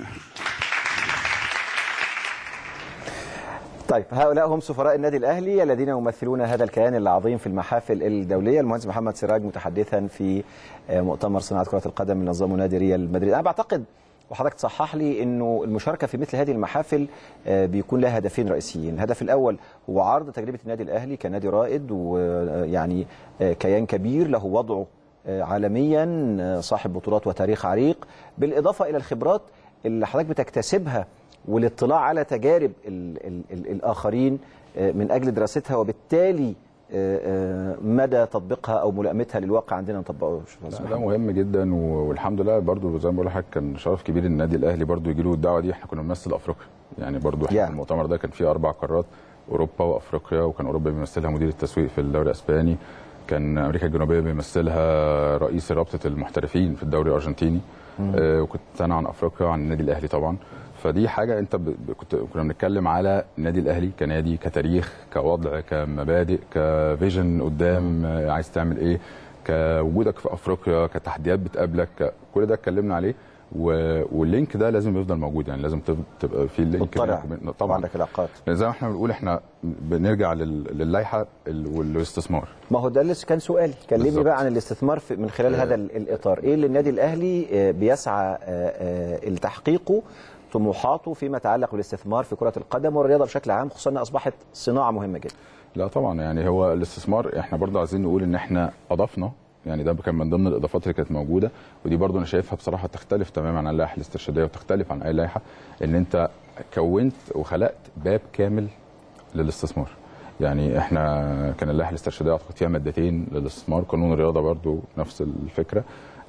طيب هؤلاء هم سفراء النادي الاهلي الذين يمثلون هذا الكيان العظيم في المحافل الدوليه المهندس محمد سراج متحدثا في آه، مؤتمر صناعه كره القدم من نظام نادي ريال مدريد انا بعتقد وحضرتك تصحح لي انه المشاركه في مثل هذه المحافل آه، بيكون لها هدفين رئيسيين الهدف الاول هو عرض تجربه النادي الاهلي كنادي رائد ويعني كيان كبير له وضعه آه، عالميا آه، صاحب بطولات وتاريخ عريق بالاضافه الى الخبرات اللي حضرتك بتكتسبها والاطلاع على تجارب ال ال ال الاخرين آه، من اجل دراستها وبالتالي آه، آه، مدى تطبيقها او ملائمتها للواقع عندنا نطبقه لا، ده مهم جدا و- والحمد لله برضو زي ما بقول لحضرتك كان شرف كبير إن النادي الاهلي برضو يجي له الدعوه دي احنا كنا بنمثل افريقيا يعني برضو احنا Yeah. المؤتمر ده كان فيه اربع قارات اوروبا وافريقيا وكان اوروبا بيمثلها مدير التسويق في الدوري الاسباني كان امريكا الجنوبيه بيمثلها رئيس رابطه المحترفين في الدوري الارجنتيني آه وكنت انا عن افريقيا عن النادي الاهلي طبعا فدي حاجه انت ب... ب- كنت كنا بنتكلم على النادي الاهلي كنادي كتاريخ كوضع كمبادئ كفيجن قدام آه، عايز تعمل ايه كوجودك في افريقيا كتحديات بتقابلك ك- كل ده اتكلمنا عليه و... واللينك ده لازم يفضل موجود يعني لازم تب- تبقى في اللينك مطلع بينك وبين- طبعا طبعا عندك العلاقات لأن زي ما احنا بنقول احنا بنرجع لل... للائحه ال- والاستثمار ما هو ده اللي كان سؤالي كلمني بالظبط. بقى عن الاستثمار في من خلال هذا ال- الاطار ايه اللي النادي الاهلي آه، بيسعى آه، آه، لتحقيقه طموحاته فيما يتعلق بالاستثمار في كره القدم والرياضه بشكل عام خصوصا انها اصبحت صناعه مهمه جدا لا طبعا يعني هو الاستثمار احنا برضه عايزين نقول ان احنا اضفنا يعني ده كان من ضمن الاضافات اللي كانت موجوده ودي برضه انا شايفها بصراحه تختلف تماما عن اللائحه الاسترشاديه وتختلف عن اي لائحه ان انت كونت وخلقت باب كامل للاستثمار يعني احنا كان اللائحه الاسترشاديه اعتقد فيها مادتين للاستثمار قانون الرياضه برضه نفس الفكره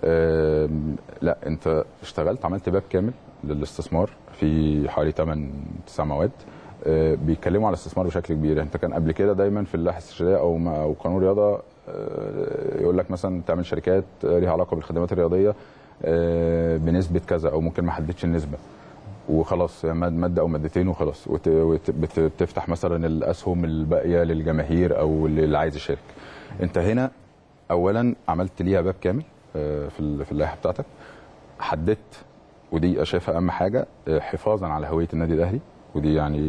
أم، لا انت اشتغلت عملت باب كامل للاستثمار في حوالي 8 9 مواد آه، بيتكلموا على الاستثمار بشكل كبير انت كان قبل كده دايما في اللائحه الاستشاريه او ما- او قانون الرياضه آه، يقول لك مثلا تعمل شركات آه، ليها علاقه بالخدمات الرياضيه آه، بنسبه كذا او ممكن ما حددش النسبه وخلاص ماد- ماده او مادتين وخلاص وبتفتح مثلا الاسهم الباقيه للجماهير او اللي عايز يشارك انت هنا اولا عملت ليها باب كامل آه، في ال- في اللائحه بتاعتك حددت ودي شايفها اهم حاجه آه، حفاظا على هويه النادي الاهلي ودي يعني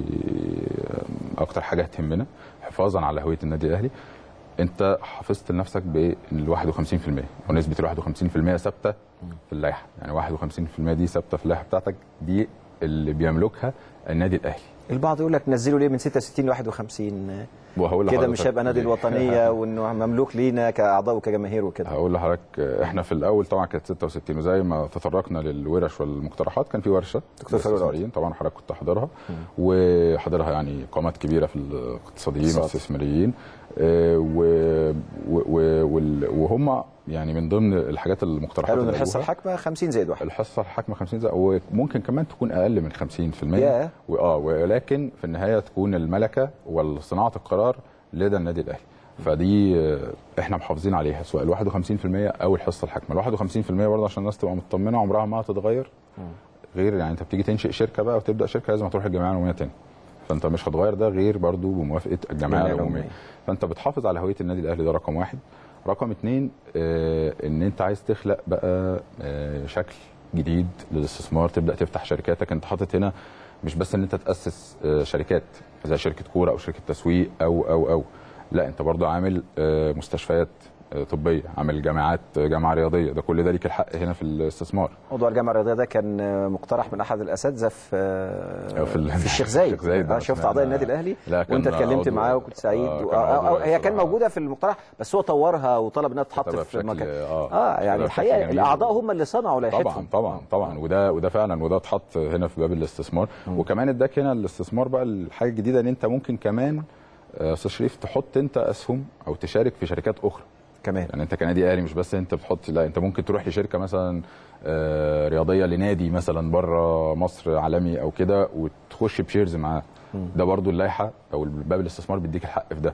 آه، اكتر حاجه تهمنا حفاظا على هويه النادي الاهلي انت حافظت لنفسك بال 51% ونسبه ال 51% ثابته في اللائحه يعني 51% دي ثابته في اللائحه بتاعتك دي اللي بيملكها النادي الاهلي البعض يقول لك نزلوا ليه من 66 ل 51 وهقول كده لحضرتك مش هيبقى نادي ليه. الوطنيه وانه مملوك لينا كاعضاء وكجماهير وكده هقول لحضرتك احنا في الاول طبعا كانت 66 وزي ما تطرقنا للورش والمقترحات كان في ورشه دكتور فاروق للاستثماريين طبعا حضرتك كنت حاضرها وحاضرها يعني قامات كبيره في الاقتصاديين اقتصاد. والاستثماريين اه، و- و- و- وال- وهم يعني من ضمن الحاجات المقترحات قالوا ان اللي الحصه قالوها، الحاكمه 50 زائد واحد الحصه الحاكمه 50 زي وممكن كمان تكون اقل من 50% ياه. واه ولكن في النهايه تكون الملكه وصناعه القرار لدى النادي الاهلي فدي آه، احنا محافظين عليها سواء ال 51% او الحصه الحاكمه ال 51% برضه عشان الناس تبقى مطمنه عمرها ما هتتغير غير يعني انت بتيجي تنشئ شركه بقى وتبدا شركه لازم هتروح الجمعيه العموميه تاني فانت مش هتغير ده غير برضه بموافقه الجمعيه الجمعية العموميه العمومية. فانت بتحافظ على هويه النادي الاهلي ده رقم واحد رقم اتنين آه ان انت عايز تخلق بقى آه شكل جديد للاستثمار تبدا تفتح شركاتك انت حاطط هنا مش بس ان انت تاسس آه شركات زي شركه كوره او شركه تسويق او او او لا انت برضو عامل آه مستشفيات آه، طبيه عامل جامعات آه، جامعه رياضيه ده كل ده ليك الحق هنا في الاستثمار موضوع الجامعه الرياضيه ده كان آه، مقترح من احد الاساتذه في آه، في ال- في الشيخ زايد الشيخ زايد انا ده شفت سمعنا- اعضاء النادي الاهلي لا، كان وانت اتكلمت عضو- معاه وكنت سعيد آه، و- كان آه، عضو آه، هي كان الصراحة. موجوده في المقترح بس هو طورها وطلب انها تتحط كتبها في بشكل- مكان آه، اه يعني كتبها بشكل الحقيقه جميل. الاعضاء هم اللي صنعوا لائحتهم طبعا طبعا طبعا وده وده فعلا وده اتحط هنا في باب الاستثمار وكمان اداك هنا الاستثمار بقى الحاجه الجديده ان انت ممكن كمان آه، استاذ شريف تحط انت اسهم او تشارك في شركات اخرى كمان يعني انت كنادي اهلي مش بس انت بتحط لا انت ممكن تروح لشركه مثلا آه، رياضيه لنادي مثلا بره مصر عالمي او كده وتخش بشيرز معاه ده برضو اللائحه او باب الاستثمار بيديك الحق في ده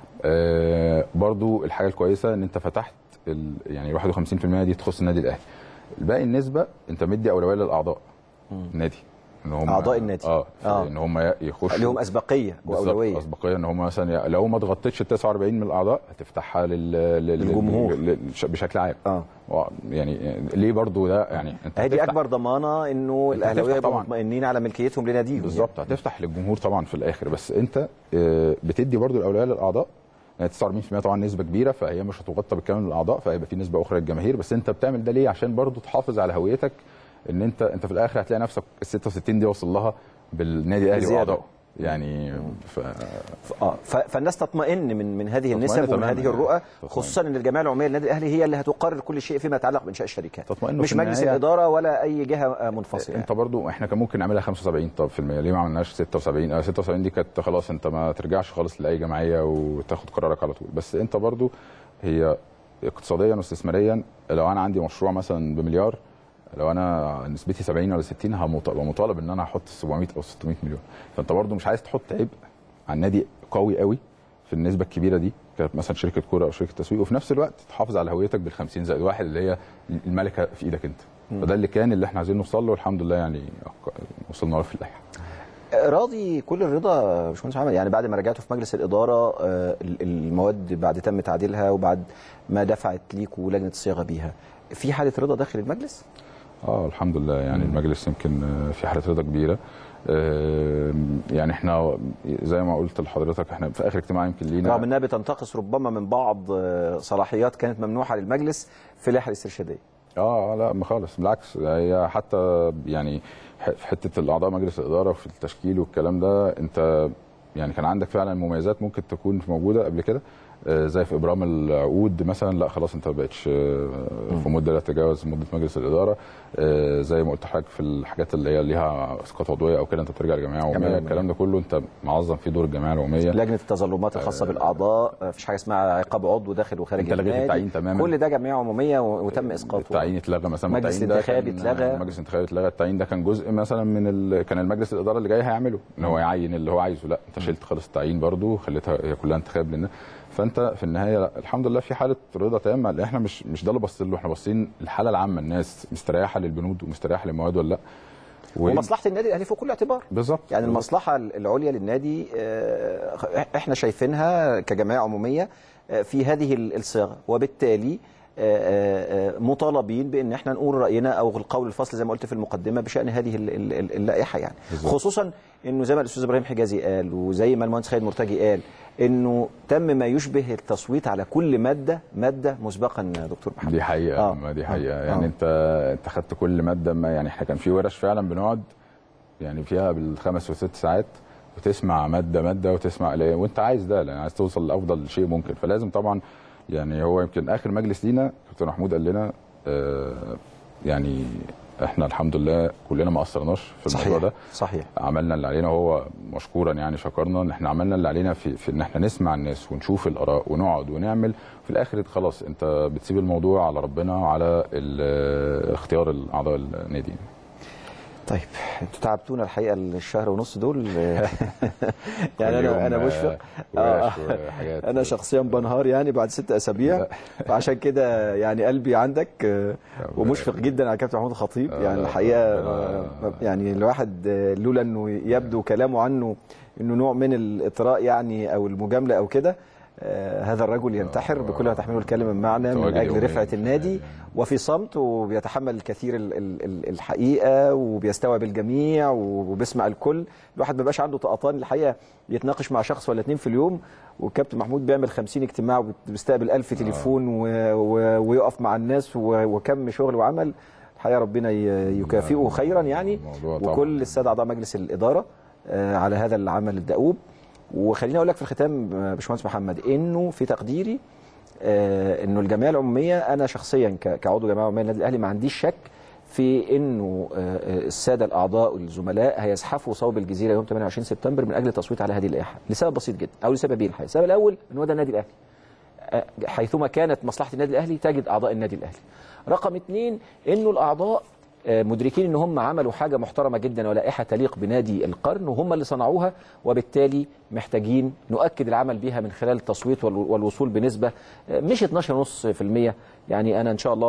آه، برضو الحاجه الكويسه ان انت فتحت ال- يعني 51% دي تخص النادي الاهلي الباقي النسبه انت مدي اولويه للاعضاء النادي ان هم أعضاء النادي. اه, آه. آه. ان هم يخشوا لهم اسبقيه بالظبط، واولويه اسبقيه ان هم مثلا ي- لو ما اتغطتش ال 49 من الاعضاء هتفتحها لل... لل... للجمهور. لل... لل... بشكل عام اه و- يعني ليه برضو ده يعني انت هذه هتفتح- اكبر ضمانه انه أنت الاهلاويه هتفتح يبقوا طبعاً. مطمئنين على ملكيتهم لناديهم بالظبط هتفتح للجمهور طبعا في الاخر بس انت آه، بتدي برضو الاولويه للاعضاء يعني 49% طبعا نسبه كبيره فهي مش هتغطى بالكامل للاعضاء فهيبقى في نسبه اخرى للجماهير بس انت بتعمل ده ليه عشان برضو تحافظ على هويتك ان انت انت في الاخر هتلاقي نفسك ال 66 دي وصل لها بالنادي الاهلي بزيادة. واعضائه يعني ف... اه ف- فالناس تطمئن من من هذه تطمئن النسب ومن تماماً هذه يعني. الرؤى تطمئن. خصوصا ان الجمعيه العموميه للنادي الاهلي هي اللي هتقرر كل شيء فيما يتعلق بانشاء الشركات تطمئن مش في مجلس النهاية. الاداره ولا اي جهه آه، منفصله انت برضو احنا كان ممكن نعملها 75 طب في المية ليه ما عملناش 76 اه 76 دي كانت خلاص انت ما ترجعش خالص لاي جمعيه وتاخد قرارك على طول بس انت برضو هي اقتصاديا واستثماريا لو انا عندي مشروع مثلا بمليار لو انا نسبتي 70 ولا 60 همط- هبقى مطالب ان انا احط 700 او 600 مليون فانت برضو مش عايز تحط عبء على النادي قوي قوي في النسبه الكبيره دي كانت مثلا شركه كوره او شركه تسويق وفي نفس الوقت تحافظ على هويتك بال 50 زائد واحد اللي هي الملكه في ايدك انت فده اللي كان اللي احنا عايزين نوصل له والحمد لله يعني وصلنا له في اللائحه راضي كل الرضا يا باشمهندس محمد يعني بعد ما رجعتوا في مجلس الاداره آه، ال- المواد بعد تم تعديلها وبعد ما دفعت ليكوا لجنه الصياغه بيها في حاله رضا داخل المجلس؟ اه الحمد لله يعني المجلس يمكن آه، في حاله رضا كبيره آه، يعني احنا زي ما قلت لحضرتك احنا في اخر اجتماع يمكن لينا رغم انها بتنتقص ربما من بعض آه، صلاحيات كانت ممنوحه للمجلس في اللائحه الاسترشاديه اه آه، لا ما خالص بالعكس هي حتى يعني ح- في حته الاعضاء مجلس الاداره وفي التشكيل والكلام ده انت يعني كان عندك فعلا مميزات ممكن تكون موجوده قبل كده آه، زي في ابرام العقود مثلا لا خلاص انت ما بقتش آه، في مده لا تتجاوز مده مجلس الاداره آه، زي ما قلت لحضرتك في الحاجات اللي هي ليها اسقاط عضويه او كده انت بترجع لجمعيه عموميه عمومية. الكلام ده كله انت معظم فيه دور الجمعيه العموميه لجنه التظلمات الخاصه بالاعضاء آه، مفيش حاجه اسمها عقاب عضو داخل وخارج انت لغيت النادي. التعيين تماما. كل ده جمعيه عموميه و- وتم اسقاطه التعيين اتلغى مثلا مجلس التعيين ده الانتخابي كان- اتلغى. مجلس الانتخابي اتلغى التعيين ده كان جزء مثلا من ال... كان المجلس الاداره اللي جاي هيعمله ان هو يعين اللي هو عايزه لا انت شلت خالص التعيين برضو خليتها هي كلها انتخاب لنا فانت في النهايه لا الحمد لله في حاله رضا تامه لان احنا مش مش ده اللي باصين له احنا باصين الحاله العامه الناس مستريحه للبنود ومستريحه للمواد ولا لا و- ومصلحه النادي الاهلي فوق كل اعتبار بالظبط يعني بالظبط. المصلحه العليا للنادي آه، احنا شايفينها كجمعيه عموميه آه، في هذه الصياغه وبالتالي آه، آه، آه، مطالبين بان احنا نقول راينا او القول الفصل زي ما قلت في المقدمه بشان هذه ال- ال- ال- اللائحه يعني بالظبط. خصوصا انه زي ما الاستاذ ابراهيم حجازي قال وزي ما المهندس خالد مرتجي قال انه تم ما يشبه التصويت على كل ماده ماده مسبقا دكتور محمد دي حقيقه آه. آه. ما دي آه. حقيقه آه. يعني انت انت خدت كل ماده ما يعني احنا كان في ورش فعلا بنقعد يعني فيها بالخمس وست ساعات وتسمع ماده ماده وتسمع ليه وانت عايز ده لان عايز توصل لافضل شيء ممكن فلازم طبعا يعني هو يمكن اخر مجلس لينا كابتن محمود قال لنا آه يعني احنا الحمد لله كلنا ما قصرناش في الموضوع صحيح ده صحيح عملنا اللي علينا وهو مشكورا يعني شكرنا ان احنا عملنا اللي علينا في, في ان احنا نسمع الناس ونشوف الاراء ونقعد ونعمل في الاخر خلاص انت بتسيب الموضوع على ربنا وعلى ال- اختيار اعضاء النادي طيب انتوا تعبتونا الحقيقه الشهر ونص دول يعني كل انا يوم، انا آه، مشفق ورش آه. وحاجات. انا شخصيا بنهار يعني بعد ست اسابيع فعشان كده يعني قلبي عندك آه، ومشفق جدا على كابتن محمود الخطيب آه، يعني الحقيقه ربنا- آه، يعني الواحد آه، لولا انه يبدو كلامه عنه انه نوع من الاطراء يعني او المجامله او كده آه، هذا الرجل ينتحر بكل ما تحمله الكلمه من معنى من تواجد اجل يومياً. رفعه النادي وفي صمت وبيتحمل الكثير ال- ال- ال- الحقيقه وبيستوعب الجميع وبيسمع الكل الواحد ما بيبقاش عنده طقطان الحقيقه يتناقش مع شخص ولا اتنين في اليوم والكابتن محمود بيعمل 50 اجتماع وبيستقبل 1000 تليفون و... و... ويقف مع الناس و... وكم شغل وعمل الحقيقه ربنا ي- يكافئه خيرا يعني الموضوع طبعاً. وكل الساده اعضاء مجلس الاداره آه، على هذا العمل الدؤوب وخليني اقول لك في الختام آه، باشمهندس محمد انه في تقديري آه، انه الجمعيه العموميه انا شخصيا ك- كعضو جمعيه عموميه النادي الاهلي ما عنديش شك في انه آه، آه، الساده الاعضاء والزملاء هيزحفوا صوب الجزيره يوم 28 سبتمبر من اجل التصويت على هذه اللائحه لسبب بسيط جدا او لسببين الحقيقه السبب الاول ان هو ده النادي الاهلي آه، حيثما كانت مصلحه النادي الاهلي تجد اعضاء النادي الاهلي رقم اثنين انه الاعضاء آه، مدركين ان هم عملوا حاجه محترمه جدا ولائحه تليق بنادي القرن وهم اللي صنعوها وبالتالي محتاجين نؤكد العمل بها من خلال التصويت وال- والوصول بنسبه آه، مش 12.5% يعني انا ان شاء الله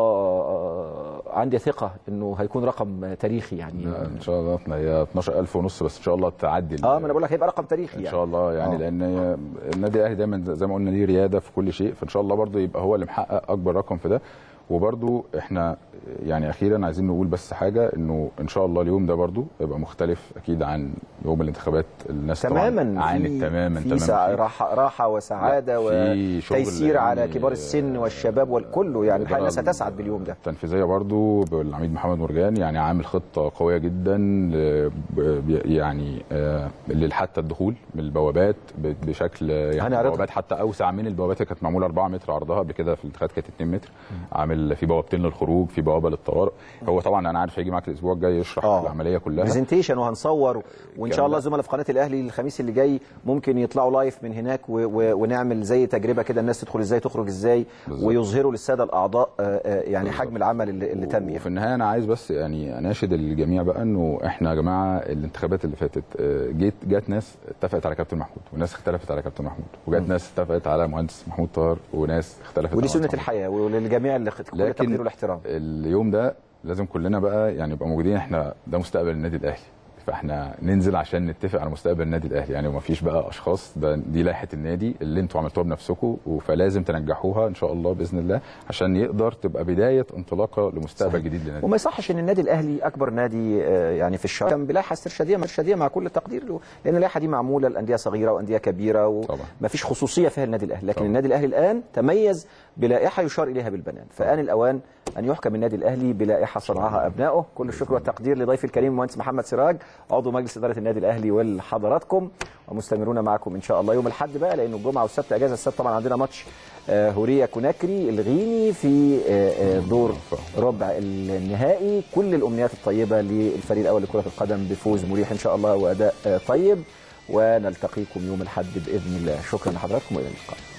آه، عندي ثقه انه هيكون رقم تاريخي يعني لا، ان شاء الله هي 12000 ونص بس ان شاء الله تعدي ال- اه ما انا بقول لك هيبقى رقم تاريخي ان يعني شاء الله يعني آه. لان هي- النادي الاهلي دايما زي ما قلنا ليه رياده في كل شيء فان شاء الله برضو يبقى هو اللي محقق اكبر رقم في ده وبرضو احنا يعني اخيرا عايزين نقول بس حاجه انه ان شاء الله اليوم ده برضو يبقى مختلف اكيد عن يوم الانتخابات الناس تماما طبعا عانت تماما في تماما سع- فيه. راحه راحه وسعاده لا، في شغل وتيسير على يعني، كبار السن والشباب والكل يعني الحقيقه الناس الإدارة هتسعد باليوم ده التنفيذيه برضو بالعميد محمد مرجان يعني عامل خطه قويه جدا ل- ب- يعني آه، اللي حتى الدخول من البوابات ب- بشكل يعني هنعرضها. البوابات حتى اوسع من البوابات اللي كانت معموله 4 متر عرضها قبل كده في الانتخابات كانت 2 متر عامل في بوابتين للخروج في بوابه للطوارئ هو طبعا انا عارف هيجي معاك الاسبوع الجاي يشرح آه. العمليه كلها برزنتيشن وهنصور وان شاء الكلام الله ده. زملاء في قناه الاهلي الخميس اللي جاي ممكن يطلعوا لايف من هناك و و ونعمل زي تجربه كده الناس تدخل ازاي تخرج ازاي بالظبط. ويظهروا للساده الاعضاء آه، آه، يعني حجم العمل اللي, اللي تم يعني. وفي النهايه انا عايز بس يعني اناشد الجميع بقى انه احنا يا جماعه الانتخابات اللي فاتت آه، جيت جات ناس اتفقت على كابتن محمود وناس اختلفت على كابتن محمود وجات ناس اتفقت على مهندس محمود طاهر وناس اختلفت ودي على سنه مهندس محمود. الحياه وللجميع اللي كل لكن التقدير والاحترام اليوم ده لازم كلنا بقى يعني نبقى موجودين احنا ده مستقبل النادي الاهلي فاحنا ننزل عشان نتفق على مستقبل النادي الاهلي يعني ما فيش بقى اشخاص ده دي لائحه النادي اللي انتوا عملتوها بنفسكم فلازم تنجحوها ان شاء الله باذن الله عشان يقدر تبقى بدايه انطلاقه لمستقبل صحيح. جديد للنادي وما يصحش ان النادي الاهلي اكبر نادي آه، يعني في الشرق كان بلائحه استرشاديه استرشاديه مع كل التقدير له لان اللائحه دي معموله لانديه صغيره وانديه كبيره طبعا. وما فيش خصوصيه فيها النادي الاهلي لكن طبعا. النادي الاهلي الان تميز بلائحه يشار اليها بالبنان فان الاوان ان يحكم النادي الاهلي بلائحه صنعها ابنائه كل الشكر والتقدير لضيفي الكريم المهندس محمد سراج عضو مجلس اداره النادي الاهلي ولحضراتكم ومستمرون معكم ان شاء الله يوم الاحد بقى لانه الجمعه والسبت اجازه السبت طبعا عندنا ماتش آه، هوريا كوناكري الغيني في آه، آه، دور ربع النهائي كل الامنيات الطيبه للفريق الاول لكره القدم بفوز مريح ان شاء الله واداء آه، طيب ونلتقيكم يوم الاحد باذن الله شكرا لحضراتكم والى اللقاء